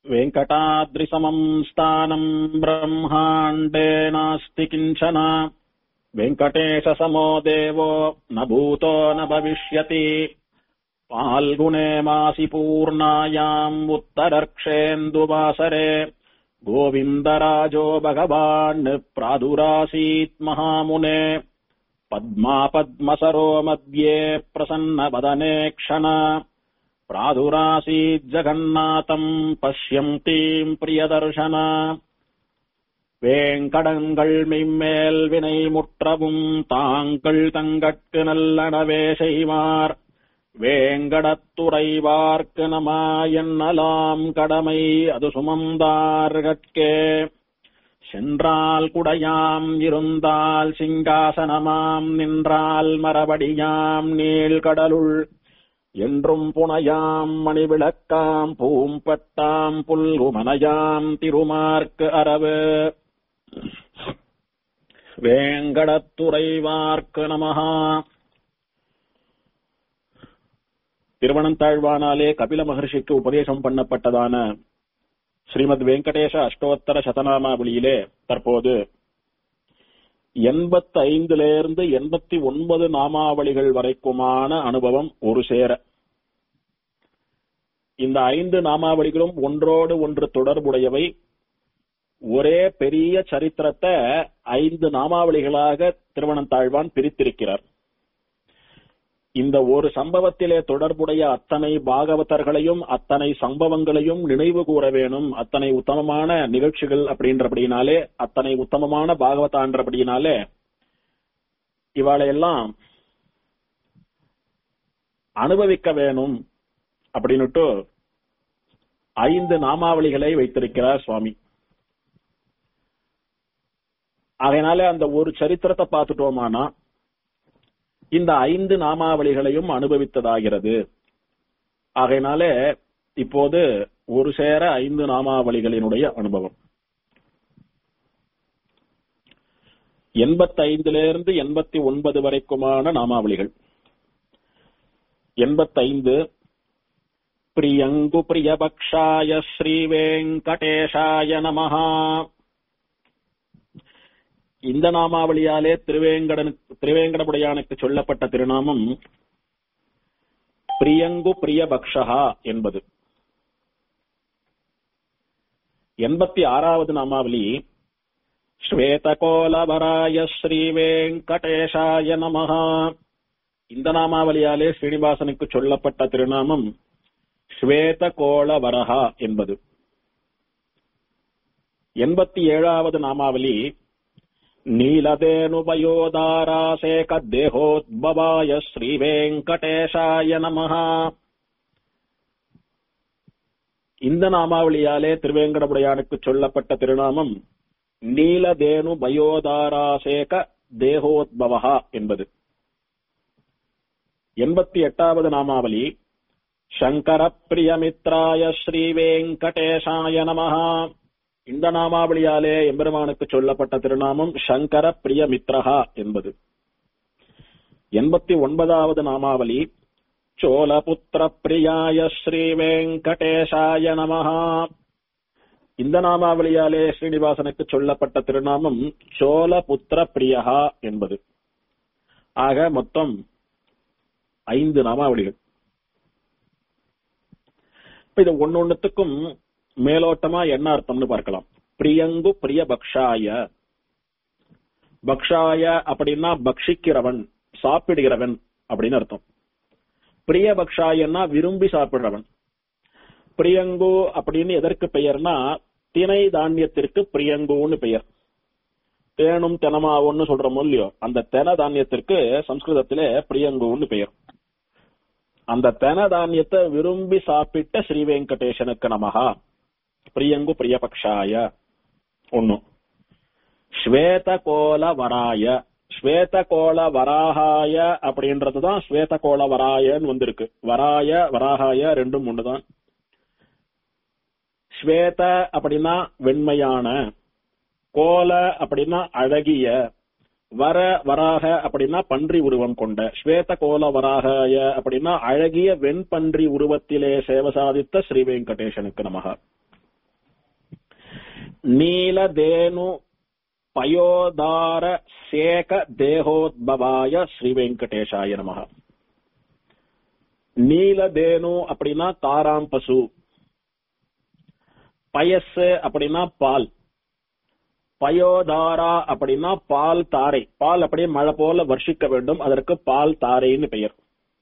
वेङ्कटाद्रिसमम् स्थानम् ब्रह्माण्डे नास्ति किञ्चन वेङ्कटेशसमो देवो न भूतो न भविष्यति फाल्गुणे मासि पूर्णायाम् उत्तरर्क्षेन्दुवासरे गोविन्दराजो भगवान् प्रादुरासीत् महामुने पद्मापद्मसरो मध्ये प्रसन्नवदने क्षण प्रादुरासीज्जगन्नाथम् पश्यन्तीम् प्रियदर्शन வேங்கடங்கள் மெய்மேல் வினை முற்றவும் தாங்கள் தங்கட்கு நல்லனவே செய்வார் வேங்கடத்துறைவார்க்கு நமா என்னலாம் கடமை அது சுமந்தார்கட்கே சென்றால் குடையாம் இருந்தால் சிங்காசனமாம் நின்றால் மரபடியாம் நீள்கடலுள் என்றும் புனையாம் மணிவிளக்காம் பூம்பட்டாம் புல்குமனையாம் திருமார்க்கு அரவு வேங்கடத்துறைவார்க்கு நமஹா திருவனந்தாழ்வானாலே கபில மகர்ஷிக்கு உபதேசம் பண்ணப்பட்டதான ஸ்ரீமத் வெங்கடேஷ அஷ்டோத்தர சதநாமாவளியிலே தற்போது எண்பத்தி ஐந்திலிருந்து எண்பத்தி ஒன்பது நாமாவளிகள் வரைக்குமான அனுபவம் ஒரு சேர இந்த ஐந்து நாமாவளிகளும் ஒன்றோடு ஒன்று தொடர்புடையவை ஒரே பெரிய சரித்திரத்தை ஐந்து நாமாவளிகளாக திருவனந்தாழ்வான் பிரித்திருக்கிறார் இந்த ஒரு சம்பவத்திலே தொடர்புடைய அத்தனை பாகவதர்களையும் அத்தனை சம்பவங்களையும் நினைவு கூற வேணும் அத்தனை உத்தமமான நிகழ்ச்சிகள் அப்படின்றபடினாலே அத்தனை உத்தமமான பாகவதான்றபடினாலே இவாளையெல்லாம் அனுபவிக்க வேணும் அப்படின்னுட்டு ஐந்து நாமாவளிகளை வைத்திருக்கிறார் சுவாமி அதனால அந்த ஒரு சரித்திரத்தை பார்த்துட்டோமானா இந்த ஐந்து நாமாவளிகளையும் அனுபவித்ததாகிறது ஆகையினால இப்போது ஒரு சேர ஐந்து நாமாவளிகளினுடைய அனுபவம் எண்பத்தி ஐந்திலிருந்து எண்பத்தி ஒன்பது வரைக்குமான நாமாவளிகள் எண்பத்தைந்து பிரியங்கு பிரியபக்ஷாய ஸ்ரீ வெங்கடேஷாய நமஹா இந்த நாமாவளியாலே திருவேங்கடனுக்கு திருவேங்கடமுடையானுக்கு சொல்லப்பட்ட திருநாமம் பிரியங்கு பிரியபக்ஷா என்பது எண்பத்தி ஆறாவது நாமாவளி ஸ்வேதகோலவராய ஸ்ரீ வெங்கடேஷாய நமஹா இந்த நாமாவளியாலே ஸ்ரீனிவாசனுக்கு சொல்லப்பட்ட திருநாமம் ஸ்வேதகோளவரஹா என்பது எண்பத்தி ஏழாவது நாமாவளி நீலதேனுபயோதாராசேக தேகோத்பவாய ஸ்ரீவேங்கடேஷாய நமஹா இந்த நாமாவளியாலே திருவேங்கடமுடையானுக்கு சொல்லப்பட்ட திருநாமம் நீலதேனு பயோதாராசேக தேகோத்பவா என்பது எண்பத்தி எட்டாவது நாமாவளி சங்கர பிரியமித்ராய ஸ்ரீவேங்கடேஷாய நமஹா இந்த நாமாவளியாலே எம்பெருமானுக்கு சொல்லப்பட்ட திருநாமம் சங்கர பிரியமித்ரஹா என்பது எண்பத்தி ஒன்பதாவது நாமாவளி சோழபுத்திர பிரியாய ஸ்ரீ வெங்கடேஷாய நமஹா இந்த நாமாவளியாலே ஸ்ரீனிவாசனுக்கு சொல்லப்பட்ட திருநாமம் சோழபுத்திர பிரியஹா என்பது ஆக மொத்தம் ஐந்து நாமாவளிகள் இப்ப இது ஒன்னொன்னுத்துக்கும் மேலோட்டமா என்ன அர்த்தம்னு பார்க்கலாம் பிரியங்கு பிரிய பக்ஷாய பக்ஷாய அப்படின்னா பக்ஷிக்கிறவன் சாப்பிடுகிறவன் அப்படின்னு அர்த்தம் பிரிய பக்ஷாயன்னா விரும்பி சாப்பிடுறவன் பிரியங்கு அப்படின்னு எதற்கு பெயர்னா திணை தானியத்திற்கு பிரியங்குன்னு பெயர் தேனும் தெனமாவுன்னு சொல்றோமோ இல்லையோ அந்த தென தானியத்திற்கு சம்ஸ்கிருதத்திலே பிரியங்குன்னு பெயர் அந்த தென தானியத்தை விரும்பி சாப்பிட்ட ஸ்ரீ வெங்கடேசனுக்கு நமகா பிரியங்கு பிரியபக்ஷாய ஒன்னு ஸ்வேதகோல வராய ஸ்வேதகோல வராகாய அப்படின்றதுதான் ஸ்வேதகோல வராயன்னு வந்திருக்கு வராய வராகாய ரெண்டும் ஒண்ணுதான் ஸ்வேத அப்படின்னா வெண்மையான கோல அப்படின்னா அழகிய வர வராக அப்படின்னா பன்றி உருவம் கொண்ட ஸ்வேத கோல வராகாய அப்படின்னா அழகிய வெண்பன்றி உருவத்திலே சேவை சாதித்த ஸ்ரீ வெங்கடேசனுக்கு நமக நீலதேனு பயோதார சேக தேகோத்பவாய ஸ்ரீ வெங்கடேஷாய நமக நீலதேனு அப்படின்னா தாராம் பசு பயஸ் அப்படின்னா பால் பயோதாரா அப்படின்னா பால் தாரை பால் அப்படியே மழை போல வர்ஷிக்க வேண்டும் அதற்கு பால் தாரைன்னு பெயர்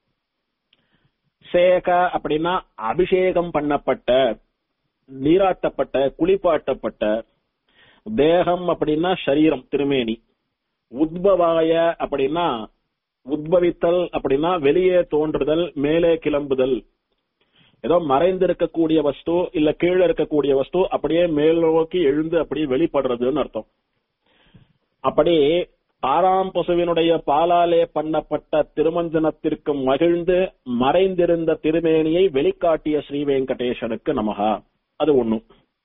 சேக அப்படின்னா அபிஷேகம் பண்ணப்பட்ட நீராட்டப்பட்ட குளிப்பாட்டப்பட்ட தேகம் அப்படின்னா சரீரம் திருமேனி உத்பவாய அப்படின்னா உத்பவித்தல் அப்படின்னா வெளியே தோன்றுதல் மேலே கிளம்புதல் ஏதோ மறைந்திருக்கக்கூடிய வஸ்து இல்ல கீழே இருக்கக்கூடிய வஸ்து அப்படியே மேல் நோக்கி எழுந்து அப்படியே வெளிப்படுறதுன்னு அர்த்தம் அப்படி ஆறாம் பசுவினுடைய பாலாலே பண்ணப்பட்ட திருமஞ்சனத்திற்கு மகிழ்ந்து மறைந்திருந்த திருமேனியை வெளிக்காட்டிய ஸ்ரீ வெங்கடேசனுக்கு நமகா அது ஒண்ணும்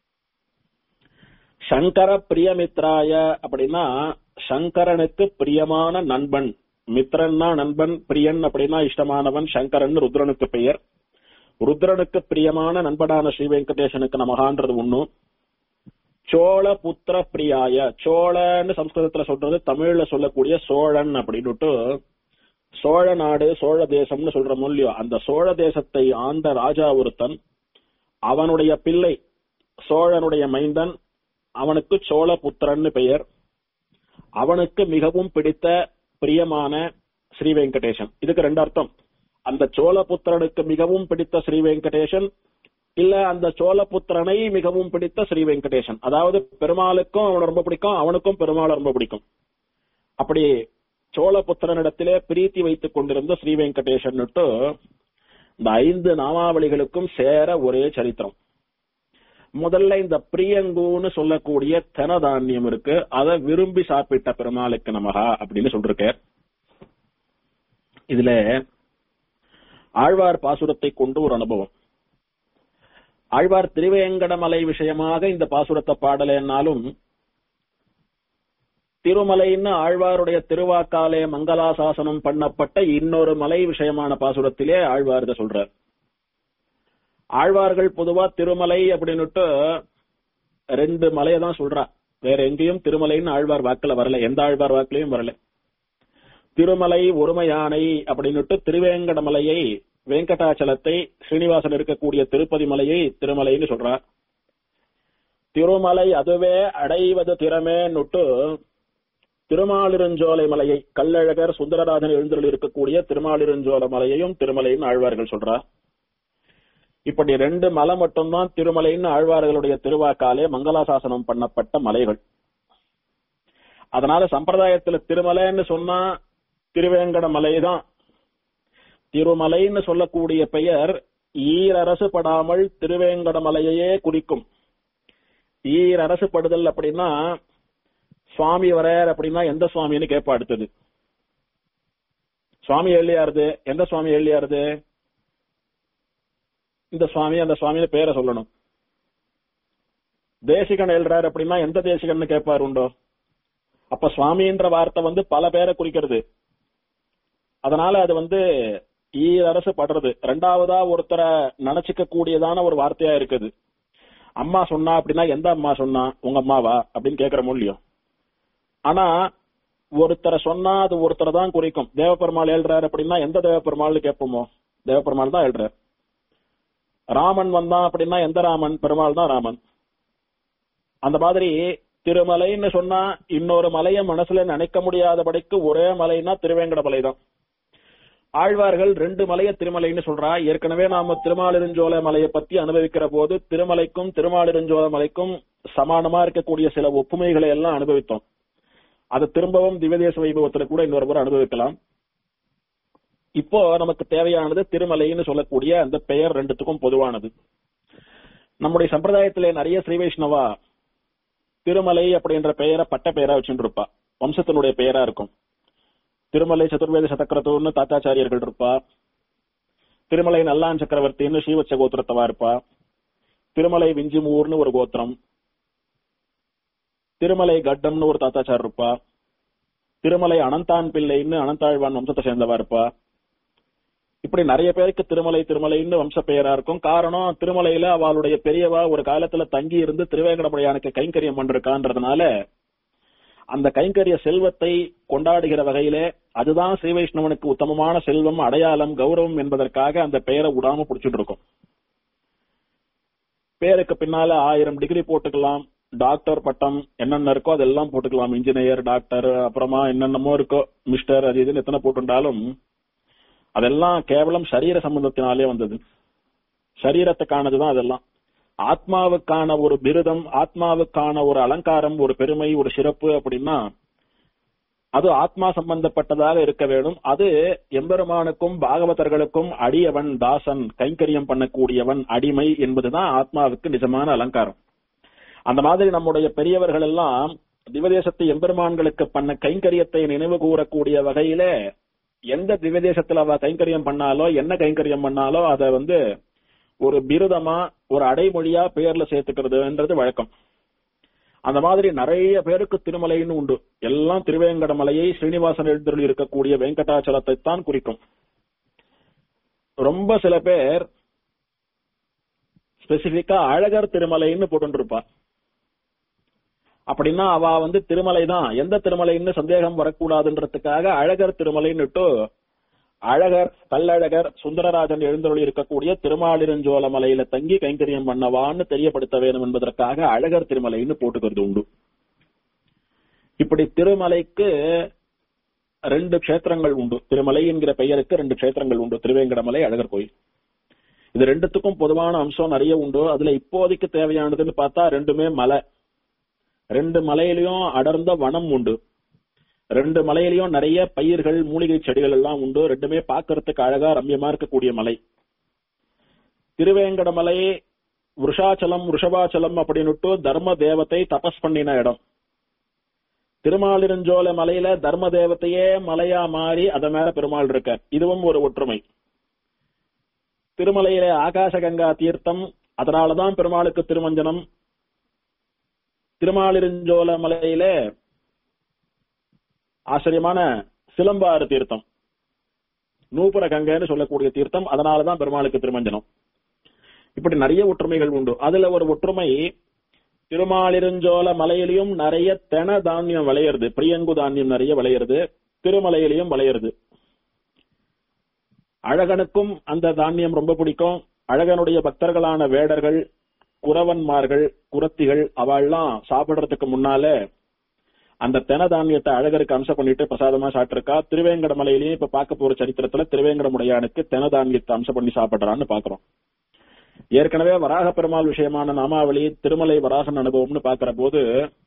சங்கர பிரியமித்ராய அப்படின்னா சங்கரனுக்கு பிரியமான நண்பன் மித்ரன்னா நண்பன் பிரியன் அப்படின்னா இஷ்டமானவன் சங்கரன் ருத்ரனுக்கு பெயர் ருத்ரனுக்கு பிரியமான நண்பனான ஸ்ரீ வெங்கடேசனுக்கு நமகான்றது ஒண்ணும் சோழ புத்திர பிரியாய சோழன்னு சம்ஸ்கிருதத்துல சொல்றது தமிழ்ல சொல்லக்கூடிய சோழன் அப்படின்னுட்டு சோழ நாடு சோழ தேசம்னு சொல்ற மொழியோ அந்த சோழ தேசத்தை ஆண்ட ராஜா ஒருத்தன் அவனுடைய பிள்ளை சோழனுடைய மைந்தன் அவனுக்கு சோழ புத்திரன்னு பெயர் அவனுக்கு மிகவும் பிடித்த பிரியமான ஸ்ரீ வெங்கடேசன் இதுக்கு ரெண்டு அர்த்தம் அந்த சோழபுத்திரனுக்கு மிகவும் பிடித்த ஸ்ரீ வெங்கடேசன் இல்ல அந்த சோழபுத்திரனை மிகவும் பிடித்த ஸ்ரீ வெங்கடேசன் அதாவது பெருமாளுக்கும் அவனை ரொம்ப பிடிக்கும் அவனுக்கும் பெருமாளை ரொம்ப பிடிக்கும் அப்படி சோழபுத்திரனிடத்திலே பிரீத்தி வைத்துக் கொண்டிருந்த ஸ்ரீ வெங்கடேசன் இந்த ஐந்து நாமாவளிகளுக்கும் சேர ஒரே சரித்திரம் முதல்ல இந்த பிரியங்குன்னு சொல்லக்கூடிய தனதானியம் இருக்கு அதை விரும்பி சாப்பிட்ட பெருமாளுக்கு நமகா அப்படின்னு சொல்லிருக்க இதுல ஆழ்வார் பாசுரத்தை கொண்டு ஒரு அனுபவம் ஆழ்வார் திருவேங்கடமலை விஷயமாக இந்த பாசுரத்தை பாடலைன்னாலும் திருமலைன்னு ஆழ்வாருடைய திருவாக்காலே மங்களாசாசனம் பண்ணப்பட்ட இன்னொரு மலை விஷயமான பாசுரத்திலே ஆழ்வார் இதை சொல்றார் ஆழ்வார்கள் பொதுவா திருமலை அப்படின்னுட்டு ரெண்டு மலையை தான் சொல்றா வேற எங்கேயும் திருமலைன்னு ஆழ்வார் வாக்குல வரல எந்த ஆழ்வார் வாக்குலயும் வரல திருமலை ஒருமையானை அப்படின்னுட்டு திருவேங்கடமலையை வெங்கடாச்சலத்தை ஸ்ரீனிவாசன் இருக்கக்கூடிய திருப்பதி மலையை திருமலைன்னு சொல்றார் திருமலை அதுவே அடைவது திறமேன்னுட்டு திருமாலிருஞ்சோலை மலையை கள்ளழகர் சுந்தரராஜன் எழுந்தருள் இருக்கக்கூடிய திருமாலிருஞ்சோலை மலையையும் திருமலைன்னு ஆழ்வார்கள் சொல்றார் இப்படி ரெண்டு மலை மட்டும்தான் திருமலைன்னு ஆழ்வார்களுடைய திருவாக்காலே மங்களாசாசனம் பண்ணப்பட்ட மலைகள் அதனால சம்பிரதாயத்துல திருமலைன்னு சொன்னா திருவேங்கட மலைதான் திருமலைன்னு சொல்லக்கூடிய பெயர் ஈரரசு படாமல் திருவேங்கட மலையையே குறிக்கும் ஈரரசு படுதல் அப்படின்னா சுவாமி வரையர் அப்படின்னா எந்த சுவாமின்னு கேட்பா அடுத்தது சுவாமி எழுதியாருது எந்த சுவாமி எழுதியாருது இந்த சுவாமி அந்த சுவாமின்னு பேரை சொல்லணும் தேசிகன் எழுறாரு அப்படின்னா எந்த தேசிகன்னு கேட்பாரு உண்டோ அப்ப சுவாமின்ற வார்த்தை வந்து பல பேரை குறிக்கிறது அதனால அது வந்து ஈரரசு படுறது ரெண்டாவதா ஒருத்தரை நினைச்சுக்க கூடியதான ஒரு வார்த்தையா இருக்குது அம்மா சொன்னா அப்படின்னா எந்த அம்மா சொன்னா உங்க அம்மாவா அப்படின்னு கேக்குற முடியும் ஆனா ஒருத்தரை சொன்னா அது ஒருத்தரை தான் குறிக்கும் தேவபெருமாள் எழுறாரு அப்படின்னா எந்த தேவபெருமாள்னு கேட்போமோ தேவபெருமாள் தான் எழுறாரு ராமன் வந்தான் அப்படின்னா எந்த ராமன் பெருமாள் தான் ராமன் அந்த மாதிரி திருமலைன்னு சொன்னா இன்னொரு மலைய மனசுல நினைக்க முடியாதபடிக்கு ஒரே மலைனா திருவேங்கட மலை தான் ஆழ்வார்கள் ரெண்டு மலைய திருமலைன்னு சொல்றா ஏற்கனவே நாம திருமாலிருஞ்சோலை மலையை பத்தி அனுபவிக்கிற போது திருமலைக்கும் திருமாலிருஞ்சோலை மலைக்கும் சமானமா இருக்கக்கூடிய சில ஒப்புமைகளை எல்லாம் அனுபவித்தோம் அதை திரும்பவும் திவ்யதேச வைபவத்துல கூட இன்னொரு முறை அனுபவிக்கலாம் இப்போ நமக்கு தேவையானது திருமலைன்னு சொல்லக்கூடிய அந்த பெயர் ரெண்டுத்துக்கும் பொதுவானது நம்முடைய சம்பிரதாயத்திலே நிறைய ஸ்ரீ வைஷ்ணவா திருமலை அப்படின்ற பெயரை பட்ட பெயரா வச்சுட்டு இருப்பா வம்சத்தினுடைய பெயரா இருக்கும் திருமலை சதுர்வேத சதக்கரத்தூர்னு தாத்தாச்சாரியர்கள் இருப்பா திருமலை நல்லான் சக்கரவர்த்தின்னு ஸ்ரீவச்ச கோத்திரத்தவா இருப்பா திருமலை விஞ்சிமூர்னு ஒரு கோத்திரம் திருமலை கட்டம்னு ஒரு தாத்தாச்சார் இருப்பா திருமலை அனந்தான் பிள்ளைன்னு அனந்தாழ்வான் வம்சத்தை சேர்ந்தவா இருப்பா இப்படி நிறைய பேருக்கு திருமலை திருமலைன்னு வம்ச பெயரா இருக்கும் காரணம் திருமலையில அவளுடைய பெரியவா ஒரு காலத்துல தங்கி இருந்து திருவேங்கடமுடையானுக்கு கைங்கரியம் பண்றதுனால அந்த கைங்கரிய செல்வத்தை கொண்டாடுகிற வகையிலே அதுதான் ஸ்ரீ வைஷ்ணவனுக்கு உத்தமமான செல்வம் அடையாளம் கௌரவம் என்பதற்காக அந்த பெயரை விடாம பிடிச்சிட்டு இருக்கும் பேருக்கு பின்னால ஆயிரம் டிகிரி போட்டுக்கலாம் டாக்டர் பட்டம் என்னென்ன இருக்கோ அதெல்லாம் போட்டுக்கலாம் இன்ஜினியர் டாக்டர் அப்புறமா என்னென்னமோ இருக்கோ மிஸ்டர் அது இதுன்னு எத்தனை போட்டுட்டாலும் அதெல்லாம் கேவலம் சரீர சம்பந்தத்தினாலே வந்தது சரீரத்துக்கானதுதான் அதெல்லாம் ஆத்மாவுக்கான ஒரு பிருதம் ஆத்மாவுக்கான ஒரு அலங்காரம் ஒரு பெருமை ஒரு சிறப்பு அப்படின்னா அது ஆத்மா சம்பந்தப்பட்டதாக இருக்க வேண்டும் அது எம்பெருமானுக்கும் பாகவதர்களுக்கும் அடியவன் தாசன் கைங்கரியம் பண்ணக்கூடியவன் அடிமை என்பதுதான் ஆத்மாவுக்கு நிஜமான அலங்காரம் அந்த மாதிரி நம்முடைய பெரியவர்கள் எல்லாம் திவதேசத்து எம்பெருமான்களுக்கு பண்ண கைங்கரியத்தை நினைவு கூறக்கூடிய வகையில எந்த திவதேசத்துல அவ கைங்கரியம் பண்ணாலோ என்ன கைங்கரியம் பண்ணாலோ அதை வந்து ஒரு பிருதமா ஒரு அடைமொழியா பெயர்ல சேர்த்துக்கிறதுன்றது வழக்கம் அந்த மாதிரி நிறைய பேருக்கு திருமலைன்னு உண்டு எல்லாம் திருவேங்கடமலையை ஸ்ரீனிவாசன் எழுந்தருள் இருக்கக்கூடிய வெங்கடாச்சலத்தை தான் குறிக்கும் ரொம்ப சில பேர் ஸ்பெசிபிக்கா அழகர் திருமலைன்னு போட்டுருப்பா அப்படின்னா அவ வந்து திருமலை தான் எந்த திருமலைன்னு சந்தேகம் வரக்கூடாதுன்றதுக்காக அழகர் திருமலைன்னுட்டு அழகர் கல்லழகர் சுந்தரராஜன் எழுந்தருளி இருக்கக்கூடிய திருமாலிருஞ்சோல மலையில தங்கி கைங்கரியம் பண்ணவான்னு தெரியப்படுத்த வேண்டும் என்பதற்காக அழகர் திருமலைன்னு போட்டுக்கிறது உண்டு இப்படி திருமலைக்கு ரெண்டு க்ஷேத்திரங்கள் உண்டு திருமலை என்கிற பெயருக்கு ரெண்டு க்ஷேத்திரங்கள் உண்டு திருவேங்கடமலை அழகர் கோயில் இது ரெண்டுத்துக்கும் பொதுவான அம்சம் நிறைய உண்டு அதுல இப்போதைக்கு தேவையானதுன்னு பார்த்தா ரெண்டுமே மலை ரெண்டு மலையிலயும் அடர்ந்த வனம் உண்டு ரெண்டு மலையிலயும் நிறைய பயிர்கள் மூலிகை செடிகள் எல்லாம் உண்டு ரெண்டுமே பார்க்கறதுக்கு அழகா ரம்யமா இருக்கக்கூடிய மலை திருவேங்கடமலை விஷாச்சலம் ரிஷபாச்சலம் அப்படின்னுட்டு தர்ம தேவத்தை தபஸ் பண்ணின இடம் திருமாலிருஞ்சோல மலையில தர்ம தேவத்தையே மலையா மாறி அத மேல பெருமாள் இருக்க இதுவும் ஒரு ஒற்றுமை திருமலையில ஆகாசகங்கா தீர்த்தம் அதனாலதான் பெருமாளுக்கு திருமஞ்சனம் திருமாலிருஞ்சோல மலையில ஆச்சரியமான சிலம்பாறு தீர்த்தம் நூப்புர கங்கைன்னு சொல்லக்கூடிய தீர்த்தம் அதனாலதான் பெருமாளுக்கு திருமஞ்சனம் இப்படி நிறைய ஒற்றுமைகள் உண்டு அதுல ஒரு ஒற்றுமை திருமாலிருஞ்சோல மலையிலையும் நிறைய தென தானியம் விளையிறது பிரியங்கு தானியம் நிறைய விளையிறது திருமலையிலையும் விளையிறது அழகனுக்கும் அந்த தானியம் ரொம்ப பிடிக்கும் அழகனுடைய பக்தர்களான வேடர்கள் குறவன்மார்கள் குரத்திகள் அவள்லாம் சாப்பிடுறதுக்கு முன்னால அந்த தென தானியத்தை அழகருக்கு அம்சம் பண்ணிட்டு பிரசாதமா சாப்பிட்டிருக்கா திருவேங்கட மலையிலேயே இப்ப பார்க்க போற சரித்திரத்துல திருவேங்கடமுடையானுக்கு தென தானியத்தை அம்சம் பண்ணி சாப்பிடுறான்னு பாக்குறோம் ஏற்கனவே வராக பெருமாள் விஷயமான நாமாவளி திருமலை வராகன் அனுபவம்னு பாக்குற போது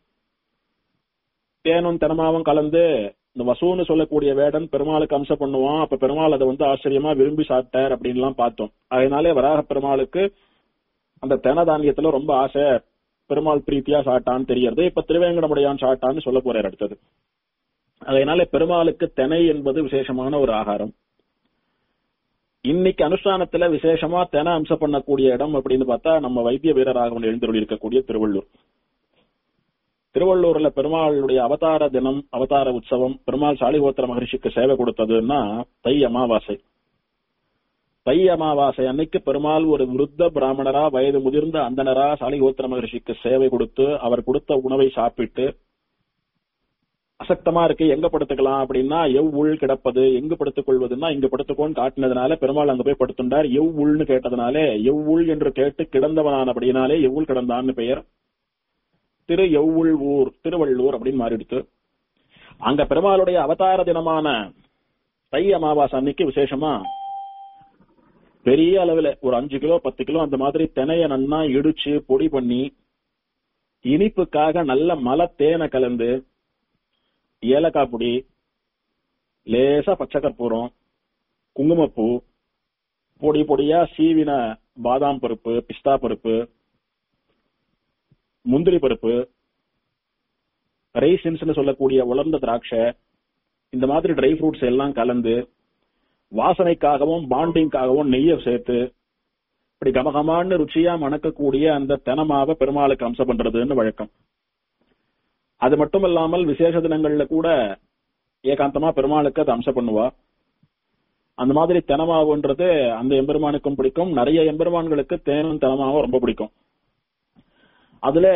தேனும் தெனமாவும் கலந்து இந்த வசூன்னு சொல்லக்கூடிய வேடன் பெருமாளுக்கு அம்சம் பண்ணுவான் அப்ப பெருமாள் அதை வந்து ஆச்சரியமா விரும்பி சாப்பிட்டார் அப்படின்லாம் பார்த்தோம் அதனாலே வராக பெருமாளுக்கு அந்த தென தானியத்துல ரொம்ப ஆசை பெருமாள் பிரீத்தியா சாட்டான்னு தெரியறது இப்ப திருவேங்கடமுடையான் சாட்டான்னு சொல்ல போறார் அடுத்தது அதனால பெருமாளுக்கு தெனை என்பது விசேஷமான ஒரு ஆகாரம் இன்னைக்கு அனுஷ்டானத்துல விசேஷமா தென அம்சம் பண்ணக்கூடிய இடம் அப்படின்னு பார்த்தா நம்ம வைத்திய வீரராகவன் எழுந்தருள் இருக்கக்கூடிய திருவள்ளூர் திருவள்ளூர்ல பெருமாளுடைய அவதார தினம் அவதார உற்சவம் பெருமாள் சாலிகோத்திர மகரிஷிக்கு சேவை கொடுத்ததுன்னா தை அமாவாசை தை அமாவாசை அன்னைக்கு பெருமாள் ஒரு விருத்த பிராமணரா வயது முதிர்ந்த அந்தனரா சாலிகோத்திர மகரிஷிக்கு சேவை கொடுத்து அவர் கொடுத்த உணவை சாப்பிட்டு அசக்தமா இருக்கு எங்க படுத்துக்கலாம் அப்படின்னா எவ் உள் கிடப்பது எங்கு படுத்துக் கொள்வதுன்னா இங்க படுத்துக்கோன்னு காட்டினதுனால பெருமாள் அங்க போய் படுத்துட்டார் எவ் உள்னு கேட்டதுனாலே எவ் உள் என்று கேட்டு கிடந்தவனான் அப்படின்னாலே எவ்வுள் கிடந்தான்னு பெயர் திரு எவ்வுள் ஊர் திருவள்ளூர் அப்படின்னு மாறிடுத்து அங்க பெருமாளுடைய அவதார தினமான தை அமாவாசை அன்னைக்கு விசேஷமா பெரிய அளவுல ஒரு அஞ்சு கிலோ பத்து கிலோ அந்த மாதிரி தெனைய நன்னா இடிச்சு பொடி பண்ணி இனிப்புக்காக நல்ல மலை தேனை கலந்து ஏலக்காய் பொடி லேசா பச்சை கற்பூரம் குங்குமப்பூ பொடி பொடியா சீவின பாதாம் பருப்பு பிஸ்தா பருப்பு முந்திரி பருப்பு ரைசின்ஸ் சொல்லக்கூடிய உலர்ந்த திராட்சை இந்த மாதிரி ட்ரை ஃப்ரூட்ஸ் எல்லாம் கலந்து வாசனைக்காகவும் பாண்டிங்காகவும் நெய்யை சேர்த்து இப்படி கமகமான்னு ருச்சியா மணக்கக்கூடிய அந்த தெனமாவை பெருமாளுக்கு அம்சம் பண்றதுன்னு வழக்கம் அது மட்டும் இல்லாமல் விசேஷ தினங்கள்ல கூட ஏகாந்தமா பெருமாளுக்கு அதை அம்சம் பண்ணுவா அந்த மாதிரி தெனமாவுன்றது அந்த எம்பெருமானுக்கும் பிடிக்கும் நிறைய எம்பெருமான்களுக்கு தேனும் தெனமாவும் ரொம்ப பிடிக்கும் அதுல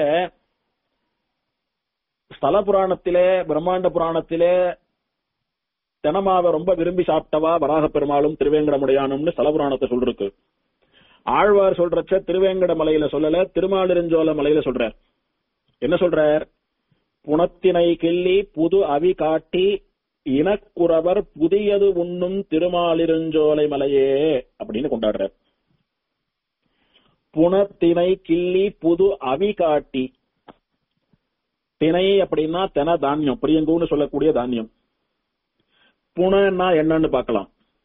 ஸ்தல புராணத்திலே பிரம்மாண்ட புராணத்திலே தெனமாவை ரொம்ப விரும்பி சாப்பிட்டவா வராக பெருமாளும் திருவேங்கடமுடையானும்னு ஸ்தல புராணத்தை சொல்லிருக்கு ஆழ்வார் சொல்றச்ச திருவேங்கட மலையில சொல்லல திருமாலிருஞ்சோல மலையில சொல்றார் என்ன சொல்றார் புனத்தினை கிள்ளி புது அவி காட்டி இனக்குறவர் புதியது உண்ணும் திருமாலிருஞ்சோலை மலையே அப்படின்னு கொண்டாடுறார் புனத்தினை கிள்ளி புது அவி காட்டி திணை அப்படின்னா தென தானியம் பிரியங்கூன்னு சொல்லக்கூடிய தானியம் புனன்னா என்னன்னு பார்க்கலாம்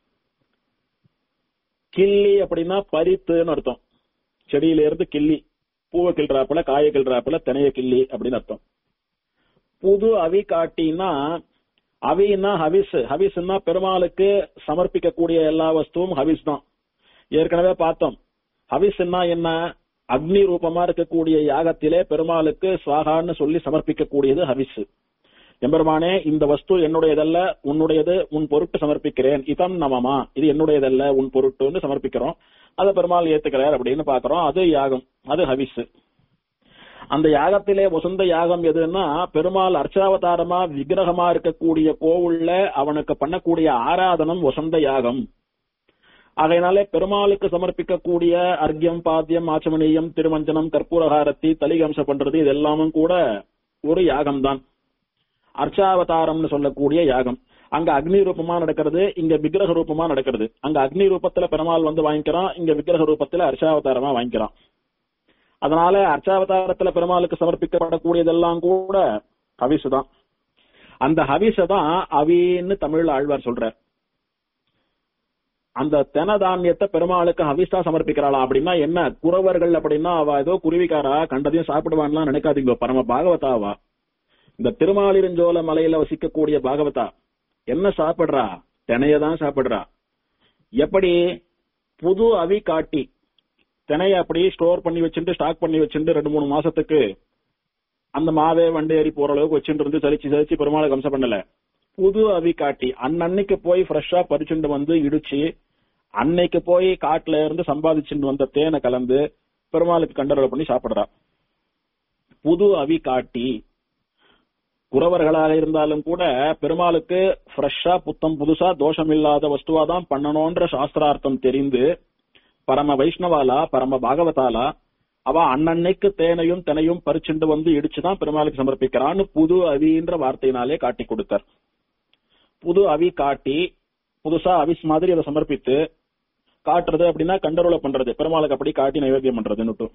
கிள்ளி அப்படின்னா பறித்துன்னு அர்த்தம் செடியில இருந்து கிள்ளி பூவை கிள்றாப்புல காய கிள்றாப்புல தினைய கிள்ளி அப்படின்னு அர்த்தம் புது அவி காட்டினா அவின்னா ஹவிஸ் ஹவிஸ்னா பெருமாளுக்கு சமர்ப்பிக்கக்கூடிய எல்லா வஸ்துவும் ஹவிஸ் தான் ஏற்கனவே பார்த்தோம் ஹவிஸ்னா என்ன அக்னி ரூபமா இருக்கக்கூடிய யாகத்திலே பெருமாளுக்கு சுவாகான்னு சொல்லி சமர்ப்பிக்கக்கூடியது ஹவிஸ் எம்பெருமானே இந்த வஸ்து என்னுடையதல்ல உன்னுடையது உன் பொருட்டு சமர்ப்பிக்கிறேன் இதம் நமமா இது என்னுடையதல்ல உன் பொருட்டுன்னு சமர்ப்பிக்கிறோம் அதை பெருமாள் ஏத்துக்கிறார் அப்படின்னு பாக்குறோம் அது யாகம் அது ஹவிஸ் அந்த யாகத்திலே வசுந்த யாகம் எதுன்னா பெருமாள் அர்ச்சாவதாரமா விக்கிரகமா இருக்கக்கூடிய கோவில்ல அவனுக்கு பண்ணக்கூடிய ஆராதனம் வசந்த யாகம் அதனாலே பெருமாளுக்கு சமர்ப்பிக்கக்கூடிய அர்க்கியம் பாத்தியம் ஆச்சமணியம் திருமஞ்சனம் கற்பூரகாரத்தி தலிகம்சம் பண்றது இது எல்லாமும் கூட ஒரு யாகம் தான் அர்ச்சாவதாரம்னு சொல்லக்கூடிய யாகம் அங்க அக்னி ரூபமா நடக்கிறது இங்க விக்கிரக ரூபமா நடக்கிறது அங்க அக்னி ரூபத்துல பெருமாள் வந்து வாங்கிக்கிறான் இங்க விக்கிரக ரூபத்துல அர்ச்சாவதாரமா வாங்கிக்கிறான் அதனால அர்ச்சாவதாரத்துல பெருமாளுக்கு சமர்ப்பிக்கப்படக்கூடியதெல்லாம் கூட ஹவிசு தான் அந்த ஹவிச தான் அவின்னு தமிழ்ல ஆழ்வார் சொல்றார் அந்த தென தானியத்தை பெருமாளுக்கு ஹவிஸா சமர்ப்பிக்கிறாளா அப்படின்னா என்ன குறவர்கள் அப்படின்னா அவ ஏதோ குருவிக்காரா கண்டதையும் சாப்பிடுவான்லாம் நினைக்காதீங்க பரம பாகவதாவா இந்த திருமாலிருஞ்சோல மலையில வசிக்கக்கூடிய பாகவதா என்ன சாப்பிடுறா தினையதான் சாப்பிடுறா எப்படி புது அவி காட்டி தினைய அப்படி ஸ்டோர் பண்ணி வச்சுட்டு ஸ்டாக் பண்ணி வச்சுட்டு ரெண்டு மூணு மாசத்துக்கு அந்த மாவே வண்டி ஏறி போற அளவுக்கு வச்சுட்டு இருந்து சலிச்சு சலிச்சு பெருமாளை கம்சம் பண்ணல புது அவி காட்டி அன்னன்னைக்கு போய் ஃப்ரெஷ்ஷா பறிச்சுட்டு வந்து இடிச்சு அன்னைக்கு போய் காட்டுல இருந்து சம்பாதிச்சுட்டு வந்த தேனை கலந்து பெருமாளுக்கு கண்டரோல் பண்ணி சாப்பிடுறா புது அவி காட்டி குறவர்களாக இருந்தாலும் கூட பெருமாளுக்கு ஃப்ரெஷ்ஷா புத்தம் புதுசா தோஷம் இல்லாத வஸ்துவா தான் பண்ணணும்ன்ற சாஸ்திரார்த்தம் தெரிந்து பரம வைஷ்ணவாலா பரம பாகவதாலா அவ அன்னன்னைக்கு தேனையும் தெனையும் பறிச்சுண்டு வந்து இடிச்சுதான் பெருமாளுக்கு சமர்ப்பிக்கிறான்னு புது அவின்ற வார்த்தையினாலே காட்டி கொடுத்தார் புது அவி காட்டி புதுசா அவிஸ் மாதிரி அதை சமர்ப்பித்து காட்டுறது அப்படின்னா கண்டரோல பண்றது பெருமாளுக்கு அப்படி காட்டி நைவேத்தியம் பண்றதுன்னு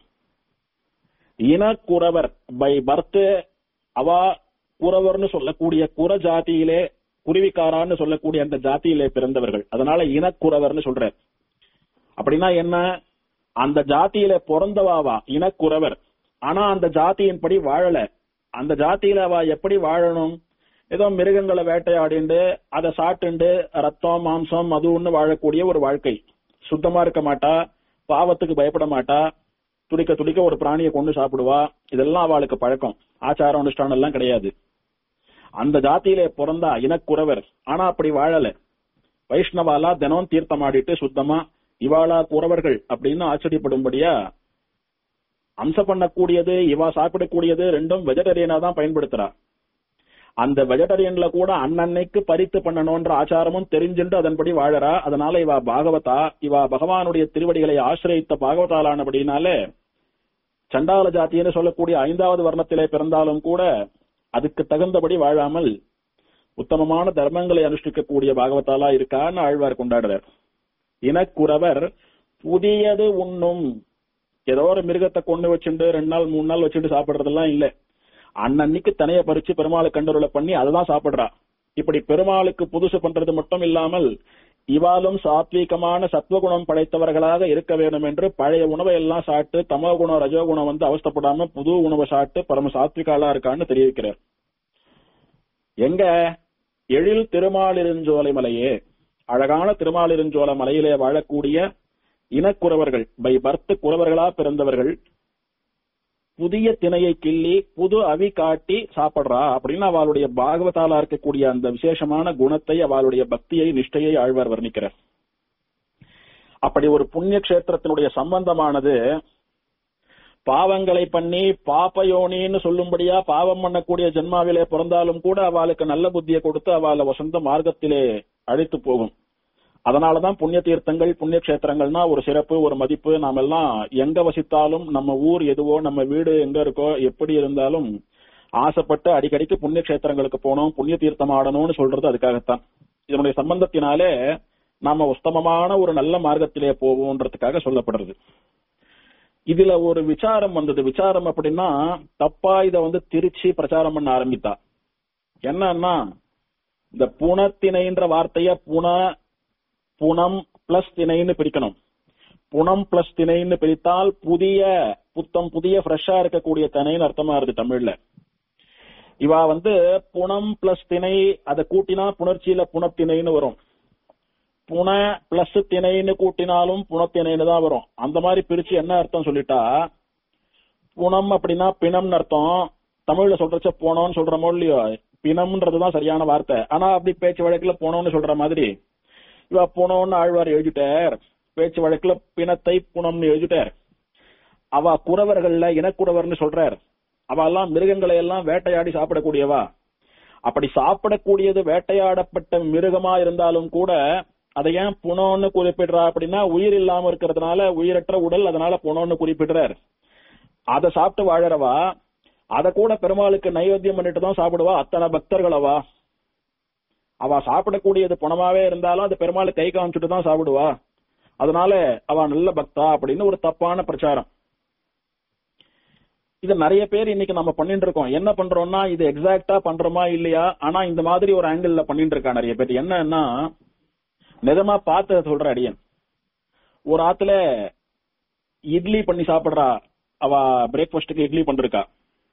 இனக்குறவர் பை பர்த் அவ குறவர்னு சொல்லக்கூடிய குற ஜாதியிலே குருவிக்காரான்னு சொல்லக்கூடிய அந்த ஜாதியிலே பிறந்தவர்கள் அதனால இனக்குறவர்னு சொல்ற அப்படின்னா என்ன அந்த ஜாதியில பிறந்தவாவா இனக்குறவர் ஆனா அந்த ஜாதியின்படி வாழல அந்த ஜாதியில அவ எப்படி வாழணும் ஏதோ மிருகங்களை வேட்டையாடிண்டு அதை சாப்பிட்டுண்டு ரத்தம் மாம்சம் மதுன்னு வாழக்கூடிய ஒரு வாழ்க்கை சுத்தமா இருக்க மாட்டா பாவத்துக்கு பயப்பட மாட்டா துடிக்க துடிக்க ஒரு பிராணியை கொண்டு சாப்பிடுவா இதெல்லாம் அவளுக்கு பழக்கம் ஆச்சாரம் அனுஷ்டானம் எல்லாம் கிடையாது அந்த ஜாத்தியிலே பிறந்தா இனக்குறவர் ஆனா அப்படி வாழல வைஷ்ணவாலா தினம் தீர்த்தம் ஆடிட்டு சுத்தமா இவாளா குறவர்கள் அப்படின்னு ஆச்சரியப்படும்படியா அம்ச பண்ணக்கூடியது இவா சாப்பிடக்கூடியது ரெண்டும் வெஜிடேரியனா தான் பயன்படுத்துறா அந்த வெஜிடேரியன்ல கூட அன்னன்னைக்கு பறித்து பண்ணணும்ன்ற ஆச்சாரமும் தெரிஞ்சுண்டு அதன்படி வாழறா அதனால இவா பாகவதா இவா பகவானுடைய திருவடிகளை ஆசிரியத்த பாகவதாலானபடினாலே சண்டால ஜாத்தின்னு சொல்லக்கூடிய ஐந்தாவது வர்ணத்திலே பிறந்தாலும் கூட அதுக்கு தகுந்தபடி வாழாமல் உத்தமமான தர்மங்களை அனுஷ்டிக்கக்கூடிய பாகவதாலா இருக்கான்னு ஆழ்வார் கொண்டாடுறார் இனக்குறவர் புதியது உண்ணும் ஏதோ ஒரு மிருகத்தை கொண்டு வச்சுட்டு ரெண்டு நாள் மூணு நாள் வச்சுட்டு சாப்பிடுறதெல்லாம் இல்ல அன்னன்னைக்கு தனைய பறிச்சு பெருமாளை கண்டருளை பண்ணி அததான் சாப்பிடுறா இப்படி பெருமாளுக்கு புதுசு பண்றது மட்டும் இல்லாமல் இவாலும் சாத்வீகமான சத்வகுணம் படைத்தவர்களாக இருக்க வேண்டும் என்று பழைய உணவை எல்லாம் சாப்பிட்டு தமோ குணம் ரஜோகுணம் வந்து அவஸ்தப்படாம புது உணவை சாப்பிட்டு பரம சாத்விகாலா இருக்கான்னு தெரிவிக்கிறார் எங்க எழில் திருமாலிருஞ்சோலை மலையே அழகான திருமாலிருஞ்சோலை மலையிலே வாழக்கூடிய இனக்குறவர்கள் பை பர்த் குறவர்களா பிறந்தவர்கள் புதிய திணையை கிள்ளி புது அவி காட்டி சாப்பிடுறா அப்படின்னு அவளுடைய பாகவதாலா இருக்கக்கூடிய அந்த விசேஷமான குணத்தை அவளுடைய பக்தியை நிஷ்டையை ஆழ்வார் வர்ணிக்கிறார் அப்படி ஒரு புண்ணிய கஷேத்திரத்தினுடைய சம்பந்தமானது பாவங்களை பண்ணி பாப்பயோனின்னு சொல்லும்படியா பாவம் பண்ணக்கூடிய ஜென்மாவிலே பிறந்தாலும் கூட அவளுக்கு நல்ல புத்தியை கொடுத்து அவளை வசந்த மார்க்கத்திலே அழைத்து போகும் அதனாலதான் புண்ணிய தீர்த்தங்கள் புண்ணிய கஷேத்திரங்கள்னா ஒரு சிறப்பு ஒரு மதிப்பு நாம எல்லாம் எங்க வசித்தாலும் நம்ம ஊர் எதுவோ நம்ம வீடு எங்க இருக்கோ எப்படி இருந்தாலும் ஆசைப்பட்டு அடிக்கடிக்கு புண்ணிய கஷேத்திரங்களுக்கு போனோம் புண்ணிய தீர்த்தம் ஆடணும்னு சொல்றது அதுக்காகத்தான் இதனுடைய சம்பந்தத்தினாலே நாம உத்தமமான ஒரு நல்ல மார்க்கத்திலே போவோன்றதுக்காக சொல்லப்படுறது இதுல ஒரு விசாரம் வந்தது விசாரம் அப்படின்னா தப்பா இத வந்து திருச்சி பிரச்சாரம் பண்ண ஆரம்பித்தா என்னன்னா இந்த புனத்திணைன்ற வார்த்தைய புன புனம் பிளஸ் திணைன்னு பிரிக்கணும் புனம் பிளஸ் திணைன்னு பிரித்தால் புதிய புத்தம் புதிய ஃப்ரெஷ்ஷா இருக்கக்கூடிய திணைன்னு அர்த்தமா இருக்கு தமிழ்ல இவா வந்து புனம் பிளஸ் திணை அதை கூட்டினா புணர்ச்சியில புனத்திணைன்னு வரும் புன பிளஸ் திணைன்னு கூட்டினாலும் புனத்திணைன்னு தான் வரும் அந்த மாதிரி பிரிச்சு என்ன அர்த்தம் சொல்லிட்டா புனம் அப்படின்னா பிணம்னு அர்த்தம் தமிழ்ல சொல்றச்ச போனோம்னு சொல்றமோ இல்லையோ பிணம்ன்றதுதான் சரியான வார்த்தை ஆனா அப்படி பேச்சு வழக்குல போனோம்னு சொல்ற மாதிரி இவ போனோம்னு ஆழ்வார் எழுதிட்டார் பேச்சு வழக்குல பிணத்தை புனம்னு எழுதிட்டார் அவ குறவர்கள்ல இனக்குறவர்னு சொல்றார் அவ எல்லாம் மிருகங்களை எல்லாம் வேட்டையாடி சாப்பிடக்கூடியவா அப்படி சாப்பிடக்கூடியது வேட்டையாடப்பட்ட மிருகமா இருந்தாலும் கூட அதை ஏன் புனோன்னு குறிப்பிடுறா அப்படின்னா உயிர் இல்லாம இருக்கிறதுனால உயிரற்ற உடல் அதனால புனோன்னு குறிப்பிடுறார் அதை சாப்பிட்டு வாழறவா அத கூட பெருமாளுக்கு நைவேத்தியம் பண்ணிட்டு தான் சாப்பிடுவா அத்தனை பக்தர்களவா அவ சாப்பிடக்கூடியது புனமாவே இருந்தாலும் அது பெருமாள் கை காமிச்சுட்டு தான் சாப்பிடுவா அதனால அவ நல்ல பக்தா அப்படின்னு ஒரு தப்பான பிரச்சாரம் இது நிறைய பேர் இன்னைக்கு நம்ம பண்ணிட்டு இருக்கோம் என்ன பண்றோம்னா இது எக்ஸாக்டா பண்றோமா இல்லையா ஆனா இந்த மாதிரி ஒரு ஆங்கிள் பண்ணிட்டு இருக்கா நிறைய பேர் என்னன்னா நிஜமா பார்த்து சொல்ற அடியன் ஒரு ஆத்துல இட்லி பண்ணி சாப்பிடுறா அவ பிரேக்ஃபாஸ்டுக்கு இட்லி பண்றா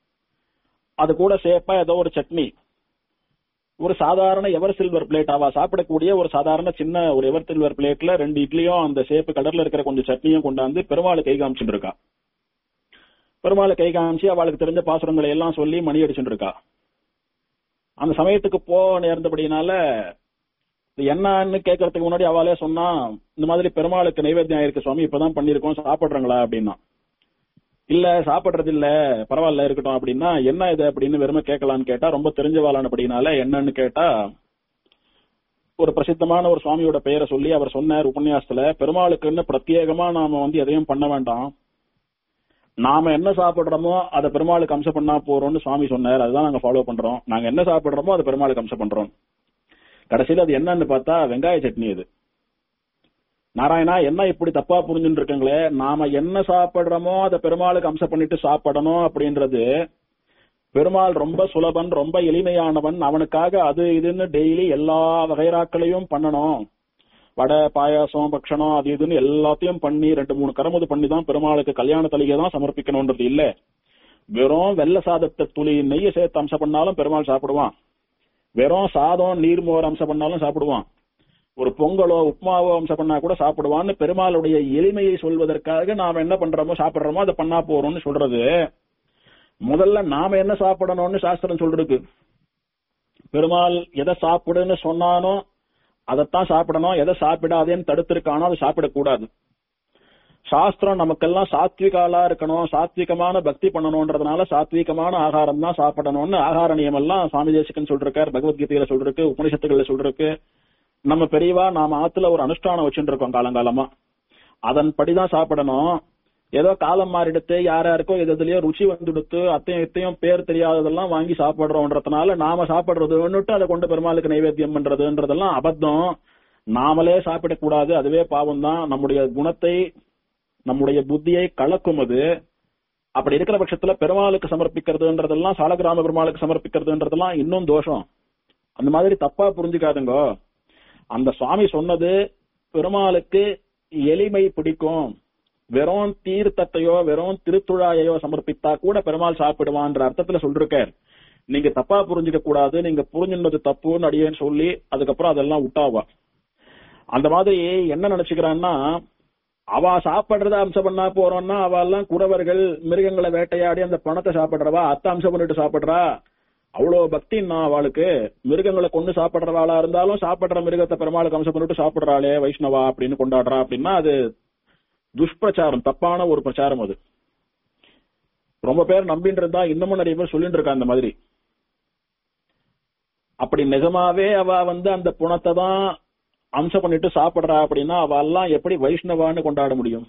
அது கூட சேப்பா ஏதோ ஒரு சட்னி ஒரு சாதாரண எவர் சில்வர் பிளேட் அவ சாப்பிடக்கூடிய ஒரு சாதாரண சின்ன ஒரு எவர் சில்வர் பிளேட்ல ரெண்டு இட்லியும் அந்த சேப்பு கடல்ல இருக்கிற கொஞ்சம் சட்னியும் கொண்டாந்து பெருமாள் கை காமிச்சுட்டு இருக்கா பெருமாளை கை காமிச்சு அவளுக்கு தெரிஞ்ச பாசுரங்களை எல்லாம் சொல்லி மணி அடிச்சுட்டு இருக்கா அந்த சமயத்துக்கு போ நேர்ந்தபடினால என்னன்னு கேட்கறதுக்கு முன்னாடி அவளே சொன்னா இந்த மாதிரி பெருமாளுக்கு நைவேத்தியம் ஆயிருக்கு சுவாமி இப்பதான் பண்ணிருக்கோம் சாப்பிடுறாங்களா அப்படின்னா இல்ல சாப்பிடுறது இல்ல பரவாயில்ல இருக்கட்டும் அப்படின்னா என்ன இது அப்படின்னு வெறுமை கேட்கலான்னு கேட்டா ரொம்ப தெரிஞ்சவாளான அப்படின்னால என்னன்னு கேட்டா ஒரு பிரசித்தமான ஒரு சுவாமியோட பெயரை சொல்லி அவர் சொன்னார் உபன்யாசத்துல பெருமாளுக்குன்னு பிரத்யேகமா நாம வந்து எதையும் பண்ண வேண்டாம் நாம என்ன சாப்பிடுறோமோ அதை பெருமாளுக்கு அம்சம் பண்ணா போறோம்னு சுவாமி சொன்னார் அதுதான் நாங்க ஃபாலோ பண்றோம் நாங்க என்ன சாப்பிடுறோமோ அதை பெருமாளுக்கு அம்சம் பண்றோம் கடைசியில அது என்னன்னு பார்த்தா வெங்காய சட்னி அது நாராயணா என்ன இப்படி தப்பா புரிஞ்சுட்டு இருக்கீங்களே நாம என்ன சாப்பிடுறோமோ அதை பெருமாளுக்கு அம்சம் பண்ணிட்டு சாப்பிடணும் அப்படின்றது பெருமாள் ரொம்ப சுலபன் ரொம்ப எளிமையானவன் அவனுக்காக அது இதுன்னு டெய்லி எல்லா வகைராக்களையும் பண்ணணும் வடை பாயாசம் பக்ஷணம் அது இதுன்னு எல்லாத்தையும் பண்ணி ரெண்டு மூணு கரமுது பண்ணி தான் பெருமாளுக்கு கல்யாண தலிகை தான் சமர்ப்பிக்கணும்ன்றது இல்ல வெறும் வெள்ள சாதத்தை துளி நெய்ய சேர்த்து அம்சம் பண்ணாலும் பெருமாள் சாப்பிடுவான் வெறும் சாதம் நீர்மோர் அம்சம் பண்ணாலும் சாப்பிடுவான் ஒரு பொங்கலோ உப்மாவோ அம்சம் பண்ணா கூட சாப்பிடுவான்னு பெருமாளுடைய எளிமையை சொல்வதற்காக நாம என்ன பண்றோமோ சாப்பிடுறோமோ அதை பண்ணா போறோம்னு சொல்றது முதல்ல நாம என்ன சாப்பிடணும்னு சாஸ்திரம் சொல்றது பெருமாள் எதை சாப்பிடுன்னு சொன்னானோ அதைத்தான் சாப்பிடணும் எதை சாப்பிடாதேன்னு தடுத்திருக்கானோ அதை சாப்பிடக்கூடாது சாஸ்திரம் நமக்கெல்லாம் சாத்விகாலா இருக்கணும் சாத்விகமான பக்தி பண்ணணும்ன்றதுனால சாத்விகமான ஆகாரம் தான் சாப்பிடணும்னு ஆகார நியமம் எல்லாம் சுவாமி தேசிகன் சொல்றாரு பகவத்கீதையில சொல்றக்கு உபனிஷத்துகள்ல சொல்றக்கு நம்ம பெரியவா நாம ஆத்துல ஒரு அனுஷ்டானம் வச்சுட்டு இருக்கோம் காலங்காலமா அதன்படிதான் சாப்பிடணும் ஏதோ காலம் மாறிடுத்து யார் யாருக்கோ எது எதுலயோ ருச்சி வந்துடுத்து அத்தையும் இத்தையும் பேர் தெரியாததெல்லாம் வாங்கி சாப்பிடுறோன்றதுனால நாம சாப்பிடுறதுன்னுட்டு அதை கொண்டு பெருமாளுக்கு நைவேத்தியம் பண்றதுன்றதெல்லாம் அபத்தம் நாமளே சாப்பிடக்கூடாது அதுவே பாவம் தான் நம்முடைய குணத்தை நம்முடைய புத்தியை கலக்கும் அது அப்படி இருக்கிற பட்சத்துல பெருமாளுக்கு சமர்ப்பிக்கிறதுன்றதெல்லாம் சாலகிராம பெருமாளுக்கு சமர்ப்பிக்கிறதுன்றதெல்லாம் இன்னும் தோஷம் அந்த மாதிரி தப்பா புரிஞ்சுக்காதுங்கோ அந்த சுவாமி சொன்னது பெருமாளுக்கு எளிமை பிடிக்கும் வெறும் தீர்த்தத்தையோ வெறும் திருத்துழாயையோ சமர்ப்பித்தா கூட பெருமாள் சாப்பிடுவான்ற அர்த்தத்துல சொல்லிருக்கார் நீங்க தப்பா புரிஞ்சுக்க கூடாது நீங்க புரிஞ்சுனது தப்புன்னு அடியேன்னு சொல்லி அதுக்கப்புறம் அதெல்லாம் விட்டாவா அந்த மாதிரி என்ன நினைச்சுக்கிறான்னா அவ சாப்பிடுறத அம்சம் பண்ணா போறோம்னா அவ எல்லாம் குறவர்கள் மிருகங்களை வேட்டையாடி அந்த பணத்தை சாப்பிடுறவா அத்தை அம்சம் பண்ணிட்டு சாப்பிடுறா அவ்வளவு பக்தின்னா அவளுக்கு மிருகங்களை கொண்டு சாப்பிடுறவாளா இருந்தாலும் சாப்பிடுற மிருகத்தை பெருமாளுக்கு அம்சம் பண்ணிட்டு சாப்பிடுறாளே வைஷ்ணவா அப்படின்னு கொண்டாடுறா அப்படின்னா அது துஷ்பிரச்சாரம் தப்பான ஒரு பிரச்சாரம் அது ரொம்ப பேர் நம்பிட்டு இருந்தா இன்னமும் நிறைய பேர் சொல்லிட்டு இருக்கா அந்த மாதிரி அப்படி நிஜமாவே அவ வந்து அந்த புணத்தை தான் அம்சம் பண்ணிட்டு சாப்பிடுறா அப்படின்னா அவ எல்லாம் எப்படி வைஷ்ணவான்னு கொண்டாட முடியும்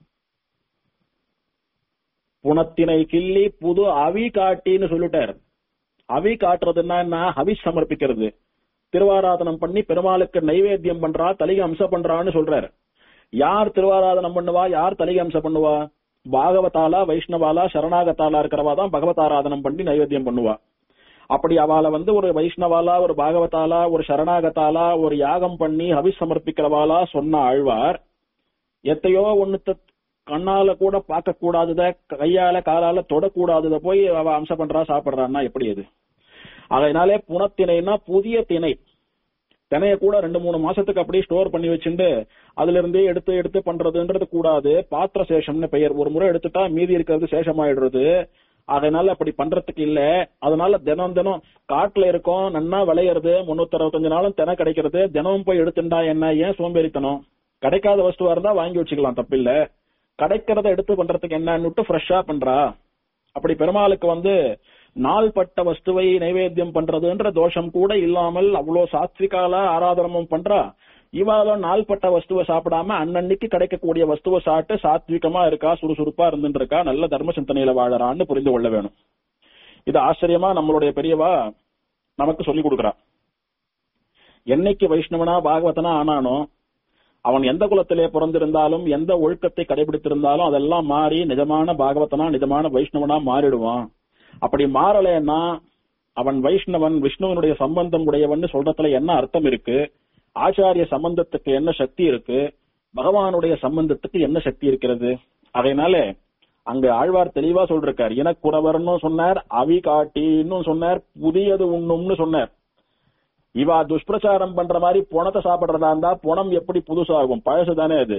புணத்தினை கிள்ளி புது அவி காட்டின்னு சொல்லிட்டார் அவி காட்டுறதுன்னா என்ன ஹவிஸ் சமர்ப்பிக்கிறது திருவாராதனம் பண்ணி பெருமாளுக்கு நைவேத்தியம் பண்றா தலிகை அம்சம் பண்றான்னு சொல்றாரு யார் திருவாராதனம் பண்ணுவா யார் தலிகை அம்சம் பண்ணுவா பாகவதாலா வைஷ்ணவாலா சரணாகத்தாலா இருக்கிறவா தான் பகவதாராதனம் பண்ணி நைவேத்தியம் பண்ணுவா அப்படி அவளை வந்து ஒரு வைஷ்ணவாலா ஒரு பாகவதாலா ஒரு சரணாகத்தாலா ஒரு யாகம் பண்ணி ஹவிஸ் சமர்ப்பிக்கிறவாளா சொன்ன ஆழ்வார் எத்தையோ ஒண்ணுத்த கண்ணால கூட பார்க்க கூடாதத கையால காலால தொடக்கூடாதத போய் அவ அம்சம் பண்றா சாப்பிடுறான்னா எப்படி அது அதனாலே புனத்திணைனா புதிய திணை தினைய கூட ரெண்டு மூணு மாசத்துக்கு அப்படியே ஸ்டோர் பண்ணி வச்சுட்டு அதுல இருந்தே எடுத்து எடுத்து பண்றதுன்றது கூடாது பாத்திர சேஷம்னு பெயர் ஒரு முறை எடுத்துட்டா மீதி இருக்கிறது சேஷமாயிடுறது அதனால அப்படி பண்றதுக்கு இல்ல அதனால தினம் தினம் காட்டுல இருக்கோம் நன்னா விளையிறது முன்னூத்தி அறுபத்தஞ்சு நாளும் தினை கிடைக்கிறது தினமும் போய் எடுத்துட்டா என்ன ஏன் சோம்பேறித்தனம் கிடைக்காத வஸ்துவா இருந்தா வாங்கி வச்சுக்கலாம் தப்பில்ல கிடைக்கிறத எடுத்து பண்றதுக்கு என்னன்னுட்டு ஃப்ரெஷ்ஷா பண்றா அப்படி பெருமாளுக்கு வந்து நாள்பட்ட வஸ்துவை நைவேத்தியம் பண்றதுன்ற தோஷம் கூட இல்லாமல் அவ்வளவு சாத்விகால ஆராதனமும் பண்றா இவாலும் நாள்பட்ட வஸ்துவை சாப்பிடாம அன்னன்னைக்கு கிடைக்கக்கூடிய வஸ்துவை சாப்பிட்டு சாத்விகமா இருக்கா சுறுசுறுப்பா இருந்துட்டு இருக்கா நல்ல தர்ம சிந்தனையில வாழறான்னு புரிந்து கொள்ள வேணும் இது ஆச்சரியமா நம்மளுடைய பெரியவா நமக்கு சொல்லி கொடுக்கறா என்னைக்கு வைஷ்ணவனா பாகவதனா ஆனானோ அவன் எந்த குலத்திலே பிறந்திருந்தாலும் எந்த ஒழுக்கத்தை கடைபிடித்திருந்தாலும் அதெல்லாம் மாறி நிஜமான பாகவதனா நிஜமான வைஷ்ணவனா மாறிடுவான் அப்படி மாறலைன்னா அவன் வைஷ்ணவன் விஷ்ணுவனுடைய சம்பந்தம் உடையவன் சொல்றதுல என்ன அர்த்தம் இருக்கு ஆச்சாரிய சம்பந்தத்துக்கு என்ன சக்தி இருக்கு பகவானுடைய சம்பந்தத்துக்கு என்ன சக்தி இருக்கிறது அதனால அங்க ஆழ்வார் தெளிவா சொல்றார் இனக்குறவர்னு சொன்னார் அவி காட்டின்னு சொன்னார் புதியது உண்ணும்னு சொன்னார் இவா துஷ்பிரச்சாரம் பண்ற மாதிரி புணத்தை சாப்பிடுறதா இருந்தா புணம் எப்படி புதுசாகும் பழசு தானே அது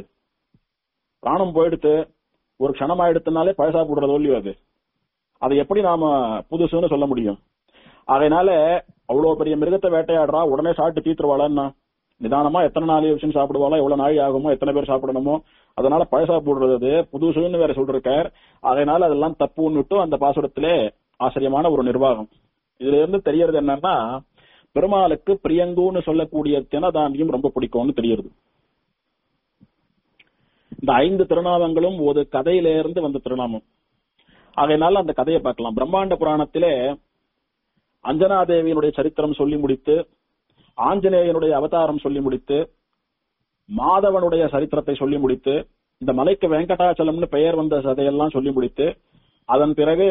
பிராணம் போயிடுத்து ஒரு க்ஷணம் ஆயிடுத்துனாலே பழசா போடுறது இல்லையோ அது அதை எப்படி நாம புதுசுன்னு சொல்ல முடியும் அதனால அவ்வளவு பெரிய மிருகத்தை வேட்டையாடுறா உடனே சாப்பிட்டு தீத்துருவாளன்னா நிதானமா எத்தனை நாள் விஷயம் சாப்பிடுவாளோ எவ்வளவு நாள் ஆகுமோ எத்தனை பேர் சாப்பிடணுமோ அதனால பழசா போடுறது அது புதுசுன்னு வேற சொல்றார் அதனால அதெல்லாம் தப்புன்னு விட்டு அந்த பாசுரத்திலே ஆச்சரியமான ஒரு நிர்வாகம் இதுல இருந்து தெரியறது என்னன்னா பெருமாளுக்கு பிரியங்குன்னு சொல்லக்கூடிய தினதாண்டியும் ரொம்ப பிடிக்கும்னு தெரியுது இந்த ஐந்து திருநாமங்களும் ஒரு கதையில இருந்து வந்த திருநாமம் அதனால அந்த கதையை பார்க்கலாம் பிரம்மாண்ட புராணத்திலே அஞ்சனாதேவியினுடைய சரித்திரம் சொல்லி முடித்து ஆஞ்சநேயனுடைய அவதாரம் சொல்லி முடித்து மாதவனுடைய சரித்திரத்தை சொல்லி முடித்து இந்த மலைக்கு வெங்கடாச்சலம்னு பெயர் வந்த கதையெல்லாம் சொல்லி முடித்து அதன் பிறகு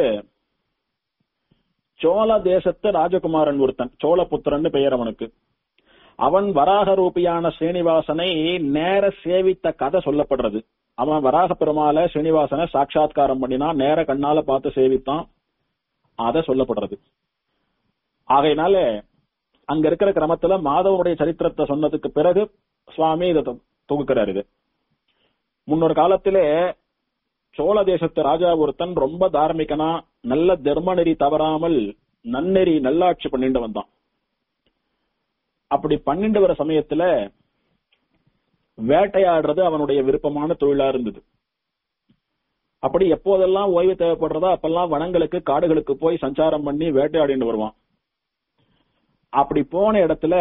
சோழ தேசத்து ராஜகுமாரன் ஒருத்தன் சோழபுத்திரன் பெயர் அவனுக்கு அவன் வராக ரூபியான ஸ்ரீனிவாசனை நேர சேவித்த கதை சொல்லப்படுறது அவன் வராக பெருமாள ஸ்ரீனிவாசனை சாட்சாத்காரம் பண்ணினான் நேர கண்ணால பார்த்து சேவித்தான் அத சொல்லப்படுறது ஆகையினால அங்க இருக்கிற கிரமத்துல மாதவனுடைய சரித்திரத்தை சொன்னதுக்கு பிறகு சுவாமி இதை தொகுக்கிறார் இது முன்னொரு காலத்திலே சோழ தேசத்து ராஜா ஒருத்தன் ரொம்ப தார்மிகனா நல்ல தர்ம நெறி தவறாமல் நன்னெறி நல்லாட்சி பண்ணிட்டு வந்தான் அப்படி பண்ணிட்டு வர சமயத்துல வேட்டையாடுறது அவனுடைய விருப்பமான தொழிலா இருந்தது அப்படி எப்போதெல்லாம் ஓய்வு தேவைப்படுறதோ அப்பெல்லாம் வனங்களுக்கு காடுகளுக்கு போய் சஞ்சாரம் பண்ணி வேட்டையாடிட்டு வருவான் அப்படி போன இடத்துல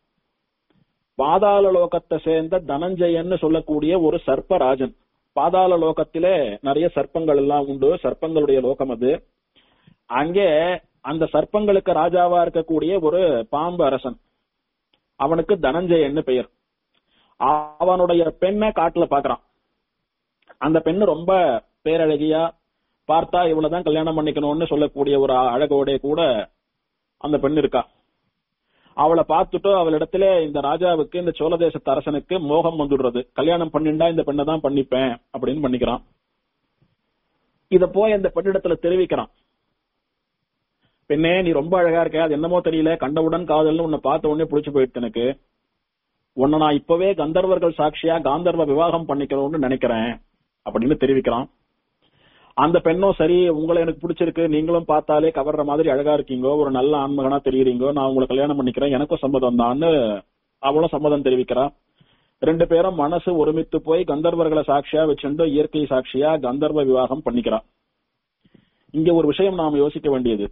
பாதாள லோகத்தை சேர்ந்த தனஞ்சயன்னு சொல்லக்கூடிய ஒரு சர்ப்பராஜன் பாதாள லோகத்திலே நிறைய சர்ப்பங்கள் எல்லாம் உண்டு சர்ப்பங்களுடைய லோகம் அது அங்கே அந்த சர்ப்பங்களுக்கு ராஜாவா இருக்கக்கூடிய ஒரு பாம்பு அரசன் அவனுக்கு தனஞ்சயன்னு பெயர் அவனுடைய பெண்ணை காட்டுல பாக்குறான் அந்த பெண்ணு ரொம்ப பேரழகியா பார்த்தா இவ்வளவுதான் கல்யாணம் பண்ணிக்கணும்னு சொல்லக்கூடிய ஒரு அழகோடைய கூட அந்த பெண் இருக்கா அவளை பார்த்துட்டு அவளிடத்துல இந்த ராஜாவுக்கு இந்த சோழ தேசத்து அரசனுக்கு மோகம் வந்துடுறது கல்யாணம் பண்ணிண்டா இந்த பெண்ணை தான் பண்ணிப்பேன் அப்படின்னு பண்ணிக்கிறான் இத போய் அந்த பெண்ணிடத்துல தெரிவிக்கிறான் பெண்ணே நீ ரொம்ப அழகா இருக்க அது என்னமோ தெரியல கண்டவுடன் காதல்னு உன்னை பார்த்த உடனே புடிச்சு போயிடுச்சு எனக்கு உன்னை நான் இப்பவே கந்தர்வர்கள் சாட்சியா காந்தர்வ விவாகம் பண்ணிக்கணும்னு நினைக்கிறேன் அப்படின்னு தெரிவிக்கிறான் அந்த பெண்ணும் சரி உங்களை எனக்கு பிடிச்சிருக்கு நீங்களும் பார்த்தாலே கவர்ற மாதிரி அழகா இருக்கீங்க ஒரு நல்ல ஆண்மகனா தெரியுறீங்க நான் உங்களை கல்யாணம் பண்ணிக்கிறேன் எனக்கும் சம்மதம் தான்னு அவளும் சம்மதம் தெரிவிக்கிறா ரெண்டு பேரும் மனசு ஒருமித்து போய் கந்தர்வர்களை சாட்சியா வச்சுண்டு இயற்கை சாட்சியா கந்தர்வ விவாகம் பண்ணிக்கிறா இங்க ஒரு விஷயம் நாம் யோசிக்க வேண்டியது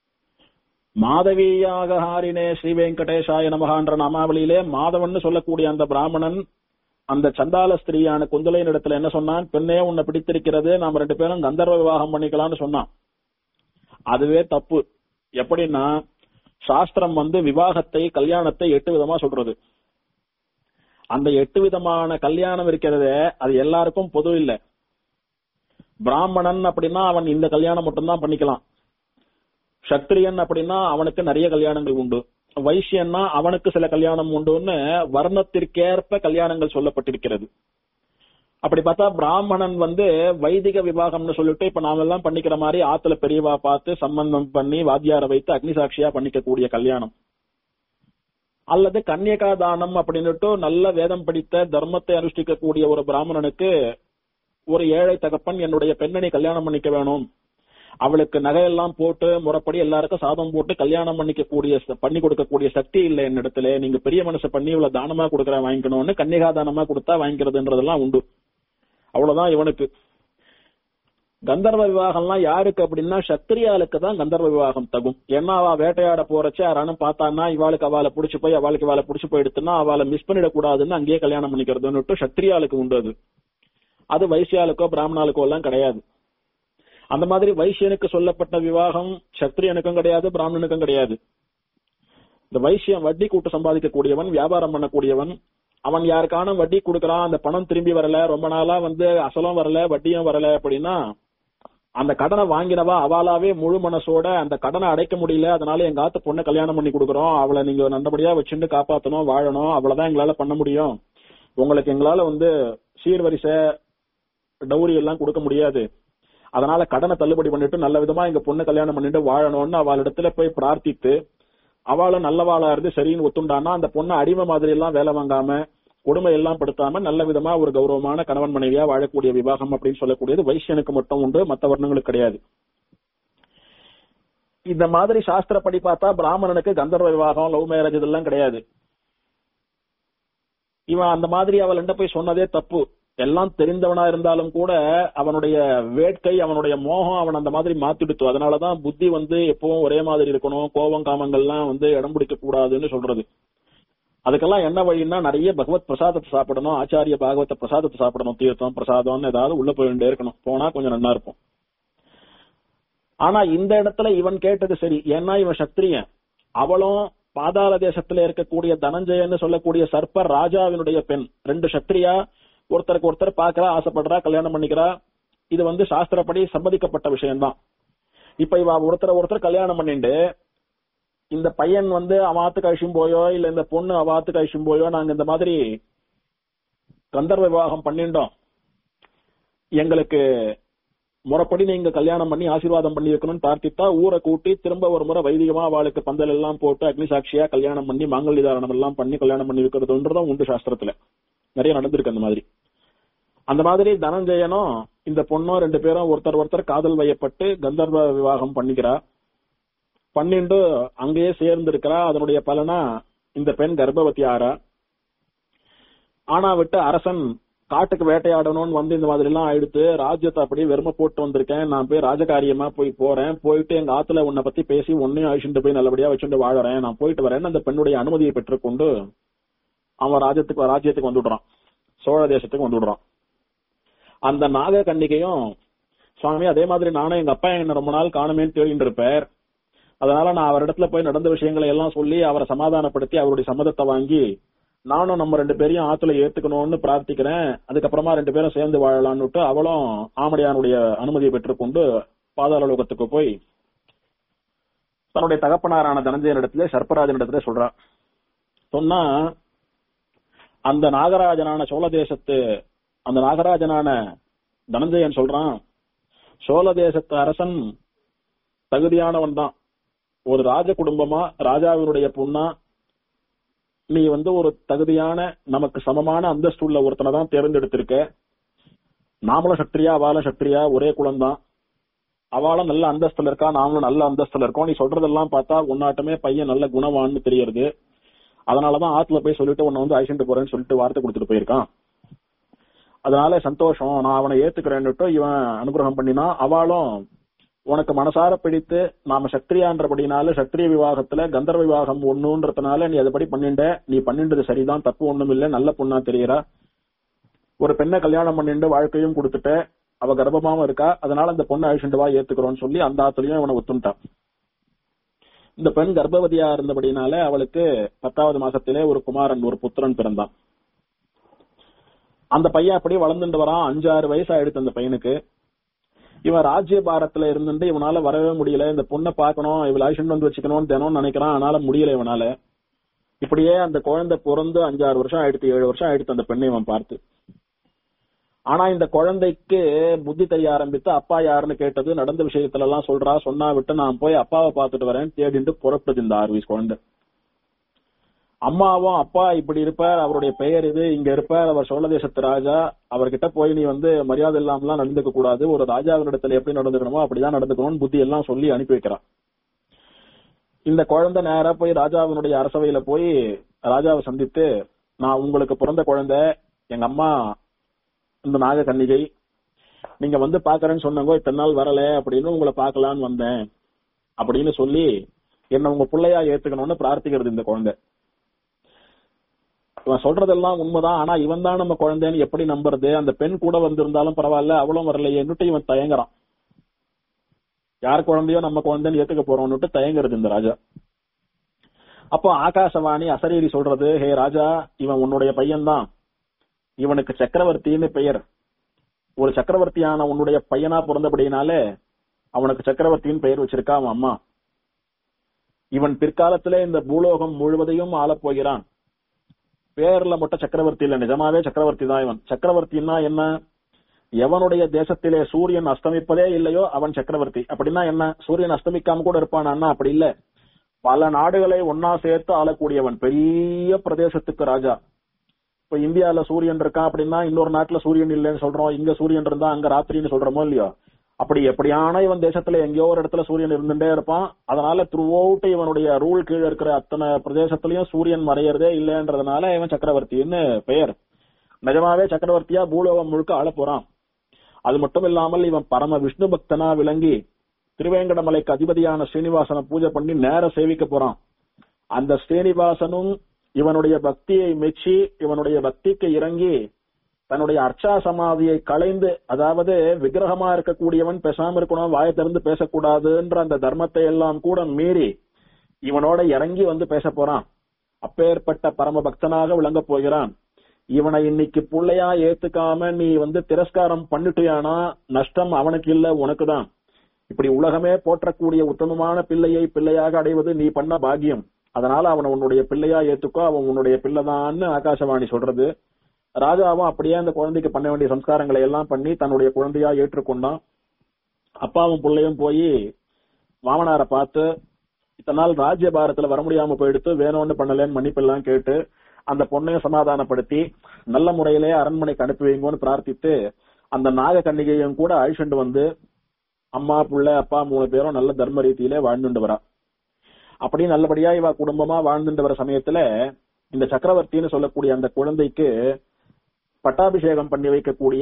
மாதவியாக ஹாரினே ஸ்ரீ வெங்கடேஷாய நமகான்ற நாமாவளியிலே மாதவன் சொல்லக்கூடிய அந்த பிராமணன் அந்த சண்டால ஸ்திரீயான குந்தலையின் இடத்துல என்ன சொன்னான் பெண்ணே உன்னை பிடித்திருக்கிறது நாம ரெண்டு பேரும் கந்தர்வ விவாகம் பண்ணிக்கலாம்னு சொன்னான் அதுவே தப்பு எப்படின்னா சாஸ்திரம் வந்து விவாகத்தை கல்யாணத்தை எட்டு விதமா சொல்றது அந்த எட்டு விதமான கல்யாணம் இருக்கிறதே அது எல்லாருக்கும் பொது இல்ல பிராமணன் அப்படின்னா அவன் இந்த கல்யாணம் மட்டும்தான் பண்ணிக்கலாம் சத்திரியன் அப்படின்னா அவனுக்கு நிறைய கல்யாணங்கள் உண்டு வைசியன்னா அவனுக்கு சில கல்யாணம் உண்டுன்னு வர்ணத்திற்கேற்ப கல்யாணங்கள் சொல்லப்பட்டிருக்கிறது அப்படி பார்த்தா பிராமணன் வந்து வைதிக விவாகம்னு சொல்லிட்டு இப்ப நாம எல்லாம் பண்ணிக்கிற மாதிரி ஆத்துல பெரியவா பார்த்து சம்பந்தம் பண்ணி வாத்தியார வைத்து அக்னி சாட்சியா பண்ணிக்கக்கூடிய கல்யாணம் அல்லது கன்னியகா தானம் அப்படின்னுட்டு நல்ல வேதம் படித்த தர்மத்தை அனுஷ்டிக்கக்கூடிய ஒரு பிராமணனுக்கு ஒரு ஏழை தகப்பன் என்னுடைய பெண்ணனை கல்யாணம் பண்ணிக்க வேணும் அவளுக்கு நகையெல்லாம் போட்டு முறைப்படி எல்லாருக்கும் சாதம் போட்டு கல்யாணம் பண்ணிக்க கூடிய பண்ணி கொடுக்கக்கூடிய சக்தி இல்லை என்னிடத்துல நீங்க பெரிய மனசு பண்ணி இவ்வளவு தானமா கொடுக்கற வாங்கிக்கணும்னு கன்னிகா தானமா கொடுத்தா வாங்கிக்கிறதுன்றதெல்லாம் உண்டு அவ்வளவுதான் இவனுக்கு கந்தர்வ விவாகம்லாம் யாருக்கு அப்படின்னா சத்திரியாளுக்கு தான் கந்தர்வ விவாகம் தகும் ஏன்னா அவ வேட்டையாட போறச்சு யாரானும் பார்த்தான்னா இவாளுக்கு அவளை புடிச்சு போய் அவளுக்கு இவாளை புடிச்சு போயிடுத்துன்னா அவளை மிஸ் பண்ணிடக்கூடாதுன்னு அங்கேயே கல்யாணம் பண்ணிக்கிறதுன்னு சத்திரியாளுக்கு உண்டு அது அது வைசியாளுக்கோ பிராமணாளுக்கோ எல்லாம் கிடையாது அந்த மாதிரி வைசியனுக்கு சொல்லப்பட்ட விவாகம் சத்திரியனுக்கும் கிடையாது பிராமணனுக்கும் கிடையாது இந்த வைசியம் வட்டி கூட்டு சம்பாதிக்கக்கூடியவன் வியாபாரம் பண்ணக்கூடியவன் அவன் யாருக்கான வட்டி கொடுக்கறான் அந்த பணம் திரும்பி வரல ரொம்ப நாளா வந்து அசலும் வரல வட்டியும் வரல அப்படின்னா அந்த கடனை வாங்கினவா அவளாவே முழு மனசோட அந்த கடனை அடைக்க முடியல அதனால எங்க ஆத்து பொண்ணை கல்யாணம் பண்ணி கொடுக்குறோம் அவளை நீங்க நல்லபடியா வச்சுட்டு காப்பாத்தணும் வாழணும் அவ்வளவுதான் எங்களால பண்ண முடியும் உங்களுக்கு எங்களால வந்து சீர்வரிசை டௌரி எல்லாம் கொடுக்க முடியாது அதனால கடனை தள்ளுபடி பண்ணிட்டு நல்ல விதமா எங்க பொண்ணு கல்யாணம் பண்ணிட்டு வாழணும்னு அவளிடத்துல போய் பிரார்த்தித்து அவளும் நல்லவாளா இருந்து சரின்னு ஒத்துண்டானா அந்த பொண்ணை அடிமை மாதிரி எல்லாம் வேலை வாங்காம கொடுமை எல்லாம் படுத்தாம நல்ல விதமா ஒரு கௌரவமான கணவன் மனைவியா வாழக்கூடிய விவாகம் அப்படின்னு சொல்லக்கூடியது வைசியனுக்கு மட்டும் உண்டு மத்த வர்ணங்களுக்கு கிடையாது இந்த மாதிரி சாஸ்திரப்படி பார்த்தா பிராமணனுக்கு கந்தர்வ விவாகம் லவ் மேரேஜ் இதெல்லாம் கிடையாது இவன் அந்த மாதிரி அவள் என்ன போய் சொன்னதே தப்பு எல்லாம் தெரிந்தவனா இருந்தாலும் கூட அவனுடைய வேட்கை அவனுடைய மோகம் அவன் அந்த மாதிரி மாத்திடுத்து அதனாலதான் புத்தி வந்து எப்பவும் ஒரே மாதிரி இருக்கணும் கோபம் காமங்கள்லாம் வந்து இடம் பிடிக்க கூடாதுன்னு சொல்றது அதுக்கெல்லாம் என்ன வழின்னா நிறைய பகவத் பிரசாதத்தை சாப்பிடணும் ஆச்சாரிய பாகவத பிரசாதத்தை சாப்பிடணும் தீர்த்தம் பிரசாதம்னு ஏதாவது உள்ள போயிட்டே இருக்கணும் போனா கொஞ்சம் நல்லா இருக்கும் ஆனா இந்த இடத்துல இவன் கேட்டது சரி ஏன்னா இவன் சத்திரியன் அவளும் பாதாள தேசத்துல இருக்கக்கூடிய தனஞ்சயன்னு சொல்லக்கூடிய சர்ப்ப ராஜாவினுடைய பெண் ரெண்டு சத்திரியா ஒருத்தருக்கு ஒருத்தர் பாக்குறா ஆசைப்படுறா கல்யாணம் பண்ணிக்கிறா இது வந்து சாஸ்திரப்படி சம்மதிக்கப்பட்ட விஷயம்தான் இப்ப இவ ஒருத்தர் ஒருத்தர் கல்யாணம் பண்ணிட்டு இந்த பையன் வந்து அவாத்து கழிச்சும் போயோ இல்ல இந்த பொண்ணு அவாத்து கழிச்சும் போயோ நாங்க இந்த மாதிரி கந்தர்வ விவாகம் பண்ணிட்டோம் எங்களுக்கு முறைப்படி நீங்க கல்யாணம் பண்ணி ஆசீர்வாதம் பண்ணி வைக்கணும்னு பிரார்த்தித்தா ஊரை கூட்டி திரும்ப ஒரு முறை வைதிகமா அவளுக்கு பந்தல் எல்லாம் போட்டு அக்னி சாட்சியா கல்யாணம் பண்ணி மாங்கல்ய தாரணம் எல்லாம் பண்ணி கல்யாணம் பண்ணி வைக்கிறதுன்றதும் உண்டு சாஸ்திரத்துல நிறைய நடந்திருக்கு அந்த மாதிரி அந்த மாதிரி தனஞ்சயனும் இந்த பொண்ணும் ரெண்டு பேரும் ஒருத்தர் ஒருத்தர் காதல் வயப்பட்டு கந்தர்வ விவாகம் பண்ணிக்கிறா பண்ணிண்டு அங்கேயே சேர்ந்து இருக்கிறா அதனுடைய பலனா இந்த பெண் கர்ப்பவதி ஆறா ஆனா விட்டு அரசன் காட்டுக்கு வேட்டையாடணும்னு வந்து இந்த மாதிரி எல்லாம் ஆயிடுத்து ராஜ்யத்தை அப்படியே வெறும போட்டு வந்திருக்கேன் நான் போய் ராஜகாரியமா போய் போறேன் போயிட்டு எங்க ஆத்துல உன்னை பத்தி பேசி உன்னையும் அழிச்சுட்டு போய் நல்லபடியா வச்சுட்டு வாழறேன் நான் போயிட்டு வரேன்னு அந்த பெண்ணுடைய அனுமதியை பெற்றுக்கொண்டு அவன் ராஜ்யத்துக்கு ராஜ்யத்துக்கு வந்துடுறான் சோழ தேசத்துக்கு வந்துடுறான் அந்த நாக கன்னிகையும் சுவாமி அதே மாதிரி நானும் எங்க அப்பா என்ன ரொம்ப நாள் காணுமேன்னு தேடிட்டு இருப்பார் அதனால நான் அவரிடத்துல போய் நடந்த விஷயங்களை எல்லாம் சொல்லி அவரை சமாதானப்படுத்தி அவருடைய சம்மதத்தை வாங்கி நானும் நம்ம ரெண்டு பேரையும் ஆத்துல ஏத்துக்கணும்னு பிரார்த்திக்கிறேன் அதுக்கப்புறமா ரெண்டு பேரும் சேர்ந்து வாழலாம்னுட்டு அவளும் ஆமடியானுடைய அனுமதியை பெற்றுக்கொண்டு பாதாள லோகத்துக்கு போய் தன்னுடைய தகப்பனாரான தனஞ்சயன் இடத்துல சர்ப்பராஜன் இடத்துல சொல்றா சொன்னா அந்த நாகராஜனான சோழ தேசத்து அந்த நாகராஜனான தனஞ்சயன் சொல்றான் சோழ தேசத்து அரசன் தகுதியானவன் தான் ஒரு ராஜ குடும்பமா ராஜாவினுடைய பொண்ணா நீ வந்து ஒரு தகுதியான நமக்கு சமமான அந்தஸ்து உள்ள ஒருத்தனை தான் தேர்ந்தெடுத்திருக்க நாமளும் சக்திரியா வாழ சக்திரியா ஒரே குலம்தான் அவளும் நல்ல அந்தஸ்துல இருக்கா நாமளும் நல்ல அந்தஸ்துல இருக்கோம் நீ சொல்றதெல்லாம் பார்த்தா உன்னாட்டமே பையன் நல்ல குணவான்னு தெரியறது அதனாலதான் ஆத்துல போய் சொல்லிட்டு உன்னை வந்து அழிச்சுட்டு போறேன்னு சொல்லிட்டு வார்த்தை கொடுத்துட்டு போயிருக்கான் அதனால சந்தோஷம் நான் அவனை ஏத்துக்கிறேன்னுட்டு இவன் அனுகிரகம் பண்ணினா அவளும் உனக்கு மனசார பிடித்து நாம சத்திரியான்றபடினால சத்திரிய விவாகத்துல கந்தர்வ விவாகம் ஒண்ணுன்றதுனால நீ அதுபடி பண்ணிண்ட நீ பண்ணின்றது சரிதான் தப்பு ஒண்ணும் இல்ல நல்ல பொண்ணா தெரியறா ஒரு பெண்ணை கல்யாணம் பண்ணிட்டு வாழ்க்கையும் கொடுத்துட்ட அவ கர்ப்பமாவும் இருக்கா அதனால அந்த பொண்ணை அழிச்சுட்டு வா ஏத்துக்கிறோம்னு சொல்லி அந்த ஆத்துலயும் இவனை ஒத்துண்டான் இந்த பெண் கர்ப்பவதியா இருந்தபடினால அவளுக்கு பத்தாவது மாசத்திலே ஒரு குமாரன் ஒரு புத்திரன் பிறந்தான் அந்த பையன் அப்படியே வளர்ந்துட்டு வரான் அஞ்சாறு வயசு ஆயிடுச்சு அந்த பையனுக்கு இவன் ராஜ்ய பாரத்துல இருந்துட்டு இவனால வரவே முடியல இந்த பொண்ணை பார்க்கணும் இவள் ஆயுஷன் வந்து வச்சுக்கணும்னு தினம் நினைக்கிறான் அதனால முடியல இவனால இப்படியே அந்த குழந்தை பிறந்து அஞ்சாறு வருஷம் ஆயிடுத்து ஏழு வருஷம் ஆயிடுத்து அந்த பெண்ணை இவன் பார்த்து ஆனா இந்த குழந்தைக்கு புத்தி தெரிய ஆரம்பித்து அப்பா யாருன்னு கேட்டது நடந்த விஷயத்துல எல்லாம் சொல்றா சொன்னா விட்டு நான் போய் அப்பாவை பார்த்துட்டு வரேன் தேடிட்டு புறப்படுது இந்த ஆறு வயசு குழந்தை அம்மாவும் அப்பா இப்படி இருப்பார் அவருடைய பெயர் இது இங்க இருப்பார் அவர் சோழ தேசத்து ராஜா அவர்கிட்ட போய் நீ வந்து மரியாதை இல்லாமலாம் நடந்துக்க கூடாது ஒரு ராஜாவினிடத்துல எப்படி நடந்துக்கணுமோ அப்படிதான் நடந்துக்கணும்னு புத்தி எல்லாம் சொல்லி அனுப்பி வைக்கிறான் இந்த குழந்தை நேரா போய் ராஜாவினுடைய அரசவையில போய் ராஜாவை சந்தித்து நான் உங்களுக்கு பிறந்த குழந்தை எங்க அம்மா இந்த நாக கன்னிகை நீங்க வந்து பாக்குறேன்னு சொன்னாங்க இத்தனை நாள் வரல அப்படின்னு உங்களை பார்க்கலான்னு வந்தேன் அப்படின்னு சொல்லி என்ன உங்க பிள்ளையா ஏத்துக்கணும்னு பிரார்த்திக்கிறது இந்த குழந்தை இவன் சொல்றதெல்லாம் உண்மைதான் ஆனா இவன் தான் நம்ம குழந்தைன்னு எப்படி நம்புறது அந்த பெண் கூட வந்திருந்தாலும் பரவாயில்ல அவளும் வரலையேன்னுட்டு இவன் தயங்குறான் யார் குழந்தையோ நம்ம குழந்தைன்னு ஏத்துக்க போறோம்னுட்டு தயங்குறது இந்த ராஜா அப்போ ஆகாசவாணி அசரீரி சொல்றது ஹே ராஜா இவன் உன்னுடைய பையன்தான் இவனுக்கு சக்கரவர்த்தின்னு பெயர் ஒரு சக்கரவர்த்தியான உன்னுடைய பையனா பிறந்தபடினாலே அவனுக்கு சக்கரவர்த்தின்னு பெயர் வச்சிருக்கா அவன் அம்மா இவன் பிற்காலத்திலே இந்த பூலோகம் முழுவதையும் ஆளப் போகிறான் பேர்ல மட்டும் சக்கரவர்த்தி இல்ல நிஜமாவே சக்கரவர்த்தி தான் இவன் சக்கரவர்த்தின்னா என்ன எவனுடைய தேசத்திலே சூரியன் அஸ்தமிப்பதே இல்லையோ அவன் சக்கரவர்த்தி அப்படின்னா என்ன சூரியன் அஸ்தமிக்காம கூட இருப்பானா அப்படி இல்ல பல நாடுகளை ஒன்னா சேர்த்து ஆளக்கூடியவன் பெரிய பிரதேசத்துக்கு ராஜா இப்ப இந்தியால சூரியன் இருக்கான் அப்படின்னா இன்னொரு நாட்டுல சூரியன் இல்லைன்னு சொல்றோம் இங்க சூரியன் இருந்தா அங்க ராத்திரின்னு சொல்றோமோ இல்லையோ அப்படி எப்படியான இவன் தேசத்துல எங்கேயோ ஒரு இடத்துல சூரியன் இருந்துட்டே இருப்பான் அதனால த்ரூ அவுட் இவனுடைய ரூல் கீழே இருக்கிற அத்தனை பிரதேசத்திலயும் சூரியன் மறையறதே இல்லைன்றதுனால இவன் சக்கரவர்த்தின்னு பெயர் நிஜமாவே சக்கரவர்த்தியா பூலோகம் முழுக்க ஆள போறான் அது மட்டும் இல்லாமல் இவன் பரம விஷ்ணு பக்தனா விளங்கி திருவேங்கடமலைக்கு அதிபதியான ஸ்ரீனிவாசனை பூஜை பண்ணி நேர சேவிக்க போறான் அந்த ஸ்ரீனிவாசனும் இவனுடைய பக்தியை மெச்சி இவனுடைய பக்திக்கு இறங்கி தன்னுடைய அர்ச்சா சமாதியை களைந்து அதாவது விக்கிரகமா இருக்கக்கூடியவன் பேசாம இருக்கணும் வாயை திறந்து பேசக்கூடாதுன்ற அந்த தர்மத்தை எல்லாம் கூட மீறி இவனோட இறங்கி வந்து பேச போறான் அப்பேற்பட்ட பரம பக்தனாக விளங்க போகிறான் இவனை இன்னைக்கு புள்ளையா ஏத்துக்காம நீ வந்து திரஸ்காரம் பண்ணிட்டியானா நஷ்டம் அவனுக்கு இல்ல உனக்குதான் இப்படி உலகமே போற்றக்கூடிய உத்தமமான பிள்ளையை பிள்ளையாக அடைவது நீ பண்ண பாக்கியம் அதனால அவனை உன்னுடைய பிள்ளையா ஏத்துக்கோ அவன் உன்னுடைய பிள்ளைதான்னு ஆகாசவாணி சொல்றது ராஜாவும் அப்படியே அந்த குழந்தைக்கு பண்ண வேண்டிய சம்ஸ்காரங்களை எல்லாம் பண்ணி தன்னுடைய குழந்தையா ஏற்றுக்கொண்டான் அப்பாவும் பிள்ளையும் போய் மாமனாரை பார்த்து இத்தனை நாள் ராஜ்ய பாரத்துல வர முடியாம போயிடுத்து வேணும்னு பண்ணலன்னு மன்னிப்பெல்லாம் கேட்டு அந்த பொண்ணையும் சமாதானப்படுத்தி நல்ல முறையிலே அரண்மனைக்கு அனுப்பி வைங்கன்னு பிரார்த்தித்து அந்த நாக கன்னிகையும் கூட அழிச்சுண்டு வந்து அம்மா புள்ள அப்பா மூணு பேரும் நல்ல தர்ம ரீதியிலே வாழ்ந்துட்டு வரா அப்படி நல்லபடியா இவ குடும்பமா வாழ்ந்துட்டு வர சமயத்துல இந்த சக்கரவர்த்தின்னு சொல்லக்கூடிய அந்த குழந்தைக்கு பட்டாபிஷேகம் பண்ணி வைக்கக்கூடிய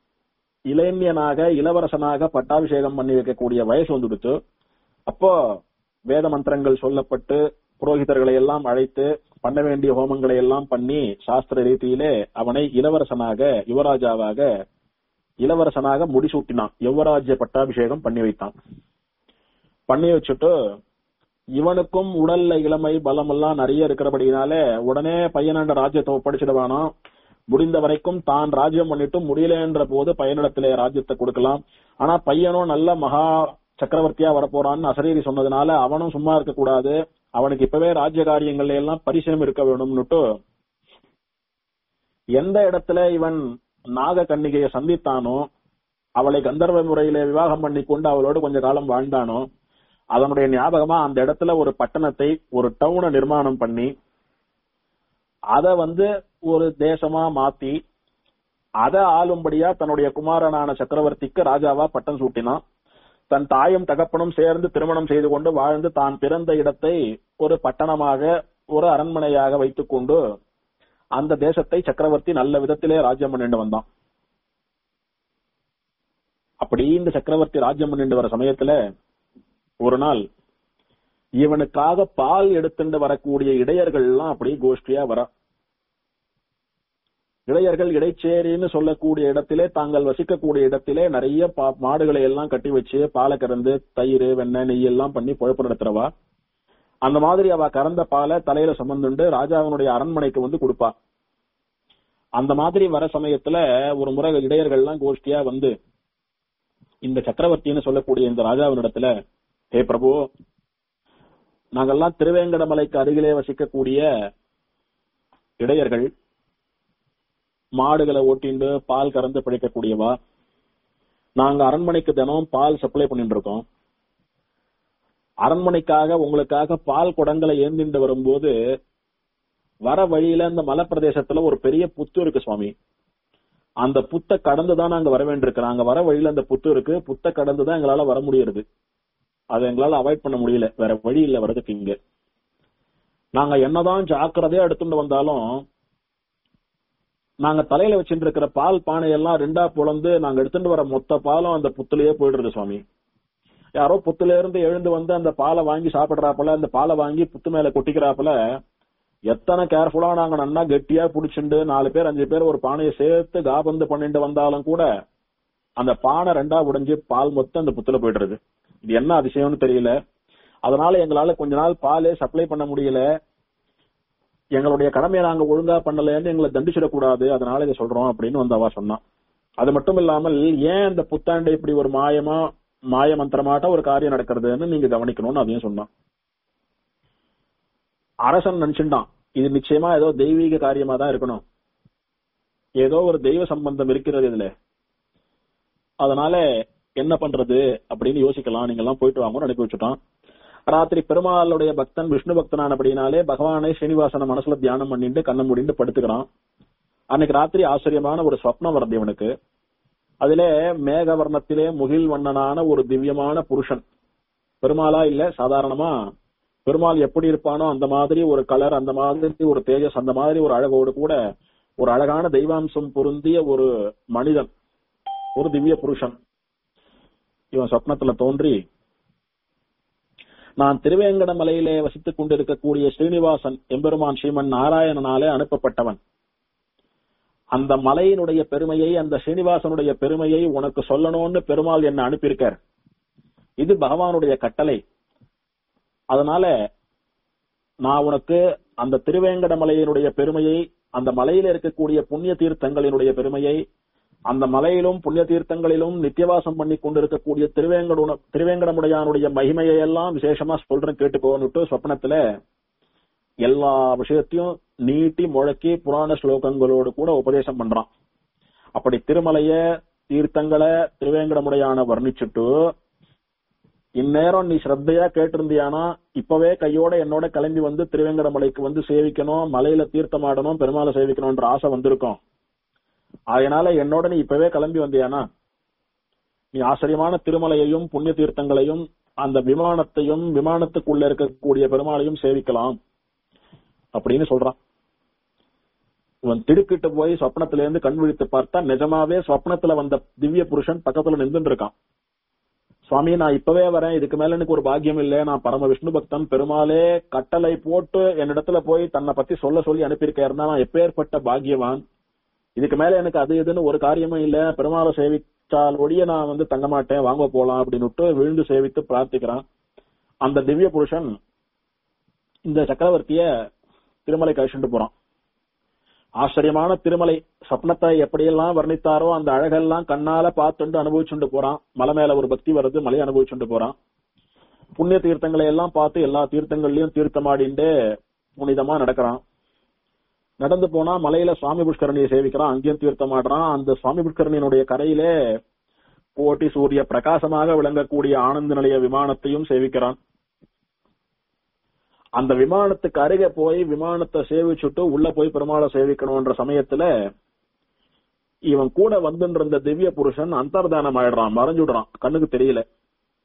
இளைஞனாக இளவரசனாக பட்டாபிஷேகம் பண்ணி வைக்கக்கூடிய வயசு வந்துடுத்து அப்போ வேத மந்திரங்கள் சொல்லப்பட்டு புரோகிதர்களை எல்லாம் அழைத்து பண்ண வேண்டிய ஹோமங்களை எல்லாம் பண்ணி சாஸ்திர ரீதியிலே அவனை இளவரசனாக யுவராஜாவாக இளவரசனாக முடிசூட்டினான் யுவராஜ்ய பட்டாபிஷேகம் பண்ணி வைத்தான் பண்ணி வச்சுட்டு இவனுக்கும் உடல்ல இளமை பலம் எல்லாம் நிறைய இருக்கிறபடினால உடனே பையனாண்ட ராஜ்யத்தை ஒப்படைச்சிடுவானோ முடிந்த வரைக்கும் தான் ராஜ்யம் பண்ணிட்டு முடியலன்ற போது பையனிடத்திலே ராஜ்யத்தை கொடுக்கலாம் ஆனா பையனும் நல்ல மகா சக்கரவர்த்தியா வரப்போறான்னு அசரீரி சொன்னதுனால அவனும் சும்மா இருக்க கூடாது அவனுக்கு இப்பவே ராஜ்ய காரியங்கள்ல எல்லாம் பரிசயம் இருக்க வேணும்னுட்டு எந்த இடத்துல இவன் நாக கன்னிகையை சந்தித்தானோ அவளை கந்தர்வ முறையில விவாகம் பண்ணி கொண்டு அவளோடு கொஞ்ச காலம் வாழ்ந்தானோ அதனுடைய ஞாபகமா அந்த இடத்துல ஒரு பட்டணத்தை ஒரு டவுனை நிர்மாணம் பண்ணி அத வந்து ஒரு தேசமா மாத்தி அத ஆளும்படியா தன்னுடைய குமாரனான சக்கரவர்த்திக்கு ராஜாவா பட்டம் சூட்டினான் தன் தாயும் தகப்பனும் சேர்ந்து திருமணம் செய்து கொண்டு வாழ்ந்து தான் பிறந்த இடத்தை ஒரு பட்டணமாக ஒரு அரண்மனையாக வைத்துக் கொண்டு அந்த தேசத்தை சக்கரவர்த்தி நல்ல விதத்திலே ராஜ்யம் பண்ணிட்டு வந்தான் அப்படி இந்த சக்கரவர்த்தி ராஜ்யம் பண்ணிட்டு வர சமயத்துல ஒரு நாள் இவனுக்காக பால் எடுத்துட்டு வரக்கூடிய இடையர்கள் எல்லாம் அப்படியே கோஷ்டியா வர இடையர்கள் இடைச்சேரின்னு சொல்லக்கூடிய இடத்திலே தாங்கள் வசிக்கக்கூடிய இடத்திலே நிறைய பா- மாடுகளை எல்லாம் கட்டி வச்சு பாலை கறந்து தயிர் வெண்ணெய் நெய் எல்லாம் பண்ணி பொழப்பு நடத்துறவா அந்த மாதிரி அவ கறந்த பாலை தலையில சுமந்துண்டு ராஜாவினுடைய அரண்மனைக்கு வந்து கொடுப்பா அந்த மாதிரி வர சமயத்துல ஒரு முறை இடையர்கள் எல்லாம் கோஷ்டியா வந்து இந்த சக்கரவர்த்தின்னு சொல்லக்கூடிய இந்த ராஜாவினிடத்துல ஹே பிரபு நாங்கெல்லாம் திருவேங்கடமலைக்கு அருகிலே வசிக்கக்கூடிய இடையர்கள் மாடுகளை ஓட்டிண்டு பால் கறந்து பிழைக்கக்கூடியவா நாங்க அரண்மனைக்கு தினம் பால் சப்ளை பண்ணிட்டு இருக்கோம் அரண்மனைக்காக உங்களுக்காக பால் குடங்களை ஏந்திண்டு வரும்போது வர வழியில இந்த மலைப்பிரதேசத்துல ஒரு பெரிய புத்து இருக்கு சுவாமி அந்த புத்த கடந்து தான் நாங்க வர வேண்டியிருக்கிறோம் அங்க வர வழியில அந்த புத்து இருக்கு புத்த கடந்து தான் எங்களால வர முடியறது அதை எங்களால அவாய்ட் பண்ண முடியல வேற வழி இல்ல வர்றதுக்கு இங்க நாங்க என்னதான் ஜாக்கிரதையா எடுத்துட்டு வந்தாலும் நாங்க தலையில வச்சுட்டு இருக்கிற பால் பானையெல்லாம் ரெண்டா புலந்து நாங்க எடுத்துட்டு வர மொத்த பாலும் அந்த புத்துலயே போயிடுறது சுவாமி யாரோ புத்துல இருந்து எழுந்து வந்து அந்த பாலை வாங்கி சாப்பிடுறாப்புல அந்த பாலை வாங்கி புத்து மேல கொட்டிக்கிறாப்புல எத்தனை கேர்ஃபுல்லா நாங்க நன்னா கெட்டியா புடிச்சுண்டு நாலு பேர் அஞ்சு பேர் ஒரு பானையை சேர்த்து காபந்து பண்ணிட்டு வந்தாலும் கூட அந்த பானை ரெண்டா உடைஞ்சு பால் மொத்தம் அந்த புத்துல போயிடுறது இது என்ன அதிசயம்னு தெரியல அதனால எங்களால கொஞ்ச நாள் பாலே சப்ளை பண்ண முடியல எங்களுடைய கடமையை நாங்க ஒழுங்கா பண்ணலன்னு எங்களை தண்டிச்சிடக்கூடாது அதனால இதை சொல்றோம் அப்படின்னு வந்து அவ சொன்னான் அது மட்டும் இல்லாமல் ஏன் இந்த புத்தாண்டு இப்படி ஒரு மாயமா மாய மந்திரமாட்ட ஒரு காரியம் நடக்கிறதுன்னு நீங்க கவனிக்கணும்னு அதையும் சொன்னான் அரசன் நினைச்சுட்டான் இது நிச்சயமா ஏதோ தெய்வீக காரியமா தான் இருக்கணும் ஏதோ ஒரு தெய்வ சம்பந்தம் இருக்கிறது இதுல அதனால என்ன பண்றது அப்படின்னு யோசிக்கலாம் நீங்க எல்லாம் போயிட்டு வாங்கன்னு அனுப்பி வச்சுட்டான் ராத்திரி பெருமாளுடைய பக்தன் விஷ்ணு பக்தனானபடினாலே பகவானை ஸ்ரீனிவாசன மனசுல தியானம் பண்ணிட்டு கண்ணை மூடிட்டு படுத்துக்கிறான் அன்னைக்கு ராத்திரி ஆச்சரியமான ஒரு ஸ்வப்னம் வருது இவனுக்கு அதிலே மேகவர்ணத்திலே முகில் வண்ணனான ஒரு திவ்யமான புருஷன் பெருமாளா இல்ல சாதாரணமா பெருமாள் எப்படி இருப்பானோ அந்த மாதிரி ஒரு கலர் அந்த மாதிரி ஒரு தேஜஸ் அந்த மாதிரி ஒரு அழகோடு கூட ஒரு அழகான தெய்வாம்சம் பொருந்திய ஒரு மனிதன் ஒரு திவ்ய புருஷன் இவன் சொப்னத்துல தோன்றி நான் திருவேங்கடமலையிலே வசித்துக் கொண்டிருக்கக்கூடிய ஸ்ரீனிவாசன் எம்பெருமான் ஸ்ரீமன் நாராயணனாலே அனுப்பப்பட்டவன் அந்த மலையினுடைய பெருமையை அந்த ஸ்ரீனிவாசனுடைய பெருமையை உனக்கு சொல்லணும்னு பெருமாள் என்ன அனுப்பியிருக்கார் இது பகவானுடைய கட்டளை அதனால நான் உனக்கு அந்த திருவேங்கடமலையினுடைய பெருமையை அந்த மலையில இருக்கக்கூடிய புண்ணிய தீர்த்தங்களினுடைய பெருமையை அந்த மலையிலும் புண்ணிய தீர்த்தங்களிலும் நித்தியவாசம் பண்ணி கொண்டிருக்கக்கூடிய திருவேங்கட திருவேங்கடமுடையானுடைய மகிமையை எல்லாம் விசேஷமா சொல்றேன் கேட்டுக்கோன்னுட்டு சொப்னத்துல எல்லா விஷயத்தையும் நீட்டி முழக்கி புராண ஸ்லோகங்களோடு கூட உபதேசம் பண்றான் அப்படி திருமலைய தீர்த்தங்களை திருவேங்கடமுடையான வர்ணிச்சுட்டு இந்நேரம் நீ ஸ்ரத்தையா கேட்டிருந்தியானா இப்பவே கையோட என்னோட கிளம்பி வந்து திருவேங்கடமலைக்கு வந்து சேவிக்கணும் மலையில தீர்த்தமாடணும் பெருமாளை சேவிக்கணும்ன்ற ஆசை வந்திருக்கும் அதனால என்னோட நீ இப்பவே கிளம்பி வந்தியானா நீ ஆச்சரியமான திருமலையையும் புண்ணிய தீர்த்தங்களையும் அந்த விமானத்தையும் விமானத்துக்குள்ள இருக்கக்கூடிய பெருமாளையும் சேவிக்கலாம் அப்படின்னு சொல்றான் இவன் திடுக்கிட்டு போய் சொப்னத்துல இருந்து கண் விழித்து பார்த்தா நிஜமாவே சொப்னத்துல வந்த திவ்ய புருஷன் பக்கத்துல நின்றுட்டு இருக்கான் சுவாமி நான் இப்பவே வரேன் இதுக்கு மேல எனக்கு ஒரு பாக்கியம் இல்ல நான் பரம விஷ்ணு பக்தன் பெருமாளே கட்டளை போட்டு என்னிடத்துல போய் தன்னை பத்தி சொல்ல சொல்லி அனுப்பியிருக்காருன்னா நான் எப்பேற்பட்ட பாக்கியவான் இதுக்கு மேல எனக்கு அது இதுன்னு ஒரு காரியமும் இல்ல பெருமாளை சேவிச்சால் ஒழிய நான் வந்து தங்க மாட்டேன் வாங்க போலாம் அப்படின்னு விழுந்து சேவித்து பிரார்த்திக்கிறான் அந்த திவ்ய புருஷன் இந்த சக்கரவர்த்திய திருமலை கழிச்சுட்டு போறான் ஆச்சரியமான திருமலை சப்னத்தை எப்படியெல்லாம் வர்ணித்தாரோ அந்த அழகெல்லாம் கண்ணால பார்த்துண்டு அனுபவிச்சுண்டு போறான் மலை மேல ஒரு பக்தி வருது மலையை அனுபவிச்சுண்டு போறான் புண்ணிய தீர்த்தங்களை எல்லாம் பார்த்து எல்லா தீர்த்தங்கள்லயும் தீர்த்தமாடிண்டு புனிதமா நடக்கிறான் நடந்து போனா மலையில சுவாமி புஷ்கரணியை சேவிக்கிறான் அங்கேயும் தீர்த்தமாடுறான் அந்த சுவாமி புஷ்கரணியினுடைய கரையிலே கோட்டி சூரிய பிரகாசமாக விளங்கக்கூடிய ஆனந்த நிலைய விமானத்தையும் சேவிக்கிறான் அந்த விமானத்துக்கு அருகே போய் விமானத்தை சேவிச்சுட்டு உள்ள போய் பெருமாளை சேவிக்கணும்ன்ற சமயத்துல இவன் கூட வந்துட்டு இருந்த திவ்ய புருஷன் அந்தர்தானம் ஆயிடுறான் மறைஞ்சுடுறான் கண்ணுக்கு தெரியல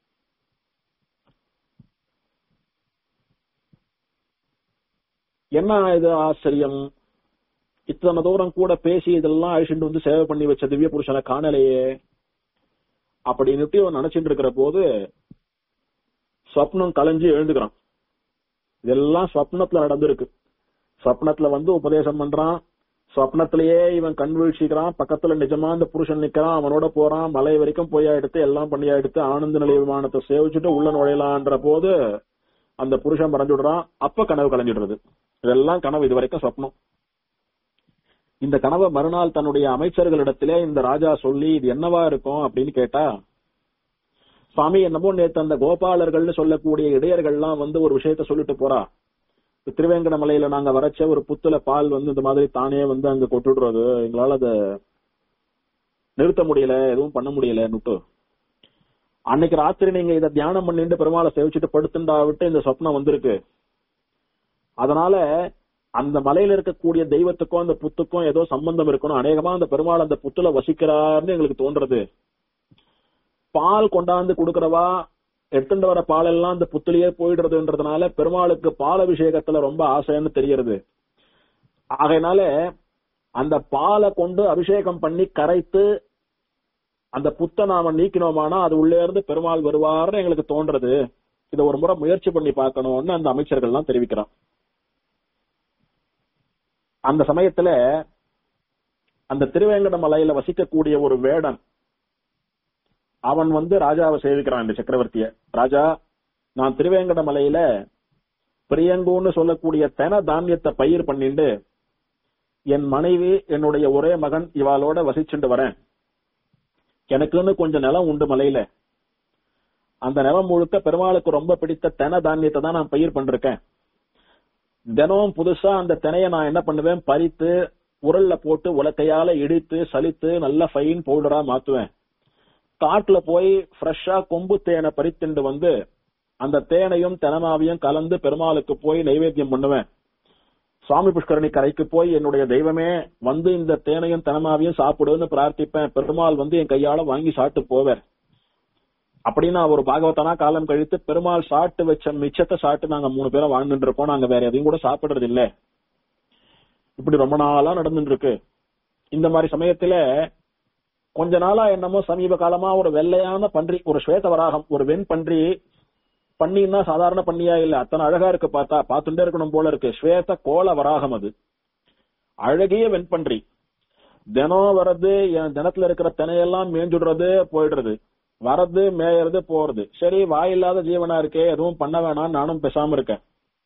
என்ன இது ஆச்சரியம் இத்தனை தூரம் கூட பேசி இதெல்லாம் அழிச்சுட்டு வந்து சேவை பண்ணி வச்ச திவ்ய புருஷனை காணலையே அப்படின்னுட்டு இவன் நினைச்சிட்டு இருக்கிற போது சொப்னம் கலைஞ்சு எழுந்துக்கிறான் இதெல்லாம் சொப்னத்துல நடந்திருக்கு சொப்னத்துல வந்து உபதேசம் பண்றான் சொப்னத்திலேயே இவன் கண் வீழ்ச்சிக்கிறான் பக்கத்துல நிஜமா அந்த புருஷன் நிக்கிறான் அவனோட போறான் மலை வரைக்கும் போய் எடுத்து எல்லாம் பண்ணி எடுத்து ஆனந்த நிலை விமானத்தை சேவிச்சுட்டு உள்ள நுழையலான்ற போது அந்த புருஷன் மறைஞ்சு விடுறான் அப்ப கனவு கலைஞ்சிடுறது இதெல்லாம் கனவு இது வரைக்கும் சொப்னம் இந்த கனவை மறுநாள் தன்னுடைய அமைச்சர்களிடத்திலே இந்த ராஜா சொல்லி இது என்னவா இருக்கும் அப்படின்னு கேட்டா சுவாமி என்னமோ நேத்து அந்த கோபாலர்கள்னு சொல்லக்கூடிய இடையர்கள்லாம் வந்து ஒரு விஷயத்த சொல்லிட்டு போறா திருவேங்கட மலையில நாங்க வரைச்ச ஒரு புத்துல பால் வந்து இந்த மாதிரி தானே வந்து அங்க கொட்டுடுறது எங்களால அதை நிறுத்த முடியல எதுவும் பண்ண முடியலன்னுட்டு அன்னைக்கு ராத்திரி நீங்க இதை தியானம் பண்ணிட்டு பெருமாளை சேவிச்சுட்டு படுத்துண்டா விட்டு இந்த சொப்னம் வந்திருக்கு அதனால அந்த மலையில இருக்கக்கூடிய தெய்வத்துக்கும் அந்த புத்துக்கும் ஏதோ சம்பந்தம் இருக்கணும் அநேகமா அந்த பெருமாள் அந்த புத்துல வசிக்கிறார்னு எங்களுக்கு தோன்றது பால் கொண்டாந்து கொடுக்கறவா எடுத்துட்டு வர பால் எல்லாம் அந்த புத்திலேயே போயிடுறதுன்றதுனால பெருமாளுக்கு பால் அபிஷேகத்துல ரொம்ப ஆசைன்னு தெரியறது ஆகையினால அந்த பாலை கொண்டு அபிஷேகம் பண்ணி கரைத்து அந்த புத்தை நாம நீக்கினோமானா அது உள்ளே இருந்து பெருமாள் வருவார்னு எங்களுக்கு தோன்றது இதை ஒரு முறை முயற்சி பண்ணி பார்க்கணும்னு அந்த அமைச்சர்கள்லாம் தெரிவிக்கிறான் அந்த சமயத்துல அந்த திருவேங்கட மலையில வசிக்கக்கூடிய ஒரு வேடன் அவன் வந்து ராஜாவை சேவிக்கிறான் இந்த சக்கரவர்த்திய ராஜா நான் திருவேங்கட மலையில பிரியங்குன்னு சொல்லக்கூடிய தென தானியத்தை பயிர் பண்ணிண்டு என் மனைவி என்னுடைய ஒரே மகன் இவாளோட வசிச்சுண்டு வரேன் எனக்குன்னு கொஞ்சம் நிலம் உண்டு மலையில அந்த நிலம் முழுக்க பெருமாளுக்கு ரொம்ப பிடித்த தென தானியத்தை தான் நான் பயிர் பண்ணிருக்கேன் தினமும் புதுசா அந்த தினைய நான் என்ன பண்ணுவேன் பறித்து உரல்ல போட்டு உலக்கையால இடித்து சலித்து நல்ல ஃபைன் பவுடரா மாத்துவேன் காட்டுல போய் ஃப்ரெஷ்ஷா கொம்பு தேனை பறித்துண்டு வந்து அந்த தேனையும் தெனமாவையும் கலந்து பெருமாளுக்கு போய் நைவேத்தியம் பண்ணுவேன் சுவாமி புஷ்கரணி கரைக்கு போய் என்னுடைய தெய்வமே வந்து இந்த தேனையும் தெனமாவையும் சாப்பிடுன்னு பிரார்த்திப்பேன் பெருமாள் வந்து என் கையால வாங்கி சாப்பிட்டு போவார் அப்படின்னு ஒரு பாகவத்தனா காலம் கழித்து பெருமாள் சாப்பிட்டு வச்ச மிச்சத்தை சாப்பிட்டு நாங்க மூணு பேரும் வாழ்ந்துட்டு இருக்கோம் நாங்க வேற எதையும் கூட சாப்பிடுறது இல்ல இப்படி ரொம்ப நாளா நடந்துட்டு இருக்கு இந்த மாதிரி சமயத்துல கொஞ்ச நாளா என்னமோ சமீப காலமா ஒரு வெள்ளையான பன்றி ஒரு ஸ்வேத வராகம் ஒரு வெண் பன்றி பண்ணின்னா சாதாரண பண்ணியா இல்ல அத்தனை அழகா இருக்கு பார்த்தா பார்த்துட்டே இருக்கணும் போல இருக்கு ஸ்வேத கோல வராகம் அது அழகிய வெண்பன்றி தினம் வர்றது என் தினத்துல இருக்கிற தினையெல்லாம் மேஞ்சுடுறது போயிடுறது வரது மேயறது போறது சரி வாயில்லாத ஜீவனா இருக்கே எதுவும் பண்ண வேணாம் நானும் பேசாம இருக்கேன்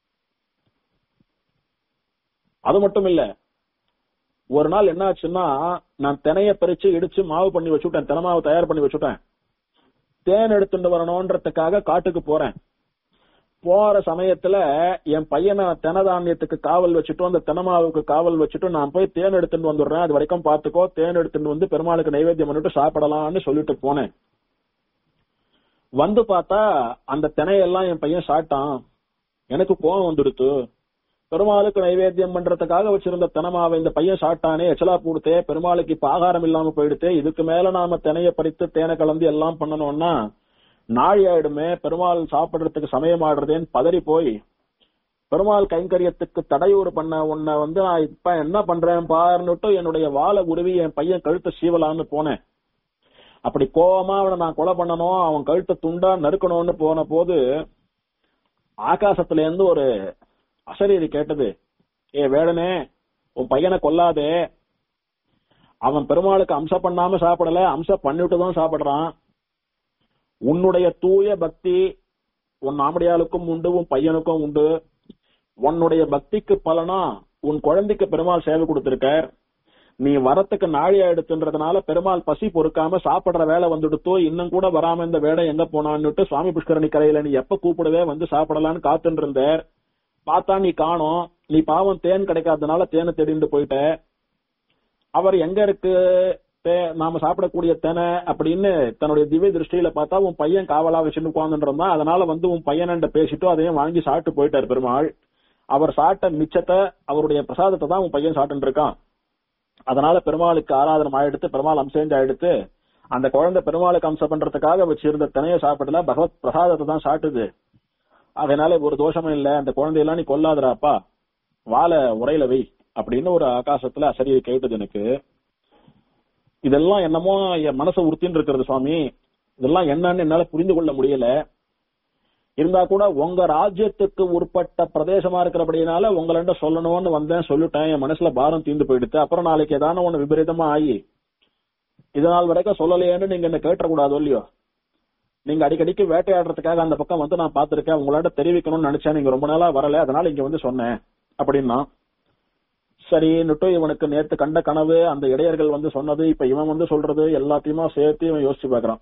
அது மட்டும் இல்ல ஒரு நாள் என்ன ஆச்சுன்னா நான் தினைய பறிச்சு இடிச்சு மாவு பண்ணி வச்சுட்டேன் தினை மாவு தயார் பண்ணி வச்சுட்டேன் தேன் எடுத்துட்டு வரணும்ன்றதுக்காக காட்டுக்கு போறேன் போற சமயத்துல என் பையனை தென தானியத்துக்கு காவல் வச்சுட்டும் அந்த தெனமாவுக்கு காவல் வச்சுட்டும் நான் போய் தேன் எடுத்துட்டு வந்துடுறேன் அது வரைக்கும் பாத்துக்கோ தேன் எடுத்துட்டு வந்து பெருமாளுக்கு நைவேத்தியம் பண்ணிட்டு சாப்பிடலாம்னு சொல்லிட்டு போனேன் வந்து பார்த்தா அந்த தினையெல்லாம் என் பையன் சாப்பிட்டான் எனக்கு கோவம் வந்துடுத்து பெருமாளுக்கு நைவேத்தியம் பண்றதுக்காக வச்சிருந்த தினமாவை இந்த பையன் சாப்பிட்டானே எச்சலா போடுத்தே பெருமாளுக்கு இப்ப ஆகாரம் இல்லாம போயிடுத்தே இதுக்கு மேல நாம தினைய பறித்து தேனை கலந்து எல்லாம் பண்ணணும்னா நாழி ஆயிடுமே பெருமாள் சாப்பிடுறதுக்கு சமயம் ஆடுறதேன்னு பதறி போய் பெருமாள் கைங்கரியத்துக்கு தடையூறு பண்ண உன்னை வந்து நான் இப்ப என்ன பண்றேன் பாருன்னுட்டு என்னுடைய வாழை உருவி என் பையன் கழுத்தை சீவலான்னு போனேன் அப்படி கோவமா அவனை நான் கொலை பண்ணணும் அவன் கழுத்தை துண்டா நறுக்கணும்னு போன போது ஆகாசத்துல இருந்து ஒரு அசரீரி கேட்டது ஏ வேடனே உன் பையனை கொல்லாதே அவன் பெருமாளுக்கு அம்சம் பண்ணாம சாப்பிடல அம்சம் பண்ணிட்டு தான் சாப்பிடுறான் உன்னுடைய தூய பக்தி உன் ஆம்படியாளுக்கும் உண்டு உன் பையனுக்கும் உண்டு உன்னுடைய பக்திக்கு பலனா உன் குழந்தைக்கு பெருமாள் சேவை கொடுத்திருக்க நீ வரத்துக்கு நாழி எடுத்துன்றதுனால பெருமாள் பசி பொறுக்காம சாப்பிடுற வேலை வந்துடுத்தோ இன்னும் கூட வராம இந்த வேடை எங்க போனான்னுட்டு சுவாமி புஷ்கரணி கரையில நீ எப்ப கூப்பிடுவே வந்து சாப்பிடலான்னு காத்துட்டு இருந்தார் பார்த்தா நீ காணோம் நீ பாவம் தேன் கிடைக்காதனால தேனை தேடிட்டு போயிட்ட அவர் எங்க இருக்கு தே- நாம சாப்பிடக்கூடிய தேனை அப்படின்னு தன்னுடைய திவ்ய திருஷ்டியில பார்த்தா உன் பையன் காவலா வச்சுட்டு உட்கார்ந்துட்டு அதனால வந்து உன் பையன்கிட்ட பேசிட்டு அதையும் வாங்கி சாப்பிட்டு போயிட்டார் பெருமாள் அவர் சாப்பிட்ட மிச்சத்தை அவருடைய பிரசாதத்தை தான் உன் பையன் சாப்பிட்டு இருக்கான் அதனால பெருமாளுக்கு ஆராதனம் ஆயிடுத்து பெருமாள் அம்சேஞ்சு ஆயிடுத்து அந்த குழந்தை பெருமாளுக்கு அம்சம் பண்றதுக்காக வச்சிருந்த தினைய சாப்பிடல பகவத் பிரசாதத்தை தான் சாப்பிட்டுது அதனால ஒரு தோஷமும் இல்ல அந்த குழந்தையெல்லாம் நீ கொல்லாதடாப்பா வாழை உரையில வை அப்படின்னு ஒரு ஆகாசத்துல அசரிய கேட்டது எனக்கு இதெல்லாம் என்னமோ என் மனசை உறுத்தின்னு இருக்கிறது சுவாமி இதெல்லாம் என்னன்னு என்னால புரிந்து கொள்ள முடியல இருந்தா கூட உங்க ராஜ்யத்துக்கு உட்பட்ட பிரதேசமா இருக்கிறபடினால உங்கள்ட்ட சொல்லணும்னு வந்தேன் சொல்லிட்டேன் என் மனசுல பாரம் தீர்ந்து போயிடுத்து அப்புறம் நாளைக்கு ஏதான ஒண்ணு விபரீதமா ஆகி இதனால் வரைக்கும் சொல்லலையேன்னு நீங்க என்ன கேட்டக்கூடாதோ இல்லையோ நீங்க அடிக்கடிக்கு வேட்டையாடுறதுக்காக அந்த பக்கம் வந்து நான் பாத்திருக்கேன் உங்களாட்ட தெரிவிக்கணும்னு நினைச்சேன் நீங்க ரொம்ப நாளா வரல அதனால இங்க வந்து சொன்னேன் அப்படின்னா சரின்னுட்டு இவனுக்கு நேத்து கண்ட கனவு அந்த இடையர்கள் வந்து சொன்னது இப்ப இவன் வந்து சொல்றது எல்லாத்தையுமே சேர்த்து இவன் யோசிச்சு பாக்குறான்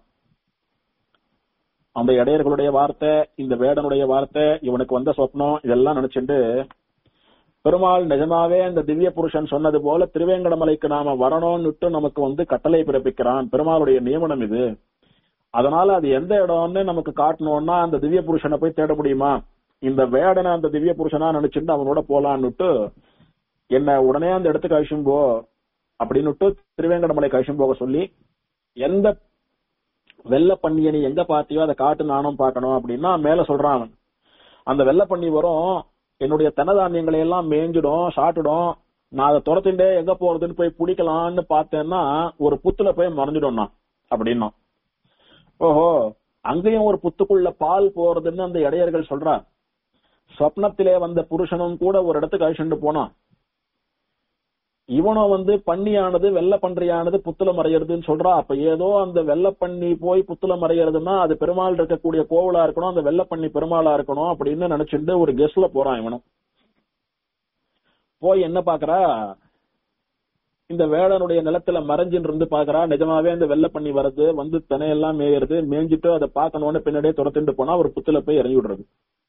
அந்த இடையர்களுடைய வார்த்தை இந்த வேடனுடைய வார்த்தை இவனுக்கு வந்த சொப்னம் இதெல்லாம் நினைச்சுட்டு பெருமாள் நிஜமாவே இந்த திவ்ய புருஷன் சொன்னது போல திருவேங்கடமலைக்கு நாம வரணும்னுட்டு நமக்கு வந்து கட்டளை பிறப்பிக்கிறான் பெருமாளுடைய நியமனம் இது அதனால அது எந்த இடம்னு நமக்கு காட்டணும்னா அந்த திவ்ய புருஷனை போய் தேட முடியுமா இந்த வேடனை அந்த திவ்ய புருஷனா நினைச்சுட்டு அவனோட போலான்னுட்டு என்ன உடனே அந்த இடத்துக்கு அழிச்சும் போ அப்படின்னுட்டு திருவேங்கடமலை கழிச்சும் போக சொல்லி எந்த வெள்ள பண்ணிய நீ எங்க பாத்தியோ அதை காட்டு நானும் பார்க்கணும் அப்படின்னா மேல சொல்றான் அவன் அந்த வெள்ள பண்ணி வரும் என்னுடைய தனதானியங்களை எல்லாம் மேய்ஞ்சிடும் சாப்பிட்டுடும் நான் அதை துரத்திண்டே எங்க போறதுன்னு போய் பிடிக்கலாம்னு பார்த்தேன்னா ஒரு புத்துல போய் மறைஞ்சிடும் நான் அப்படின்னா ஓஹோ அங்கேயும் ஒரு புத்துக்குள்ள பால் போறதுன்னு அந்த இடையர்கள் சொல்றா சொப்னத்திலே வந்த புருஷனும் கூட ஒரு இடத்துக்கு அழிச்சுட்டு போனான் இவனும் வந்து பன்னியானது வெள்ள பன்றியானது புத்துல மறையிறதுன்னு சொல்றா அப்ப ஏதோ அந்த வெள்ள பண்ணி போய் புத்துல மறையிறதுன்னா அது பெருமாள் இருக்கக்கூடிய கோவிலா இருக்கணும் அந்த வெள்ள பண்ணி பெருமாளா இருக்கணும் அப்படின்னு நினைச்சுட்டு ஒரு கெஸ்ட்ல போறான் இவனும் போய் என்ன பாக்குறா இந்த வேடனுடைய நிலத்துல மறைஞ்சின்னு இருந்து பாக்குறா நிஜமாவே இந்த வெள்ள பண்ணி வருது வந்து தினையெல்லாம் மேயறது மேய்ஞ்சிட்டு அதை பார்க்கணும்னு பின்னாடியே துரத்திட்டு போனா ஒரு புத்துல போய் இறங்கி விடுறது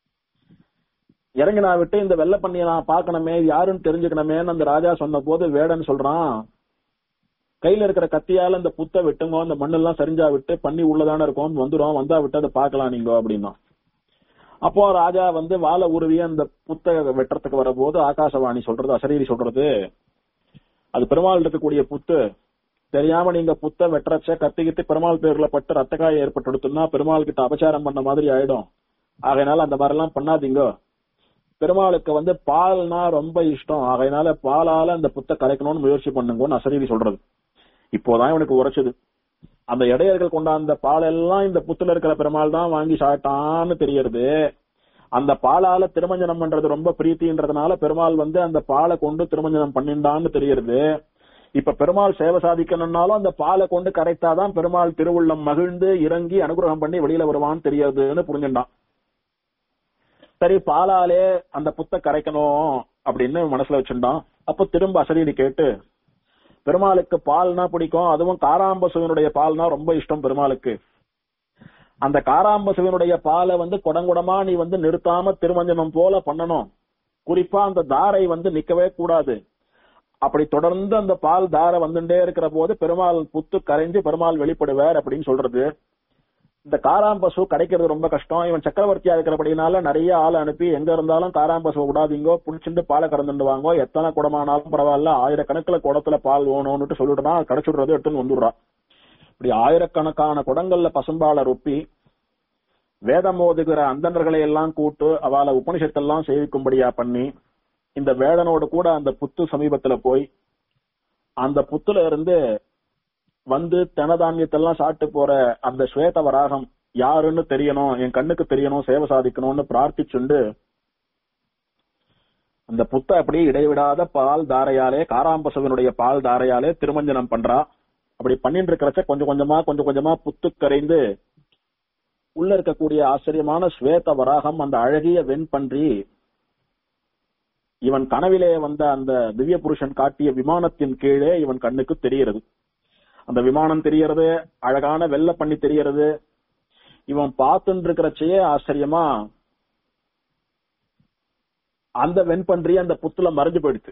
இறங்கி நான் விட்டு இந்த வெள்ள பண்ணிய நான் பார்க்கணுமே இது யாருன்னு தெரிஞ்சுக்கணுமேன்னு அந்த ராஜா சொன்ன போது வேடன் சொல்றான் கையில இருக்கிற கத்தியால இந்த புத்தை வெட்டுங்க அந்த மண்ணெல்லாம் சரிஞ்சா விட்டு பண்ணி உள்ளதானே இருக்கும் வந்துடும் வந்தா விட்டு அதை பார்க்கலாம் நீங்க அப்படின்னா அப்போ ராஜா வந்து வாழை உருவி அந்த புத்தை வெட்டுறதுக்கு வரபோது ஆகாசவாணி சொல்றது அசரீரி சொல்றது அது பெருமாள் இருக்கக்கூடிய புத்து தெரியாம நீங்க புத்த வெட்டுறச்ச கத்திக்கிட்டு பெருமாள் பேர்ல பட்டு ரத்த காயம் ஏற்பட்டுடுத்துன்னா பெருமாள் கிட்ட அபச்சாரம் பண்ண மாதிரி ஆயிடும் ஆகையினால அந்த மாதிரி எல்லாம் பண்ணாதீங்க பெருமாளுக்கு வந்து பால்னா ரொம்ப இஷ்டம் ஆகையினால பாலால அந்த புத்த கரைக்கணும்னு முயற்சி பண்ணுங்கன்னு அசரீரி சொல்றது இப்போதான் இவனுக்கு உரைச்சது அந்த இடையர்கள் கொண்டாந்த பால் எல்லாம் இந்த புத்துல இருக்கிற பெருமாள் தான் வாங்கி சாட்டான்னு தெரியறது அந்த பாலால திருமஞ்சனம் பண்றது ரொம்ப பிரீத்தின்றதுனால பெருமாள் வந்து அந்த பாலை கொண்டு திருமஞ்சனம் பண்ணிண்டான்னு தெரியறது இப்ப பெருமாள் சேவை சாதிக்கணும்னாலும் அந்த பாலை கொண்டு கரைத்தாதான் பெருமாள் திருவுள்ளம் மகிழ்ந்து இறங்கி அனுகிரகம் பண்ணி வெளியில வருவான்னு தெரியறதுன்னு புரிஞ்சுட்டான் சரி பாலாலே அந்த புத்த கரைக்கணும் அப்படின்னு மனசுல வச்சிருந்தான் அப்ப திரும்ப அசரீரி கேட்டு பெருமாளுக்கு பால்னா பிடிக்கும் அதுவும் காராம்பசுவனுடைய பால்னா ரொம்ப இஷ்டம் பெருமாளுக்கு அந்த காராம்பசுவனுடைய பாலை வந்து குடங்குடமா நீ வந்து நிறுத்தாம திருமஞ்சனம் போல பண்ணணும் குறிப்பா அந்த தாரை வந்து நிக்கவே கூடாது அப்படி தொடர்ந்து அந்த பால் தாரை வந்துட்டே இருக்கிற போது பெருமாள் புத்து கரைஞ்சு பெருமாள் வெளிப்படுவார் அப்படின்னு சொல்றது இந்த காராம்பசு கிடைக்கிறது ரொம்ப கஷ்டம் இவன் சக்கரவர்த்தியா இருக்கிறபடினால நிறைய ஆள் அனுப்பி எங்க இருந்தாலும் காராம்பசு விடாதீங்கோ புடிச்சுட்டு பாலை கறந்துட்டு வாங்கோ எத்தனை குடமானாலும் பரவாயில்ல ஆயிரக்கணக்கில் குடத்துல பால் வேணும்னுட்டு சொல்லிடுறான் கிடைச்சுடுறது எடுத்துன்னு வந்துடுறான் இப்படி ஆயிரக்கணக்கான குடங்கள்ல பசும்பாலை ரொப்பி வேதம் ஓதுகிற அந்தணர்களை எல்லாம் கூட்டு அவளை உபனிஷத்தெல்லாம் சேவிக்கும்படியா பண்ணி இந்த வேடனோடு கூட அந்த புத்து சமீபத்துல போய் அந்த புத்துல இருந்து வந்து தனதானியத்தெல்லாம் சாப்பிட்டு போற அந்த ஸ்வேத வராகம் யாருன்னு தெரியணும் என் கண்ணுக்கு தெரியணும் சேவை சாதிக்கணும்னு பிரார்த்திச்சுண்டு அந்த புத்த அப்படியே இடைவிடாத பால் தாரையாலே காராம்பசுவனுடைய பால் தாரையாலே திருமஞ்சனம் பண்றா அப்படி பண்ணிட்டு இருக்கிறச்ச கொஞ்சம் கொஞ்சமா கொஞ்சம் கொஞ்சமா புத்து கரைந்து உள்ள இருக்கக்கூடிய ஆச்சரியமான ஸ்வேத வராகம் அந்த அழகிய வெண்பன்றி இவன் கனவிலே வந்த அந்த திவ்ய புருஷன் காட்டிய விமானத்தின் கீழே இவன் கண்ணுக்கு தெரிகிறது அந்த விமானம் தெரியறது அழகான வெள்ள பண்ணி தெரியறது இவன் பார்த்துட்டு இருக்கிறச்சே ஆச்சரியமா அந்த வெண்பன்றி அந்த புத்துல மறைஞ்சு போயிடுச்சு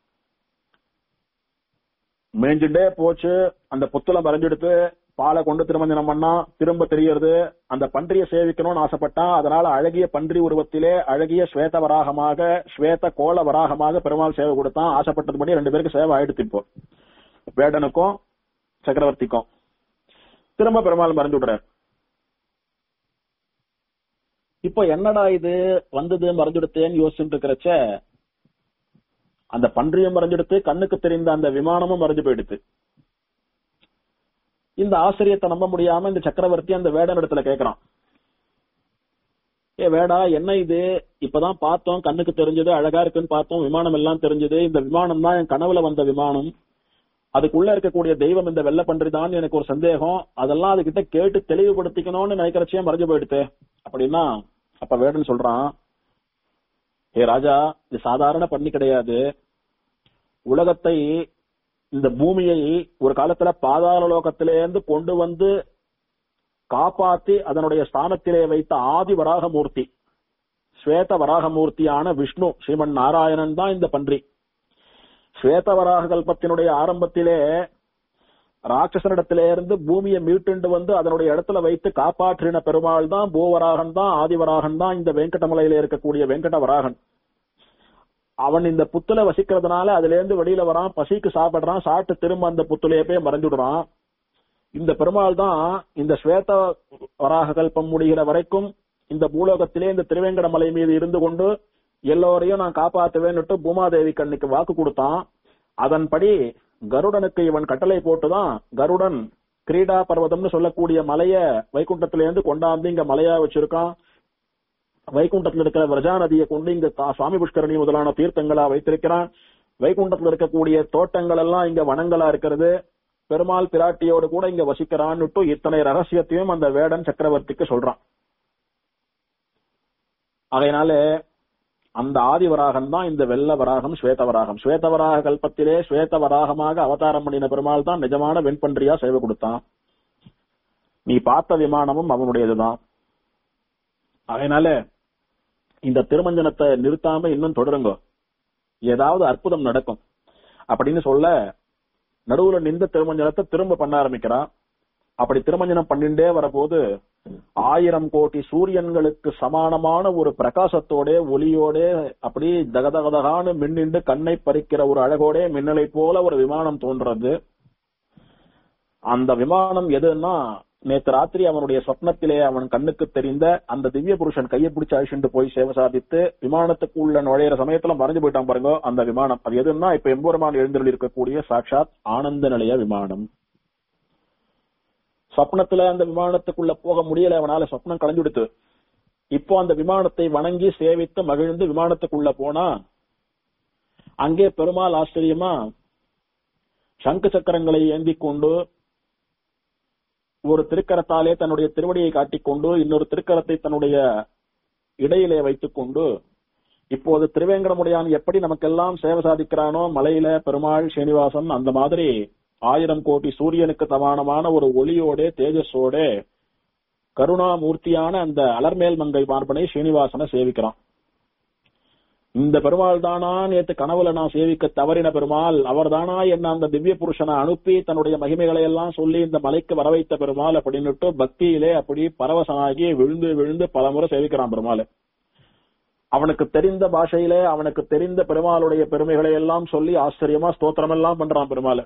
மேய்ஞ்சுட்டே போச்சு அந்த புத்துல மறைஞ்செடுத்து பாலை கொண்டு திருமஞ்சனம் பண்ணா திரும்ப தெரியறது அந்த பன்றியை சேவிக்கணும்னு ஆசைப்பட்டான் அதனால அழகிய பன்றி உருவத்திலே அழகிய ஸ்வேத வராகமாக ஸ்வேத கோல வராகமாக பெருமாள் சேவை கொடுத்தான் ஆசைப்பட்டதுபடி ரெண்டு பேருக்கு சேவை ஆயிடுத்து இப்போ வேடனுக்கும் சக்கரவர்த்திக்கும் திரும்ப பெருமாள் மறைஞ்சு விடுறார் இப்போ என்னடா இது வந்தது மறைஞ்சுடுத்தேன்னு யோசிச்சுட்டு இருக்கிறச்ச அந்த பன்றியும் மறைஞ்சிடுத்து கண்ணுக்கு தெரிந்த அந்த விமானமும் மறைஞ்சு போயிடுத்து இந்த ஆசிரியத்தை நம்ப முடியாம இந்த சக்கரவர்த்தி அந்த வேடன் இடத்துல கேக்குறான் ஏ வேடா என்ன இது இப்பதான் பார்த்தோம் கண்ணுக்கு தெரிஞ்சது அழகா இருக்குன்னு பார்த்தோம் விமானம் எல்லாம் தெரிஞ்சது இந்த விமானம் தான் என் கனவுல வந்த விமானம் அதுக்குள்ள இருக்கக்கூடிய தெய்வம் இந்த வெள்ள பன்றிதான் எனக்கு ஒரு சந்தேகம் அதெல்லாம் அதுகிட்ட கேட்டு தெளிவுபடுத்திக்கணும்னு நினைக்கிறச்சே மறைஞ்சு போயிடுத்து அப்படின்னா அப்ப வேடன் சொல்றான் ஏ ராஜா இது சாதாரண பண்ணி கிடையாது உலகத்தை இந்த பூமியை ஒரு காலத்துல பாதாள லோகத்திலேருந்து கொண்டு வந்து காப்பாத்தி அதனுடைய ஸ்தானத்திலே வைத்த ஆதி வராகமூர்த்தி ஸ்வேத வராகமூர்த்தியான விஷ்ணு ஸ்ரீமன் நாராயணன் தான் இந்த பன்றி ஸ்வேத வராக கல்பத்தினுடைய ஆரம்பத்திலே ராட்சசனிடத்திலே இருந்து பூமியை மீட்டுண்டு வந்து அதனுடைய இடத்துல வைத்து காப்பாற்றின பெருமாள் தான் பூவராகன் தான் ஆதிவராகன் தான் இந்த வெங்கடமலையில இருக்கக்கூடிய வெங்கட வராகன் அவன் இந்த புத்துல வசிக்கிறதுனால அதுல இருந்து வெளியில வரான் பசிக்கு சாப்பிடுறான் சாப்பிட்டு திரும்ப அந்த புத்துலயே போய் மறைஞ்சுடுறான் இந்த பெருமாள் தான் இந்த ஸ்வேத வராக கல்பம் முடிகிற வரைக்கும் இந்த பூலோகத்திலே இந்த திருவேங்கட மலை மீது இருந்து கொண்டு எல்லோரையும் நான் காப்பாத்துவேன்னுட்டு பூமாதேவி கண்ணுக்கு வாக்கு கொடுத்தான் அதன்படி கருடனுக்கு இவன் கட்டளை போட்டுதான் கருடன் கிரீடா பர்வதம்னு சொல்லக்கூடிய மலைய வைகுண்டத்திலேருந்து கொண்டாந்து இங்க மலையா வச்சிருக்கான் வைகுண்டத்தில் இருக்கிற விரஜா நதியை கொண்டு இங்க தா- சுவாமி புஷ்கரணி முதலான தீர்த்தங்களா வைத்திருக்கிறான் வைகுண்டத்தில் இருக்கக்கூடிய தோட்டங்கள் எல்லாம் இங்க வனங்களா இருக்கிறது பெருமாள் பிராட்டியோடு கூட இங்க வசிக்கிறான்னுட்டு இத்தனை ரகசியத்தையும் அந்த வேடன் சக்கரவர்த்திக்கு சொல்றான் அதனால அந்த ஆதி வராகம் தான் இந்த வெள்ள வராகம் ஸ்வேத வராகம் ஸ்வேத வராக கல்பத்திலே ஸ்வேத வராகமாக அவதாரம் பண்ணின பெருமாள் தான் நிஜமான வெண்பன்றியா சேவை கொடுத்தான் நீ பார்த்த விமானமும் அவனுடையதுதான் அதனால இந்த திருமஞ்சனத்தை நிறுத்தாம இன்னும் தொடருங்க ஏதாவது அற்புதம் நடக்கும் அப்படின்னு சொல்ல நடுவுல நின்ற திருமஞ்சனத்தை திரும்ப பண்ண ஆரம்பிக்கிறான் அப்படி திருமஞ்சனம் பண்ணிண்டே வரபோது ஆயிரம் கோடி சூரியன்களுக்கு சமானமான ஒரு பிரகாசத்தோட ஒளியோட அப்படி தகதகதகான்னு மின்னிண்டு கண்ணை பறிக்கிற ஒரு அழகோட மின்னலை போல ஒரு விமானம் தோன்றது அந்த விமானம் எதுன்னா நேத்து ராத்திரி அவனுடைய சொப்னத்திலே அவன் கண்ணுக்கு தெரிந்த அந்த திவ்ய புருஷன் கையை பிடிச்சு அழிச்சுட்டு போய் சேவை சாதித்து விமானத்துக்குள்ள நுழையிற சமயத்துல மறைஞ்சு போயிட்டான் பாருங்க அந்த விமானம் அது எதுன்னா இப்ப எம்பெருமான் எழுந்தருள் இருக்கக்கூடிய சாட்சாத் ஆனந்த நிலைய விமானம் சொப்னத்துல அந்த விமானத்துக்குள்ள போக முடியல அவனால சொப்னம் கலைஞ்சுடுத்து இப்போ அந்த விமானத்தை வணங்கி சேவித்து மகிழ்ந்து விமானத்துக்குள்ள போனா அங்கே பெருமாள் ஆச்சரியமா சங்கு சக்கரங்களை ஏந்தி கொண்டு ஒரு திருக்கரத்தாலே தன்னுடைய திருவடியை காட்டிக்கொண்டு இன்னொரு திருக்கரத்தை தன்னுடைய இடையிலே வைத்துக் கொண்டு இப்போது திருவேங்கடமுடையான் எப்படி நமக்கெல்லாம் சேவை சாதிக்கிறானோ மலையில பெருமாள் ஸ்ரீனிவாசன் அந்த மாதிரி ஆயிரம் கோடி சூரியனுக்கு சமானமான ஒரு ஒளியோட தேஜஸோட கருணாமூர்த்தியான அந்த அலர்மேல் மங்கை பார்ப்பனை ஸ்ரீனிவாசனை சேவிக்கிறான் இந்த பெருமாள் தானா நேத்து கனவுல நான் சேவிக்க தவறின பெருமாள் அவர் தானா என்ன அந்த திவ்ய புருஷனை அனுப்பி தன்னுடைய மகிமைகளை எல்லாம் சொல்லி இந்த மலைக்கு வர வைத்த பெருமாள் அப்படின்னுட்டு பக்தியிலே அப்படி பரவசனாகி விழுந்து விழுந்து பலமுறை சேவிக்கிறான் பெருமாள் அவனுக்கு தெரிந்த பாஷையிலே அவனுக்கு தெரிந்த பெருமாளுடைய பெருமைகளை எல்லாம் சொல்லி ஆச்சரியமா ஸ்தோத்திரம் எல்லாம் பண்றான் பெருமாள்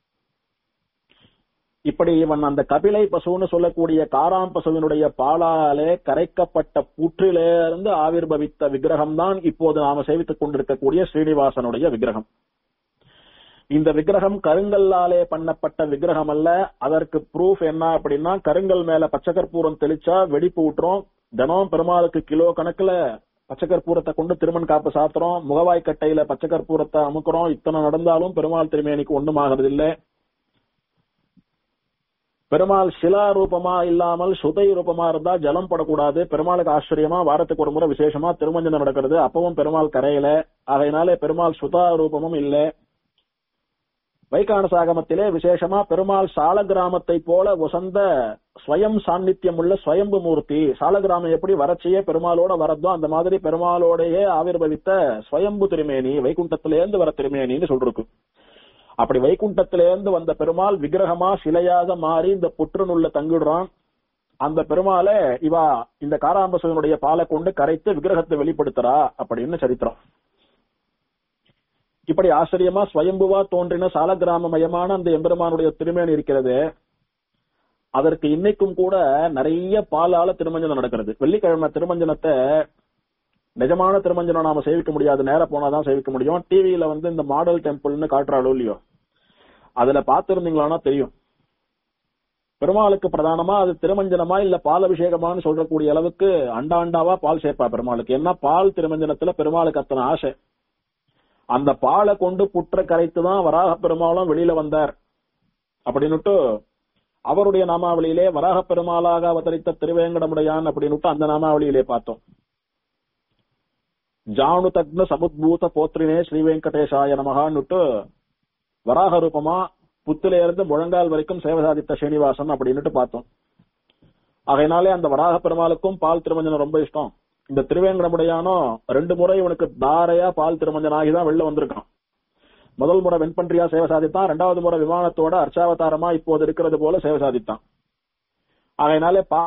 இப்படி இவன் அந்த கபிலை பசுன்னு சொல்லக்கூடிய காராம் பசுவினுடைய பாலாலே கரைக்கப்பட்ட புற்றிலே இருந்து ஆவிர்பவித்த விக்கிரகம் தான் இப்போது நாம சேவித்துக் கொண்டிருக்கக்கூடிய ஸ்ரீனிவாசனுடைய விக்கிரகம் இந்த விக்கிரகம் கருங்கல்லாலே பண்ணப்பட்ட விக்கிரகம் அல்ல அதற்கு ப்ரூஃப் என்ன அப்படின்னா கருங்கல் மேல பச்சைக்கற்பூரம் தெளிச்சா வெடிப்பு விட்டுரும் தினம் பெருமாளுக்கு கிலோ கணக்குல பச்சைக்கற்பூரத்தை கொண்டு திருமண் காப்பு சாத்துறோம் முகவாய் கட்டையில பச்சைக்கற்பூரத்தை அமுக்குறோம் இத்தனை நடந்தாலும் பெருமாள் திருமேனிக்கு ஒண்ணும் ஆகிறது இல்லை பெருமாள் சிலா ரூபமா இல்லாமல் சுதை ரூபமா இருந்தா ஜலம் படக்கூடாது பெருமாளுக்கு ஆச்சரியமா வாரத்துக்கு ஒரு முறை விசேஷமா திருமஞ்சனம் நடக்கிறது அப்பவும் பெருமாள் கரையில அதனால பெருமாள் சுதா ரூபமும் இல்ல வைகான சாகமத்திலே விசேஷமா பெருமாள் சால கிராமத்தை போல உசந்த ஸ்வயம் சாநித்தியம் உள்ள ஸ்வயம்பு மூர்த்தி சாலகிராமம் எப்படி வரச்சியே பெருமாளோட வரதோ அந்த மாதிரி பெருமாளோடையே ஆவிர்வவித்த ஸ்வயம்பு திருமேனி வைகுண்டத்திலேருந்து வர திருமேனின்னு சொல்லிருக்கு அப்படி வைகுண்டத்திலேருந்து வந்த பெருமாள் விக்கிரகமா சிலையாக மாறி இந்த புற்றுநுள்ள தங்கிடுறான் அந்த பெருமாளை இவா இந்த காராம்பசுவனுடைய பாலை கொண்டு கரைத்து விக்கிரகத்தை வெளிப்படுத்துறா அப்படின்னு சரித்திரம் இப்படி ஆச்சரியமா ஸ்வயம்புவா தோன்றின சாலகிராம மயமான அந்த எம்பெருமானுடைய திருமேனி இருக்கிறது அதற்கு இன்னைக்கும் கூட நிறைய பாலால திருமஞ்சனம் நடக்கிறது வெள்ளிக்கிழமை திருமஞ்சனத்தை நிஜமான திருமஞ்சனம் நாம சேவிக்க முடியாது நேர போனாதான் சேவிக்க முடியும் டிவியில வந்து இந்த மாடல் டெம்பிள்னு காட்டுறாளோ இல்லையோ அதுல பாத்திருந்தீங்களான்னா தெரியும் பெருமாளுக்கு பிரதானமா அது திருமஞ்சனமா இல்ல பால் அபிஷேகமான்னு சொல்றக்கூடிய அளவுக்கு அண்டா அண்டாவா பால் சேர்ப்பா பெருமாளுக்கு ஏன்னா பால் திருமஞ்சனத்துல பெருமாளுக்கு அத்தனை ஆசை அந்த பாலை கொண்டு புற்ற கரைத்து தான் வராக பெருமாளும் வெளியில வந்தார் அப்படின்னுட்டு அவருடைய நாமாவளியிலே வராக பெருமாளாக அவதரித்த திருவேங்கடமுடையான் அப்படின்னுட்டு அந்த நாமாவளியிலே பார்த்தோம் ஜானு தக்ன சமுத்பூத போத்ரினே ஸ்ரீ வெங்கடேசாய நமகான்னுட்டு வராக ரூபமா புத்தில இருந்து முழங்கால் வரைக்கும் சேவை சாதித்த ஸ்ரீனிவாசன் அப்படின்னுட்டு பார்த்தோம் ஆகையினாலே அந்த வராக பெருமாளுக்கும் பால் திருமஞ்சனம் ரொம்ப இஷ்டம் இந்த திருவேங்கடமுடையானோ ரெண்டு முறை இவனுக்கு தாரையா பால் திருமஞ்சனம் ஆகிதான் வெளில வந்திருக்கான் முதல் முறை வெண்பன்றியா சேவை சாதித்தான் ரெண்டாவது முறை விமானத்தோட அர்ச்சாவதாரமா இப்போது இருக்கிறது போல சேவை சாதித்தான் ஆகையினாலே பா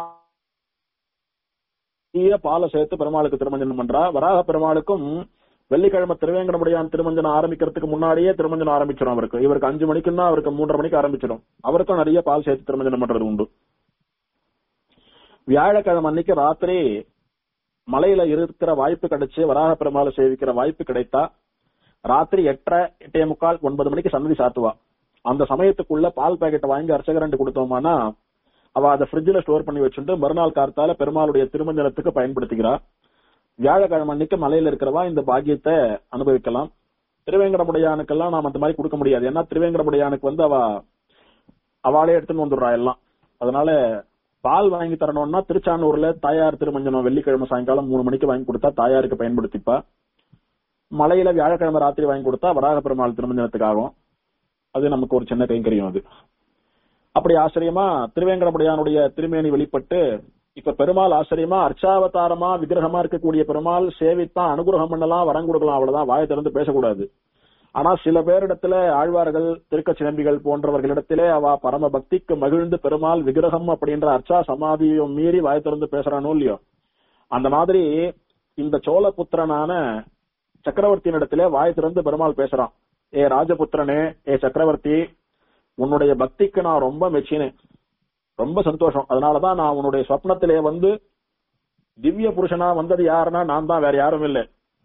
பாலை சேர்த்து பெருமாளுக்கு திருமஞ்சனம் பண்றா வராக பெருமாளுக்கும் வெள்ளிக்கிழமை திருவேங்கடமுடையான் திருமஞ்சனம் ஆரம்பிக்கிறதுக்கு முன்னாடியே திருமஞ்சனம் ஆரம்பிச்சிடும் அவருக்கு இவருக்கு அஞ்சு மணிக்குன்னா அவருக்கு மூன்றரை மணிக்கு ஆரம்பிச்சிடும் அவருக்கும் நிறைய பால் சேர்த்து திருமஞ்சனம் பண்றது உண்டு வியாழக்கிழமை அன்னைக்கு ராத்திரி மலையில இருக்கிற வாய்ப்பு கிடைச்சு வராக பெருமாளை சேவிக்கிற வாய்ப்பு கிடைத்தா ராத்திரி எட்டரை எட்டே முக்கால் ஒன்பது மணிக்கு சன்னதி சாத்துவா அந்த சமயத்துக்குள்ள பால் பாக்கெட்டை வாங்கி அர்ச்சகரண்டு கொடுத்தோமானா அவ அதை ஃப்ரிட்ஜில் ஸ்டோர் பண்ணி வச்சுட்டு மறுநாள் கார்த்தால பெருமாளுடைய திருமஞ்சனத்துக்கு பயன்படுத்திக்கிறா வியாழக்கிழமை அன்னைக்கு மலையில இருக்கிறவா இந்த பாக்கியத்தை அனுபவிக்கலாம் திருவேங்கடமுடையானுக்கெல்லாம் நாம் அந்த மாதிரி கொடுக்க முடியாது ஏன்னா திருவேங்கடமுடையானுக்கு வந்து அவ அவளே எடுத்துன்னு வந்துடுறா எல்லாம் அதனால பால் வாங்கி தரணும்னா திருச்சானூர்ல தாயார் திருமஞ்சனம் வெள்ளிக்கிழமை சாயங்காலம் மூணு மணிக்கு வாங்கி கொடுத்தா தாயாருக்கு பயன்படுத்திப்பா மலையில வியாழக்கிழமை ராத்திரி வாங்கி கொடுத்தா வராக பெருமாள் திருமஞ்சனத்துக்காகும் அது நமக்கு ஒரு சின்ன கைங்கரியம் அது அப்படி ஆச்சரியமா திருவேங்கடமுடையானுடைய திருமேனி வெளிப்பட்டு இப்ப பெருமாள் ஆச்சரியமா அர்ச்சாவதாரமா விக்கிரகமா இருக்கக்கூடிய பெருமாள் சேவித்தான் அனுகிரகம் பண்ணலாம் வரம் கொடுக்கலாம் அவ்வளவுதான் வாயை திறந்து பேசக்கூடாது ஆனா சில பேரிடத்துல ஆழ்வார்கள் திருக்கச்சிலம்பிகள் போன்றவர்களிடத்திலே அவ பரம பக்திக்கு மகிழ்ந்து பெருமாள் விக்கிரகம் அப்படின்ற அர்ச்சா சமாதியும் மீறி வாய் திறந்து பேசுறானோ இல்லையோ அந்த மாதிரி இந்த சோழபுத்திரனான சக்கரவர்த்தியினிடத்திலே வாய் திறந்து பெருமாள் பேசுறான் ஏ ராஜபுத்திரனே ஏ சக்கரவர்த்தி உன்னுடைய பக்திக்கு நான் ரொம்ப மெச்சினேன் ரொம்ப சந்தோஷம் அதனாலதான் நான் உன்னுடைய சொப்னத்திலே வந்து திவ்ய புருஷனா வந்தது யாருன்னா நான் தான் வேற யாரும் இல்லை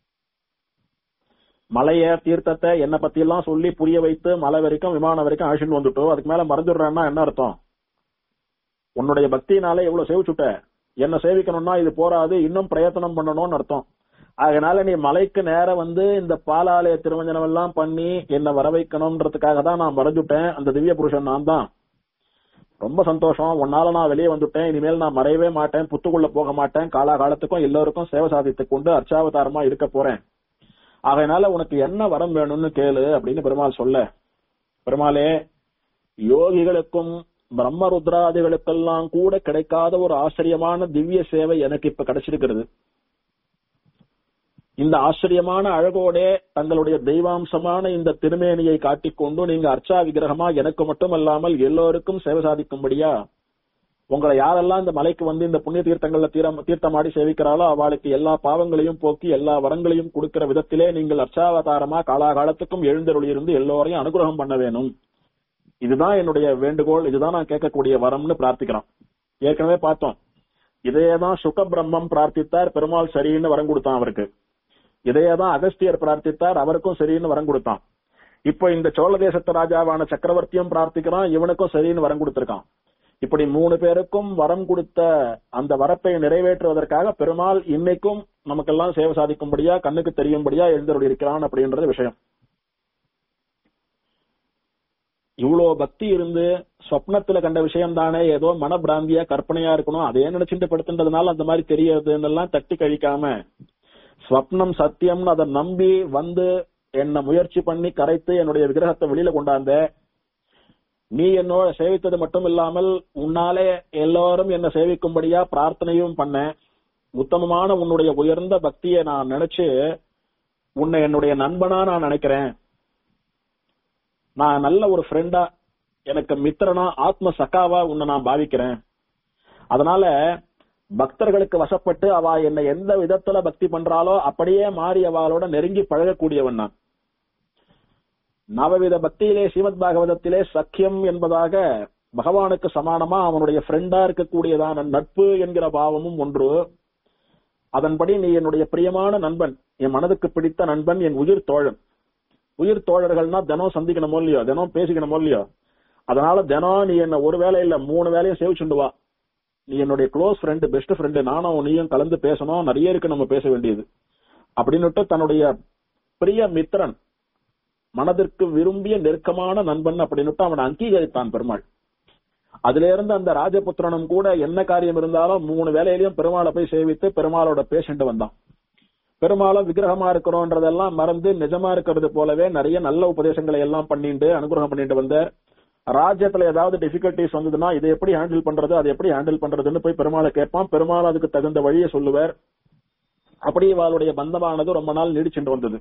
மலைய தீர்த்தத்தை என்ன பத்தி எல்லாம் சொல்லி புரிய வைத்து மலை வரைக்கும் விமானம் வரைக்கும் அழிச்சுட்டு வந்துட்டோம் அதுக்கு மேல மறைஞ்சிடுறேன்னா என்ன அர்த்தம் உன்னுடைய பக்தினாலே எவ்வளவு சேவிச்சுட்ட என்ன சேவிக்கணும்னா இது போராது இன்னும் பிரயத்தனம் பண்ணணும்னு அர்த்தம் அதனால நீ மலைக்கு நேர வந்து இந்த பாலாலய திருமஞ்சனம் எல்லாம் பண்ணி என்ன வர வைக்கணும்ன்றதுக்காக தான் நான் மறைஞ்சுட்டேன் அந்த திவ்ய புருஷன் நான் தான் ரொம்ப சந்தோஷம் உன்னால நான் வெளியே வந்துட்டேன் இனிமேல் நான் மறையவே மாட்டேன் புத்துக்குள்ள போக மாட்டேன் காலாகாலத்துக்கும் எல்லோருக்கும் சேவை சாதித்துக் கொண்டு அர்ச்சாவதாரமா இருக்க போறேன் அதனால உனக்கு என்ன வரம் வேணும்னு கேளு அப்படின்னு பெருமாள் சொல்ல பெருமாளே யோகிகளுக்கும் பிரம்மருத்ராதிகளுக்கெல்லாம் கூட கிடைக்காத ஒரு ஆச்சரியமான திவ்ய சேவை எனக்கு இப்ப கிடைச்சிருக்கிறது இந்த ஆச்சரியமான அழகோடே தங்களுடைய தெய்வாம்சமான இந்த திருமேனியை காட்டிக்கொண்டு நீங்க அர்ச்சா விக்கிரகமா எனக்கு மட்டுமல்லாமல் எல்லோருக்கும் சேவை சாதிக்கும்படியா உங்களை யாரெல்லாம் இந்த மலைக்கு வந்து இந்த புண்ணிய தீர்த்தங்கள்ல தீரம் தீர்த்தமாடி சேவிக்கிறாளோ அவளுக்கு எல்லா பாவங்களையும் போக்கி எல்லா வரங்களையும் கொடுக்கிற விதத்திலே நீங்கள் அர்ச்சாவதாரமா காலாகாலத்துக்கும் எழுந்தருளி இருந்து எல்லோரையும் அனுகிரகம் பண்ண வேணும் இதுதான் என்னுடைய வேண்டுகோள் இதுதான் நான் கேட்கக்கூடிய வரம்னு பிரார்த்திக்கிறோம் ஏற்கனவே பார்த்தோம் இதையேதான் சுக பிரம்மம் பிரார்த்தித்தார் பெருமாள் சரின்னு வரம் கொடுத்தான் அவருக்கு இதையேதான் அகஸ்தியர் பிரார்த்தித்தார் அவருக்கும் சரின்னு வரம் கொடுத்தான் இப்போ இந்த சோழ தேசத்து ராஜாவான சக்கரவர்த்தியும் பிரார்த்திக்கிறான் இவனுக்கும் சரின்னு வரம் கொடுத்திருக்கான் இப்படி மூணு பேருக்கும் வரம் கொடுத்த அந்த வரப்பை நிறைவேற்றுவதற்காக பெருமாள் இன்னைக்கும் நமக்கெல்லாம் சேவை சாதிக்கும்படியா கண்ணுக்கு தெரியும்படியா எழுந்தருள் இருக்கிறான் அப்படின்றது விஷயம் இவ்வளவு பக்தி இருந்து சொப்னத்துல கண்ட விஷயம் தானே ஏதோ மனபிராந்தியா கற்பனையா இருக்கணும் அதே நினைச்சுட்டு படுத்துன்றதுனால அந்த மாதிரி தெரியாதுன்னு எல்லாம் தட்டி கழிக்காம ஸ்வப்னம் சத்தியம்னு அதை நம்பி வந்து என்ன முயற்சி பண்ணி கரைத்து என்னுடைய விக்கிரகத்தை வெளியில கொண்டாந்த நீ என்னோட சேவித்தது மட்டும் இல்லாமல் உன்னாலே எல்லாரும் என்ன சேவிக்கும்படியா பிரார்த்தனையும் பண்ண உத்தமமான உன்னுடைய உயர்ந்த பக்தியை நான் நினைச்சு உன்னை என்னுடைய நண்பனா நான் நினைக்கிறேன் நான் நல்ல ஒரு ஃப்ரெண்டா எனக்கு மித்திரனா ஆத்ம சக்காவா உன்னை நான் பாவிக்கிறேன் அதனால பக்தர்களுக்கு வசப்பட்டு அவ என்னை எந்த விதத்துல பக்தி பண்றாளோ அப்படியே மாறி அவளோட நெருங்கி பழகக்கூடியவன் நான் நவவித பக்தியிலே ஸ்ரீமத் பாகவதத்திலே சக்கியம் என்பதாக பகவானுக்கு சமானமா அவனுடைய ஃப்ரெண்டா இருக்கக்கூடியதான நட்பு என்கிற பாவமும் ஒன்று அதன்படி நீ என்னுடைய பிரியமான நண்பன் என் மனதுக்கு பிடித்த நண்பன் என் உயிர் தோழன் உயிர் தோழர்கள்னா தினம் சந்திக்கணுமோ இல்லையோ தினம் பேசிக்கணுமோ இல்லையோ அதனால தினம் நீ என்ன ஒரு வேலை இல்ல மூணு வேலையும் சேவிச்சுண்டு வா நீ என்னுடைய க்ளோஸ் ஃப்ரெண்டு பெஸ்ட் ஃப்ரெண்டு நானும் நீயும் கலந்து பேசணும் நிறைய இருக்கு நம்ம பேச வேண்டியது அப்படின்னுட்டு தன்னுடைய பிரிய மித்திரன் மனதிற்கு விரும்பிய நெருக்கமான நண்பன் அப்படின்னுட்டு அவனை அங்கீகரித்தான் பெருமாள் அதுல இருந்து அந்த ராஜபுத்திரனும் கூட என்ன காரியம் இருந்தாலும் மூணு வேலையிலயும் பெருமாளை போய் சேவித்து பெருமாளோட பேஷண்ட் வந்தான் பெருமாளும் விக்கிரகமா இருக்கிறோன்றதெல்லாம் மறந்து நிஜமா இருக்கிறது போலவே நிறைய நல்ல உபதேசங்களை எல்லாம் பண்ணிட்டு அனுகிரகம் பண்ணிட்டு வந்தார் ராஜ்யத்துல ஏதாவது டிஃபிகல்டிஸ் வந்ததுன்னா இதை எப்படி ஹேண்டில் பண்றது அதை எப்படி ஹேண்டில் பண்றதுன்னு போய் பெருமாளை கேட்பான் பெருமாள் அதுக்கு தகுந்த வழியை சொல்லுவார் அப்படி இவாளுடைய பந்தமானது ரொம்ப நாள் நீடிச்சுட்டு வந்தது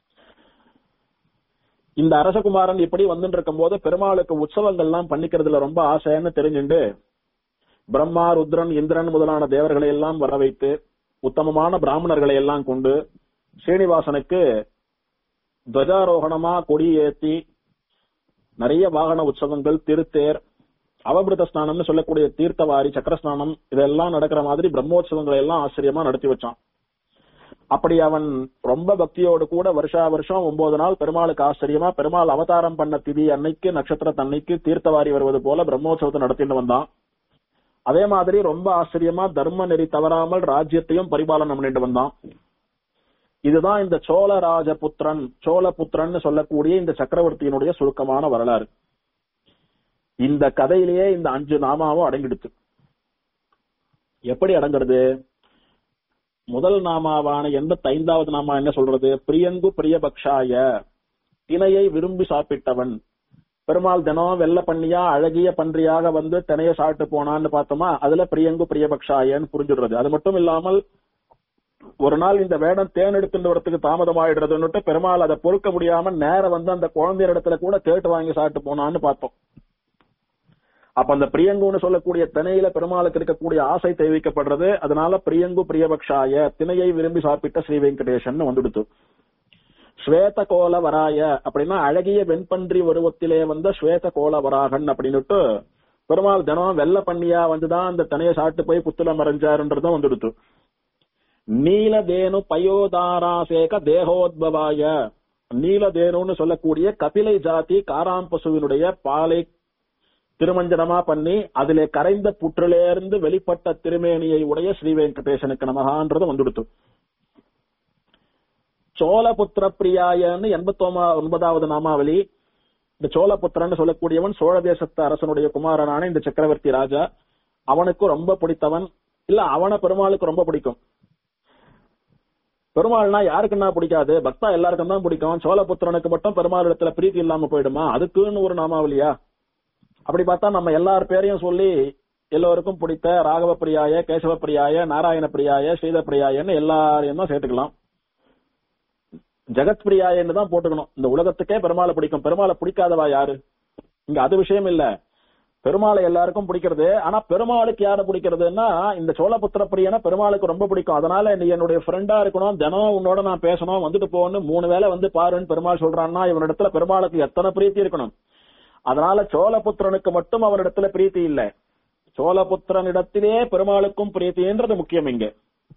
இந்த அரசகுமாரன் இப்படி வந்துட்டு இருக்கும் போது பெருமாளுக்கு உற்சவங்கள்லாம் பண்ணிக்கிறதுல ரொம்ப ஆசைன்னு தெரிஞ்சுண்டு பிரம்மா ருத்ரன் இந்திரன் முதலான தேவர்களை எல்லாம் வர வைத்து உத்தமமான பிராமணர்களை எல்லாம் கொண்டு ஸ்ரீனிவாசனுக்கு துவஜாரோகணமா கொடி ஏத்தி நிறைய வாகன உற்சவங்கள் திருத்தேர் அவபிருத ஸ்நானம்னு சொல்லக்கூடிய தீர்த்தவாரி சக்கரஸ்நானம் இதெல்லாம் நடக்கிற மாதிரி பிரம்மோற்சவங்களை எல்லாம் ஆச்சரியமா நடத்தி வச்சான் அப்படி அவன் ரொம்ப பக்தியோடு கூட வருஷா வருஷம் ஒன்பது நாள் பெருமாளுக்கு ஆச்சரியமா பெருமாள் அவதாரம் பண்ண திதி அன்னைக்கு நட்சத்திர அன்னைக்கு தீர்த்தவாரி வருவது போல பிரம்மோற்சவத்தை நடத்திட்டு வந்தான் அதே மாதிரி ரொம்ப ஆச்சரியமா தர்ம நெறி தவறாமல் ராஜ்யத்தையும் பரிபாலனம் பண்ணிட்டு வந்தான் இதுதான் இந்த சோழ ராஜபுத்திரன் சோழபுத்திரன் சொல்லக்கூடிய இந்த சக்கரவர்த்தியினுடைய சுருக்கமான வரலாறு இந்த கதையிலேயே இந்த அஞ்சு நாமாவும் அடங்கிடுச்சு எப்படி அடங்குறது முதல் நாமாவான எண்பத்தி ஐந்தாவது நாமா என்ன சொல்றது பிரியங்கு பிரியபக்ஷாய தினையை விரும்பி சாப்பிட்டவன் பெருமாள் தினம் வெள்ள பண்ணியா அழகிய பன்றியாக வந்து தினைய சாப்பிட்டு போனான்னு பார்த்தோமா அதுல பிரியங்கு பிரியபக்ஷாயன்னு புரிஞ்சுடுறது அது மட்டும் இல்லாமல் ஒரு நாள் இந்த வேடம் தேன் எடுத்துட்டு வரத்துக்கு தாமதமாயிடுறதுன்னுட்டு பெருமாள் அதை பொறுக்க முடியாம நேர வந்து அந்த குழந்தைய இடத்துல கூட கேட்டு வாங்கி சாப்பிட்டு போனான்னு பார்த்தோம் அப்ப அந்த பிரியங்குன்னு சொல்லக்கூடிய திணையில பெருமாளுக்கு இருக்கக்கூடிய ஆசை தெரிவிக்கப்படுறது அதனால பிரியங்கு பிரியபக்ஷாய திணையை விரும்பி சாப்பிட்ட ஸ்ரீ வெங்கடேசன் வந்துடுத்து ஸ்வேத கோல வராய அப்படின்னா அழகிய வெண்பன்றி உருவத்திலே வந்த ஸ்வேத கோல வராகன் அப்படின்னுட்டு பெருமாள் தினம் வெள்ள பண்ணியா வந்துதான் அந்த திணையை சாப்பிட்டு போய் புத்துல மறைஞ்சாருன்றதும் வந்துடுத்து நீலதேனு பயோதாராசேக தேகோத்பவாய நீலதேனுன்னு சொல்லக்கூடிய கபிலை ஜாதி காராம்பசுவினுடைய பாலை திருமஞ்சனமா பண்ணி அதிலே கரைந்த புற்றிலிருந்து வெளிப்பட்ட திருமேனியை உடைய ஸ்ரீ வெங்கடேசனுக்கு நமகான்றது வந்துடுத்து சோழபுத்திர பிரியாயன்னு எண்பத்தோமா ஒன்பதாவது நாமாவளி இந்த சோழபுத்திரன்னு சொல்லக்கூடியவன் சோழ தேசத்து அரசனுடைய குமாரனான இந்த சக்கரவர்த்தி ராஜா அவனுக்கு ரொம்ப பிடித்தவன் இல்ல அவனை பெருமாளுக்கு ரொம்ப பிடிக்கும் பெருமாள்னா யாருக்குன்னா பிடிக்காது பக்தா எல்லாருக்கும் தான் பிடிக்கும் சோழபுத்திரனுக்கு மட்டும் பெருமாள் இடத்துல பிரீத்தி இல்லாம போயிடுமா அதுக்குன்னு ஒரு நாமாவளியா அப்படி பார்த்தா நம்ம எல்லார் பேரையும் சொல்லி எல்லோருக்கும் பிடித்த ராகவ பிரியாய கேசவ பிரியாய நாராயண பிரியாய ஸ்ரீத பிரியாயன்னு எல்லாரையும் தான் சேர்த்துக்கலாம் ஜெகத் பிரியாயன்னு தான் போட்டுக்கணும் இந்த உலகத்துக்கே பெருமாளை பிடிக்கும் பெருமாளை பிடிக்காதவா யாரு இங்க அது விஷயம் இல்ல பெருமாளை எல்லாருக்கும் பிடிக்கிறது ஆனா பெருமாளுக்கு யாரை பிடிக்கிறதுன்னா இந்த சோழபுத்திர பிரியனா பெருமாளுக்கு ரொம்ப பிடிக்கும் அதனால நீ என்னுடைய ஃப்ரெண்டா இருக்கணும் தினம் உன்னோட நான் பேசணும் வந்துட்டு போகணும் மூணு வேளை வந்து பாருன்னு பெருமாள் சொல்றான்னா இவனிடத்துல பெருமாளுக்கு எத்தனை பிரீத்தி இருக்கணும் அதனால சோழபுத்திரனுக்கு மட்டும் அவனிடத்துல பிரீத்தி இல்ல சோழபுத்திரனிடத்திலே பெருமாளுக்கும் பிரீத்தின்றது முக்கியம் இங்க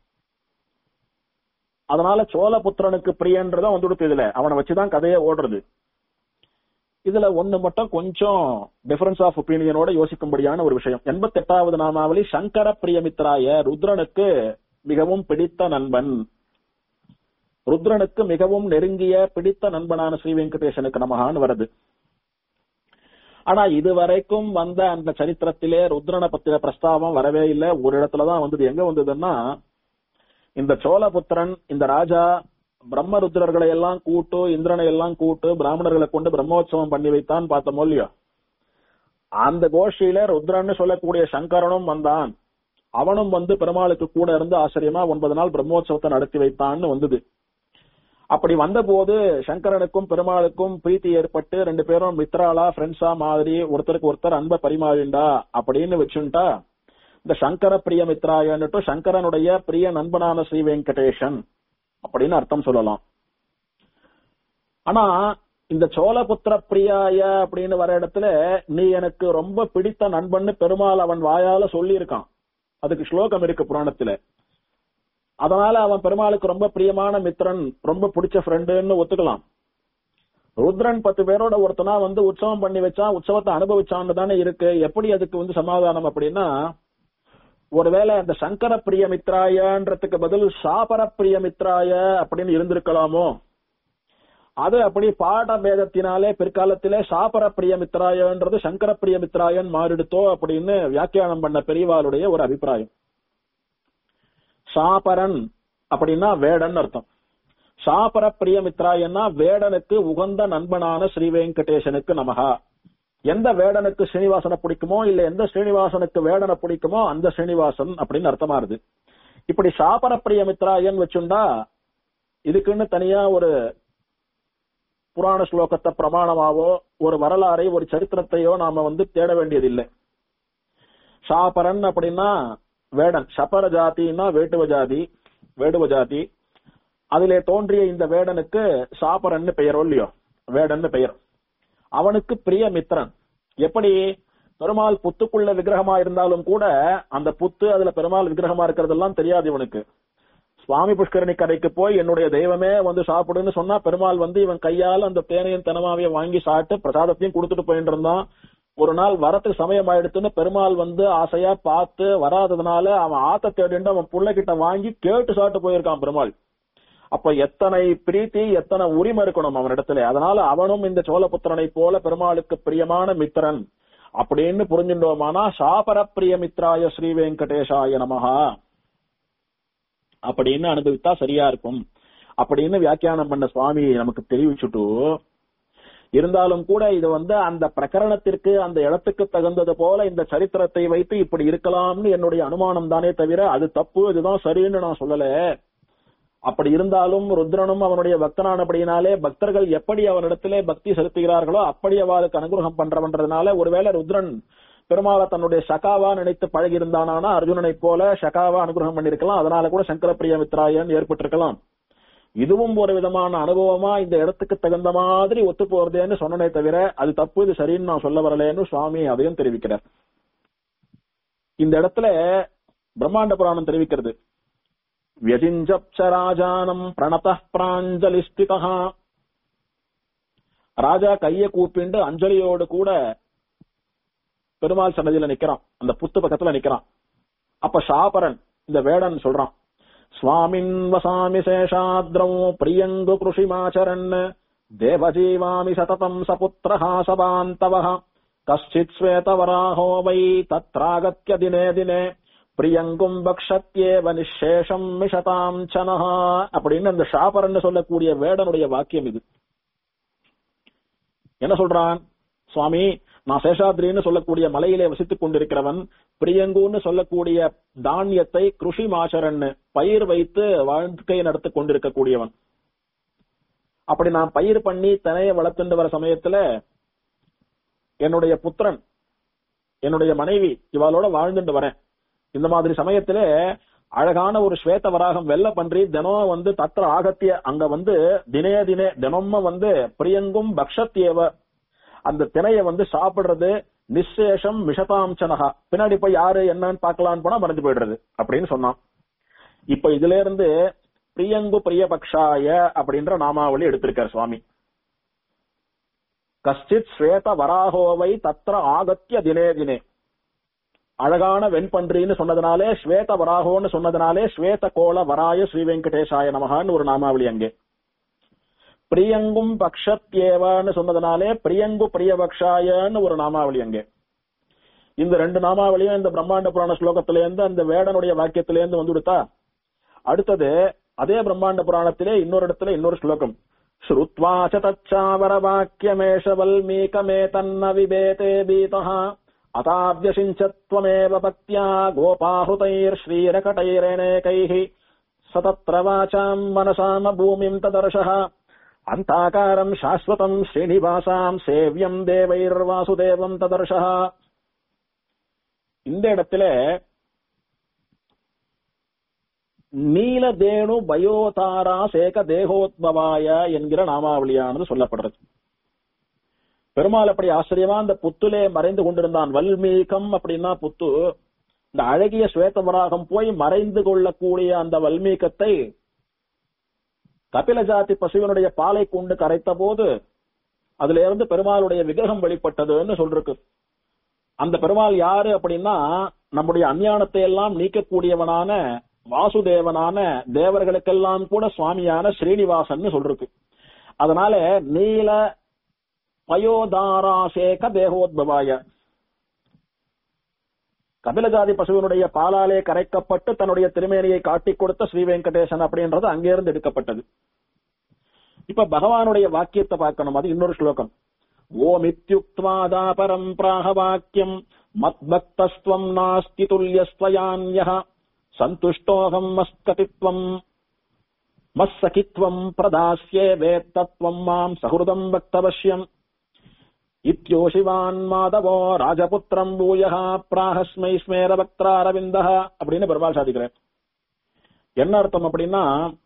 அதனால சோழபுத்திரனுக்கு பிரியன்றத வந்துடுத்து இதுல அவனை வச்சுதான் கதையே ஓடுறது இதுல ஒண்ணு மட்டும் கொஞ்சம் டிஃபரன்ஸ் ஆஃப் ஒப்பீனியனோட யோசிக்கும்படியான ஒரு விஷயம் எண்பத்தி எட்டாவது நாமாவளி சங்கர பிரியமித்ராய ருத்ரனுக்கு மிகவும் பிடித்த நண்பன் ருத்ரனுக்கு மிகவும் நெருங்கிய பிடித்த நண்பனான ஸ்ரீ வெங்கடேசனுக்கு நமகான்னு வருது ஆனா இதுவரைக்கும் வந்த அந்த சரித்திரத்திலே ருத்ரனை பத்தின பிரஸ்தாபம் வரவே இல்லை ஒரு இடத்துலதான் வந்தது எங்க வந்ததுன்னா இந்த சோழபுத்திரன் இந்த ராஜா பிரம்மருத்ரர்களை எல்லாம் கூட்டு இந்திரனை எல்லாம் கூட்டு பிராமணர்களை கொண்டு பிரம்மோற்சவம் பண்ணி வைத்தான் பார்த்தோமோ இல்லையோ அந்த கோஷ்டியில ருத்ரன்னு சொல்லக்கூடிய சங்கரனும் வந்தான் அவனும் வந்து பெருமாளுக்கு கூட இருந்து ஆச்சரியமா ஒன்பது நாள் பிரம்மோற்சவத்தை நடத்தி வைத்தான்னு வந்தது அப்படி வந்தபோது சங்கரனுக்கும் பெருமாளுக்கும் பிரீத்தி ஏற்பட்டு ரெண்டு பேரும் மித்ராலா ஃப்ரெண்ட்ஸா மாதிரி ஒருத்தருக்கு ஒருத்தர் அன்பை பரிமாறிண்டா அப்படின்னு வச்சுட்டா இந்த சங்கர பிரிய மித்ராயன்னுட்டு சங்கரனுடைய பிரிய நண்பனான ஸ்ரீ வெங்கடேஷன் அப்படின்னு அர்த்தம் சொல்லலாம் ஆனா இந்த சோழபுத்திர பிரியாய அப்படின்னு வர இடத்துல நீ எனக்கு ரொம்ப பிடித்த நண்பன்னு பெருமாள் அவன் வாயால சொல்லியிருக்கான் அதுக்கு ஸ்லோகம் இருக்கு புராணத்துல அதனால அவன் பெருமாளுக்கு ரொம்ப பிரியமான மித்திரன் ரொம்ப பிடிச்ச ஃப்ரெண்டுன்னு ஒத்துக்கலாம் ருத்ரன் பத்து பேரோட ஒருத்தனா வந்து உற்சவம் பண்ணி வச்சான் உற்சவத்தை அனுபவிச்சான்னு தானே இருக்கு எப்படி அதுக்கு வந்து சமாதானம் அப்படின்னா ஒருவேளை அந்த சங்கர பிரிய மித்ராயன்றதுக்கு பதில் சாபர பிரிய மித்ராய அப்படின்னு இருந்திருக்கலாமோ அது அப்படி பாட பேதத்தினாலே பிற்காலத்திலே சாபர பிரிய மித்ராயன்றது சங்கர பிரிய மித்ராயன் மாறிடுத்தோ அப்படின்னு வியாக்கியானம் பண்ண பெரியவாளுடைய ஒரு அபிப்பிராயம் சாபரன் அப்படின்னா வேடன் அர்த்தம் சாபர பிரிய மித்ராயன்னா வேடனுக்கு உகந்த நண்பனான ஸ்ரீ வெங்கடேசனுக்கு நமகா எந்த வேடனுக்கு ஸ்ரீனிவாசனை பிடிக்குமோ இல்ல எந்த ஸ்ரீனிவாசனுக்கு வேடனை பிடிக்குமோ அந்த ஸ்ரீனிவாசன் அப்படின்னு அர்த்தமா இருக்கு இப்படி சாபர பிரிய மித்ராயன் வச்சுண்டா இதுக்குன்னு தனியா ஒரு புராண ஸ்லோகத்தை பிரமாணமாவோ ஒரு வரலாறை ஒரு சரித்திரத்தையோ நாம வந்து தேட வேண்டியதில்லை சாபரன் அப்படின்னா வேடன் சபர ஜாதினா வேட்டுவ ஜாதி வேடுவ ஜாதி அதிலே தோன்றிய இந்த வேடனுக்கு சாபரன்னு பெயரோ இல்லையோ வேடன்னு பெயர் அவனுக்கு பிரிய மித்திரன் எப்படி பெருமாள் புத்துக்குள்ள விக்கிரகமா இருந்தாலும் கூட அந்த புத்து அதுல பெருமாள் விக்கிரகமா இருக்கிறதெல்லாம் தெரியாது இவனுக்கு சுவாமி புஷ்கரணி கரைக்கு போய் என்னுடைய தெய்வமே வந்து சாப்பிடுன்னு சொன்னா பெருமாள் வந்து இவன் கையால் அந்த தேனையும் தெனமாவையும் வாங்கி சாப்பிட்டு பிரசாதத்தையும் கொடுத்துட்டு போயிட்டு இருந்தான் ஒரு நாள் வரத்துக்கு சமயம் ஆயிடுத்துன்னு பெருமாள் வந்து ஆசையா பார்த்து வராததுனால அவன் ஆத்த தேடிண்டு அவன் புள்ள கிட்ட வாங்கி கேட்டு சாப்பிட்டு போயிருக்கான் பெருமாள் அப்ப எத்தனை பிரீத்தி எத்தனை உரிமை இருக்கணும் அவனிடத்துல அதனால அவனும் இந்த சோழபுத்திரனை போல பெருமாளுக்கு பிரியமான மித்திரன் அப்படின்னு புரிஞ்சுட்டோமானா சாபர பிரிய மித்ராய ஸ்ரீ வெங்கடேஷாய நமஹா அப்படின்னு அனுபவித்தா சரியா இருக்கும் அப்படின்னு வியாக்கியானம் பண்ண சுவாமி நமக்கு தெரிவிச்சுட்டு இருந்தாலும் கூட இது வந்து அந்த பிரகரணத்திற்கு அந்த இடத்துக்கு தகுந்தது போல இந்த சரித்திரத்தை வைத்து இப்படி இருக்கலாம்னு என்னுடைய அனுமானம் தானே தவிர அது தப்பு இதுதான் சரின்னு நான் சொல்லல அப்படி இருந்தாலும் ருத்ரனும் அவனுடைய பக்தனானபடியினாலே பக்தர்கள் எப்படி அவனிடத்திலே பக்தி செலுத்துகிறார்களோ அப்படி அவளுக்கு அனுகிரகம் பண்றவன்றதுனால ஒருவேளை ருத்ரன் பெருமாளை தன்னுடைய சகாவா நினைத்து பழகி இருந்தானா அர்ஜுனனை போல சகாவா அனுகிரகம் பண்ணிருக்கலாம் அதனால கூட சங்கரப்பிரிய மித்ராயன் ஏற்பட்டிருக்கலாம் இதுவும் ஒரு விதமான அனுபவமா இந்த இடத்துக்கு தகுந்த மாதிரி ஒத்து போறதேன்னு சொன்னனே தவிர அது தப்பு இது சரின்னு நான் சொல்ல வரலேன்னு சுவாமி அதையும் தெரிவிக்கிறார் இந்த இடத்துல பிரம்மாண்ட புராணம் தெரிவிக்கிறது व्यजिञ्जप्च ராஜானம் பிரணத பிராஞ்சலிஸ்திதா ராஜா கைய கூப்பிண்டு அஞ்சலியோடு கூட பெருமாள் சன்னதியில நிக்கிறான் அந்த புத்து பக்கத்துல நிக்கிறான் அப்ப ஷாபரன் இந்த வேடன் சொல்றான் சுவாமின் வசாமி சேஷாத்ரம் பிரியங்கு கிருஷிமாச்சரன் தேவஜீவாமி சததம் சபுத்திரஹா சபாந்தவः கஷ்டித் ஸ்வேதவராஹோ வை தத்ராகத்ய தினே தினே பிரியங்கும் பக்ஷத்யேவ நிஷேஷம் மிஷதாம் சனஹா அப்படின்னு அந்த ஷாபரன் சொல்லக்கூடிய வேடனுடைய வாக்கியம் இது என்ன சொல்றான் சுவாமி நான் சேஷாத்ரின்னு சொல்லக்கூடிய மலையிலே வசித்துக் கொண்டிருக்கிறவன் பிரியங்குன்னு சொல்லக்கூடிய தானியத்தை கிருஷி மாசரன் பயிர் வைத்து வாழ்க்கை நடத்தி கொண்டிருக்கக்கூடியவன் அப்படி நான் பயிர் பண்ணி தினைய வளர்த்துண்டு வர சமயத்துல என்னுடைய புத்திரன் என்னுடைய மனைவி இவாளோட வாழ்ந்துட்டு வரேன் இந்த மாதிரி சமயத்துல அழகான ஒரு ஸ்வேத வராகம் வெள்ள பன்றி தினம் வந்து தத்திர ஆகத்திய அங்க வந்து தினே தினே தினமும் வந்து பிரியங்கும் பக்ஷத்தியவ அந்த திணைய வந்து சாப்பிடுறது நிசேஷம் மிஷதாம்சனகா பின்னாடி போய் யாரு என்னன்னு பார்க்கலான்னு போனா மறைஞ்சு போயிடுறது அப்படின்னு சொன்னான் இப்ப இதுல இருந்து பிரியங்கு பிரியபக்ஷாய அப்படின்ற நாமாவளி எடுத்திருக்கார் சுவாமி கஷ்டித் ஸ்வேத வராகோவை தத்திர ஆகத்திய தினே தினே அழகான வெண்பன்றின்னு சொன்னதுனாலே ஸ்வேத வராகோன்னு சொன்னதுனாலே ஸ்வேத கோல வராய ஸ்ரீ வெங்கடேசாய நமகான்னு ஒரு நாமாவளி அங்கே பிரியங்கும் பக்ஷத்யேவன்னு சொன்னதுனாலே பிரியங்கு பிரியபக்ஷாயன்னு ஒரு நாமாவளி அங்கே இந்த ரெண்டு நாமாவளியும் இந்த பிரம்மாண்ட புராண ஸ்லோகத்தில இருந்து அந்த வேடனுடைய வாக்கியத்தில இருந்து வந்து கொடுத்தா அடுத்தது அதே பிரம்மாண்ட புராணத்திலே இன்னொரு இடத்துல இன்னொரு ஸ்லோகம் ஸ்ருத்வா ச தச்சாவர வாக்கியமேஷ வல்மீகமே தன்ன விபேதே பீதः अताभ्यषिञ्चत्वमेव भक्त्या गोपाहृतैर्श्रीरकटैरेणेकैः स तत्र वाचाम् मनसाम भूमिम् तदर्शः अन्ताकारम् शाश्वतम् श्रीनिवासाम् சேவியம் தேவைர்வாசுதேவம் ததர்ஷः இந்த இடத்துல நீலதேனு பயோதாரா சேக தேகோத்பவாய என்கிற நாமாவளியானது சொல்லப்படுறது பெருமாள் அப்படி ஆச்சரியமா அந்த புத்துலே மறைந்து கொண்டிருந்தான் வல்மீகம் அப்படின்னா புத்து இந்த அழகிய ஸ்வேதவராகம் போய் மறைந்து கொள்ளக்கூடிய அந்த வல்மீகத்தை கபில ஜாதி பசுவினுடைய பாலை கொண்டு கரைத்த போது அதுல இருந்து பெருமாளுடைய விக்கிரகம் வெளிப்பட்டதுன்னு சொல்றது அந்த பெருமாள் யாரு அப்படின்னா நம்முடைய அஞ்ஞானத்தை எல்லாம் நீக்கக்கூடியவனான வாசுதேவனான தேவர்களுக்கெல்லாம் கூட சுவாமியான ஸ்ரீனிவாசன் சொல்றது அதனால நீல பயோதாராசேக தேகோத்பவாய கபிலஜாதி பசுவினுடைய பாலாலே கரைக்கப்பட்டு தன்னுடைய திருமேனியை காட்டிக் கொடுத்த ஸ்ரீ வெங்கடேசன் அப்படின்றது அங்கிருந்து எடுக்கப்பட்டது இப்ப பகவானுடைய வாக்கியத்தை பார்க்கணும் அது இன்னொரு ஸ்லோகம் ஓமித்யுக்த்வாதா பரம் பிராக வாக்கியம் மத்பக்தஸ்துவம் நாஸ்தி துல்யஸ்வயான்ய சந்துஷ்டோகம் மஸ்கதித்வம் மஸ்ஸகித்வம் பிரதாஸ்யே வேத்தத்வம் மாம் சஹுதம் பக்தவஷ்யம் இத்யோஷிவான் மாதவோ ராஜபுத்திரம் பூயः பிராகஸ்மை ஸ்மேர பக்திராரவிந்தः அப்படின்னு பெருமாள் சாதிக்கிறேன் என்ன அர்த்தம் அப்படின்னா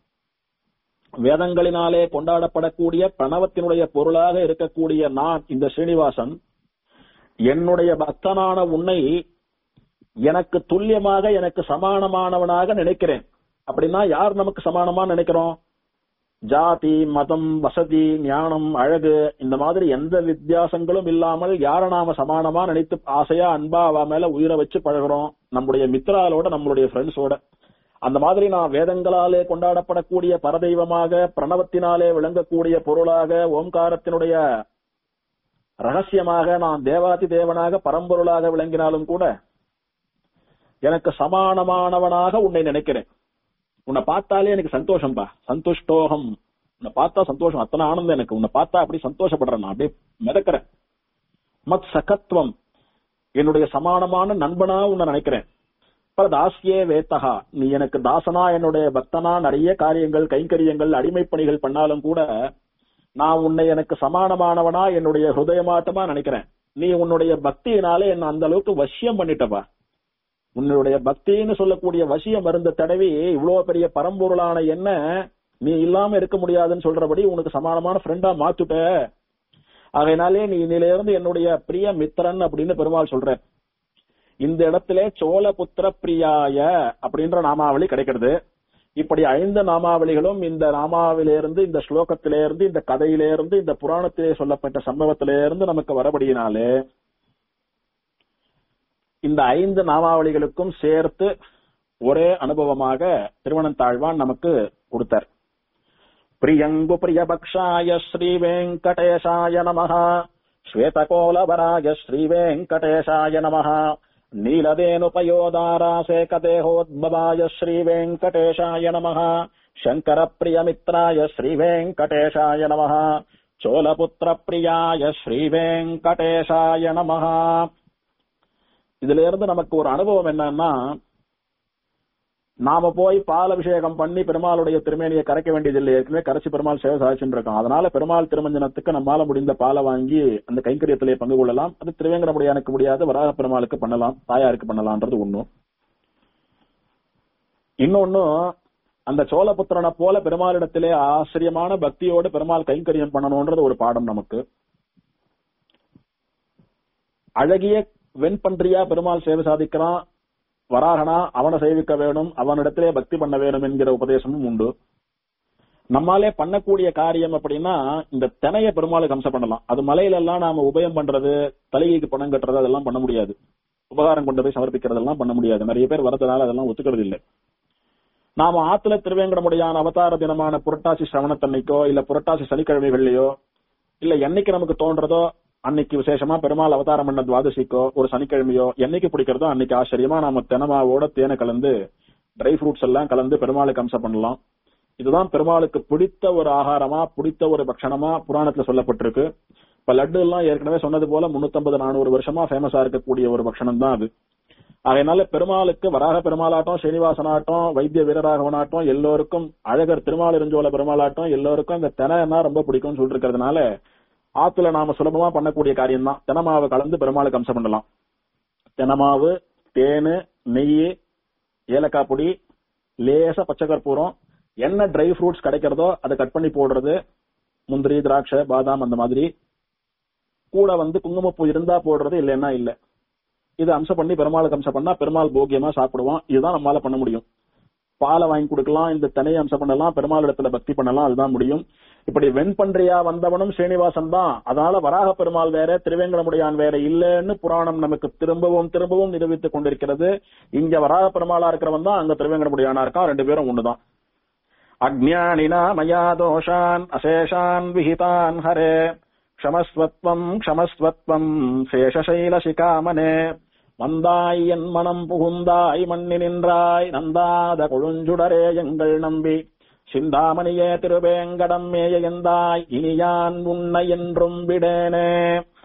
வேதங்களினாலே கொண்டாடப்படக்கூடிய பிரணவத்தினுடைய பொருளாக இருக்கக்கூடிய நான் இந்த ஸ்ரீனிவாசன் என்னுடைய பக்தனான உன்னை எனக்கு துல்லியமாக எனக்கு சமானமானவனாக நினைக்கிறேன் அப்படின்னா யார் நமக்கு சமானமா நினைக்கிறோம் ஜாதி மதம் வசதி ஞானம் அழகு இந்த மாதிரி எந்த வித்தியாசங்களும் இல்லாமல் யார நாம சமானமா நினைத்து ஆசையா அன்பா அவ மேல உயிரை வச்சு பழகுறோம் நம்முடைய மித்ராலோட நம்மளுடைய ஃப்ரெண்ட்ஸோட அந்த மாதிரி நான் வேதங்களாலே கொண்டாடப்படக்கூடிய பரதெய்வமாக பிரணவத்தினாலே விளங்கக்கூடிய பொருளாக ஓம்காரத்தினுடைய ரகசியமாக நான் தேவாதி தேவனாக பரம்பொருளாக விளங்கினாலும் கூட எனக்கு சமானமானவனாக உன்னை நினைக்கிறேன் உன்னை பார்த்தாலே எனக்கு சந்தோஷம்பா சந்துஷ்டோகம் உன்னை பார்த்தா சந்தோஷம் அத்தனை ஆனந்தம் எனக்கு உன்னை பார்த்தா அப்படி சந்தோஷப்படுறேன் நான் அப்படியே மிதக்கிறேன் மத் சகத்துவம் என்னுடைய சமானமான நண்பனா உன்னை நினைக்கிறேன் பல தாசியே வேத்தகா நீ எனக்கு தாசனா என்னுடைய பக்தனா நிறைய காரியங்கள் கைங்கரியங்கள் அடிமைப்பணிகள் பண்ணாலும் கூட நான் உன்னை எனக்கு சமானமானவனா என்னுடைய ஹிருதயமாட்டமா நினைக்கிறேன் நீ உன்னுடைய பக்தியினாலே என்ன அந்த அளவுக்கு வசியம் பண்ணிட்டப்பா உன்னுடைய பக்தின்னு சொல்லக்கூடிய வசிய மருந்த தடவி இவ்வளவு பெரிய பரம்பொருளான என்ன நீ இல்லாம இருக்க முடியாதுன்னு சொல்றபடி உனக்கு சமானமான ஃப்ரெண்டா மாத்துட்ட அதனாலே நீ இன்னில இருந்து என்னுடைய பிரிய மித்திரன் அப்படின்னு பெருமாள் சொல்ற இந்த இடத்துல சோழபுத்திர பிரியாய அப்படின்ற நாமாவளி கிடைக்கிறது இப்படி ஐந்து நாமாவளிகளும் இந்த நாமாவிலிருந்து இந்த ஸ்லோகத்திலிருந்து இந்த கதையிலிருந்து இந்த புராணத்திலே சொல்லப்பட்ட சம்பவத்திலிருந்து நமக்கு வரபடியினாலே இந்த ஐந்து நாமாவளிகளுக்கும் சேர்த்து ஒரே அனுபவமாக திருவனந்தாழ்வான் நமக்கு கொடுத்தார் பிரியங்கு பிரியபக்ஷாய ஸ்ரீ வெங்கடேசாய நமஹ ஸ்வேதகோலவராய ஸ்ரீ வெங்கடேசாய நமஹ நீலதேனுபயோதாராசேகதேகோத்பவாய ஸ்ரீ வெங்கடேசாய நமஹ சங்கர பிரியமித்ராய ஸ்ரீ வெங்கடேசாய நமஹ சோழபுத்திர பிரியாய ஸ்ரீ வெங்கடேசாய நமஹ இதுல இருந்து நமக்கு ஒரு அனுபவம் என்னன்னா நாம போய் பால் அபிஷேகம் பண்ணி பெருமாளுடைய திருமேனியை கரைக்க வேண்டியதில்லை ஏற்கனவே கரைச்சி பெருமாள் சேவை சாதிச்சுட்டு இருக்கோம் அதனால பெருமாள் திருமஞ்சனத்துக்கு நம்மால முடிந்த பாலை வாங்கி அந்த கைங்கரியத்திலே பங்கு கொள்ளலாம் அது திருவேங்கடமுடியானுக்கு முடியாத வராக பெருமாளுக்கு பண்ணலாம் தாயாருக்கு பண்ணலாம்ன்றது ஒண்ணும் இன்னொன்னு அந்த சோழபுத்திரனை போல பெருமாளிடத்திலே ஆச்சரியமான பக்தியோடு பெருமாள் கைங்கரியம் பண்ணணும்ன்றது ஒரு பாடம் நமக்கு அழகிய வெண்பன்றியா பெருமாள் சேவை சாதிக்கிறான் வராகனா அவனை சேவிக்க வேணும் அவனிடத்திலே பக்தி பண்ண வேணும் என்கிற உபதேசமும் உண்டு நம்மாலே பண்ணக்கூடிய காரியம் அப்படின்னா இந்த தினைய பெருமாளுக்கு அம்சம் பண்ணலாம் அது மலையில எல்லாம் நாம உபயம் பண்றது தலைகைக்கு பணம் கட்டுறது அதெல்லாம் பண்ண முடியாது உபகாரம் கொண்டு போய் சமர்ப்பிக்கிறதெல்லாம் பண்ண முடியாது நிறைய பேர் வரதுனால அதெல்லாம் ஒத்துக்கிறது இல்லை நாம ஆத்துல திருவேங்கடமுடியான அவதார தினமான புரட்டாசி சிரவணத்தன்னைக்கோ இல்ல புரட்டாசி சனிக்கிழமைகள்லயோ இல்ல என்னைக்கு நமக்கு தோன்றதோ அன்னைக்கு விசேஷமா பெருமாள் அவதாரம் பண்ண துவாதசிக்கோ ஒரு சனிக்கிழமையோ என்னைக்கு பிடிக்கிறதோ அன்னைக்கு ஆச்சரியமா நாம தெனமாவோட தேனை கலந்து ட்ரை ஃப்ரூட்ஸ் எல்லாம் கலந்து பெருமாளுக்கு அம்சம் பண்ணலாம் இதுதான் பெருமாளுக்கு பிடித்த ஒரு ஆகாரமா பிடித்த ஒரு பட்சணமா புராணத்துல சொல்லப்பட்டிருக்கு இப்ப லட்டு எல்லாம் ஏற்கனவே சொன்னது போல முன்னூத்தம்பது நானூறு வருஷமா ஃபேமஸா இருக்கக்கூடிய ஒரு பட்சணம் தான் அது அதனால பெருமாளுக்கு வராக பெருமாளாட்டம் ஸ்ரீனிவாசனாட்டம் வைத்திய வீரராகவனாட்டம் எல்லோருக்கும் அழகர் திருமாலிருஞ்சோல பெருமாளாட்டம் எல்லோருக்கும் இந்த தெனா ரொம்ப பிடிக்கும்னு சொல்லிட்டு இருக்கிறதுனால ஆத்துல நாம சுலபமா பண்ணக்கூடிய காரியம் தான் தெனமாவை கலந்து பெருமாளுக்கு அம்சம் பண்ணலாம் தெனமாவு தேனு நெய் ஏலக்காய் பொடி லேசா பச்சை கற்பூரம் என்ன ட்ரை ஃப்ரூட்ஸ் கிடைக்கிறதோ அதை கட் பண்ணி போடுறது முந்திரி திராட்சை பாதாம் அந்த மாதிரி கூட வந்து குங்குமப்பூ இருந்தா போடுறது இல்லைன்னா இல்ல இது அம்சம் பண்ணி பெருமாளுக்கு அம்சம் பண்ணா பெருமாள் போகியமா சாப்பிடுவான் இதுதான் நம்மளால பண்ண முடியும் பாலை வாங்கி கொடுக்கலாம் இந்த தினையை அம்சம் பண்ணலாம் பெருமாள் இடத்துல பக்தி பண்ணலாம் அதுதான் முடியும் இப்படி வெண்பன்றியா வந்தவனும் ஸ்ரீனிவாசன் தான் அதனால வராக பெருமாள் வேற திருவேங்கடமுடியான் வேற இல்லைன்னு புராணம் நமக்கு திரும்பவும் திரும்பவும் நிரூபித்துக் கொண்டிருக்கிறது இங்க வராக பெருமாளா இருக்கிறவன் தான் அங்க திருவேங்கடமுடியானா இருக்கான் ரெண்டு பேரும் ஒண்ணுதான் அஜ்ஞானினா மயா தோஷான் அசேஷான் விஹிதான் ஹரே க்ஷமஸ்வத்வம் க்ஷமஸ்வத்வம் சேஷசைலசிகாமனே வந்தாய் என் மனம் புகுந்தாய் மண்ணி நின்றாய் நந்தாத கொழுஞ்சுடரே எங்கள் நம்பி சிந்தாமணியே திருவேங்கடம் மேய எந்தாய் இனியான் உன்னை என்றும் விடேனே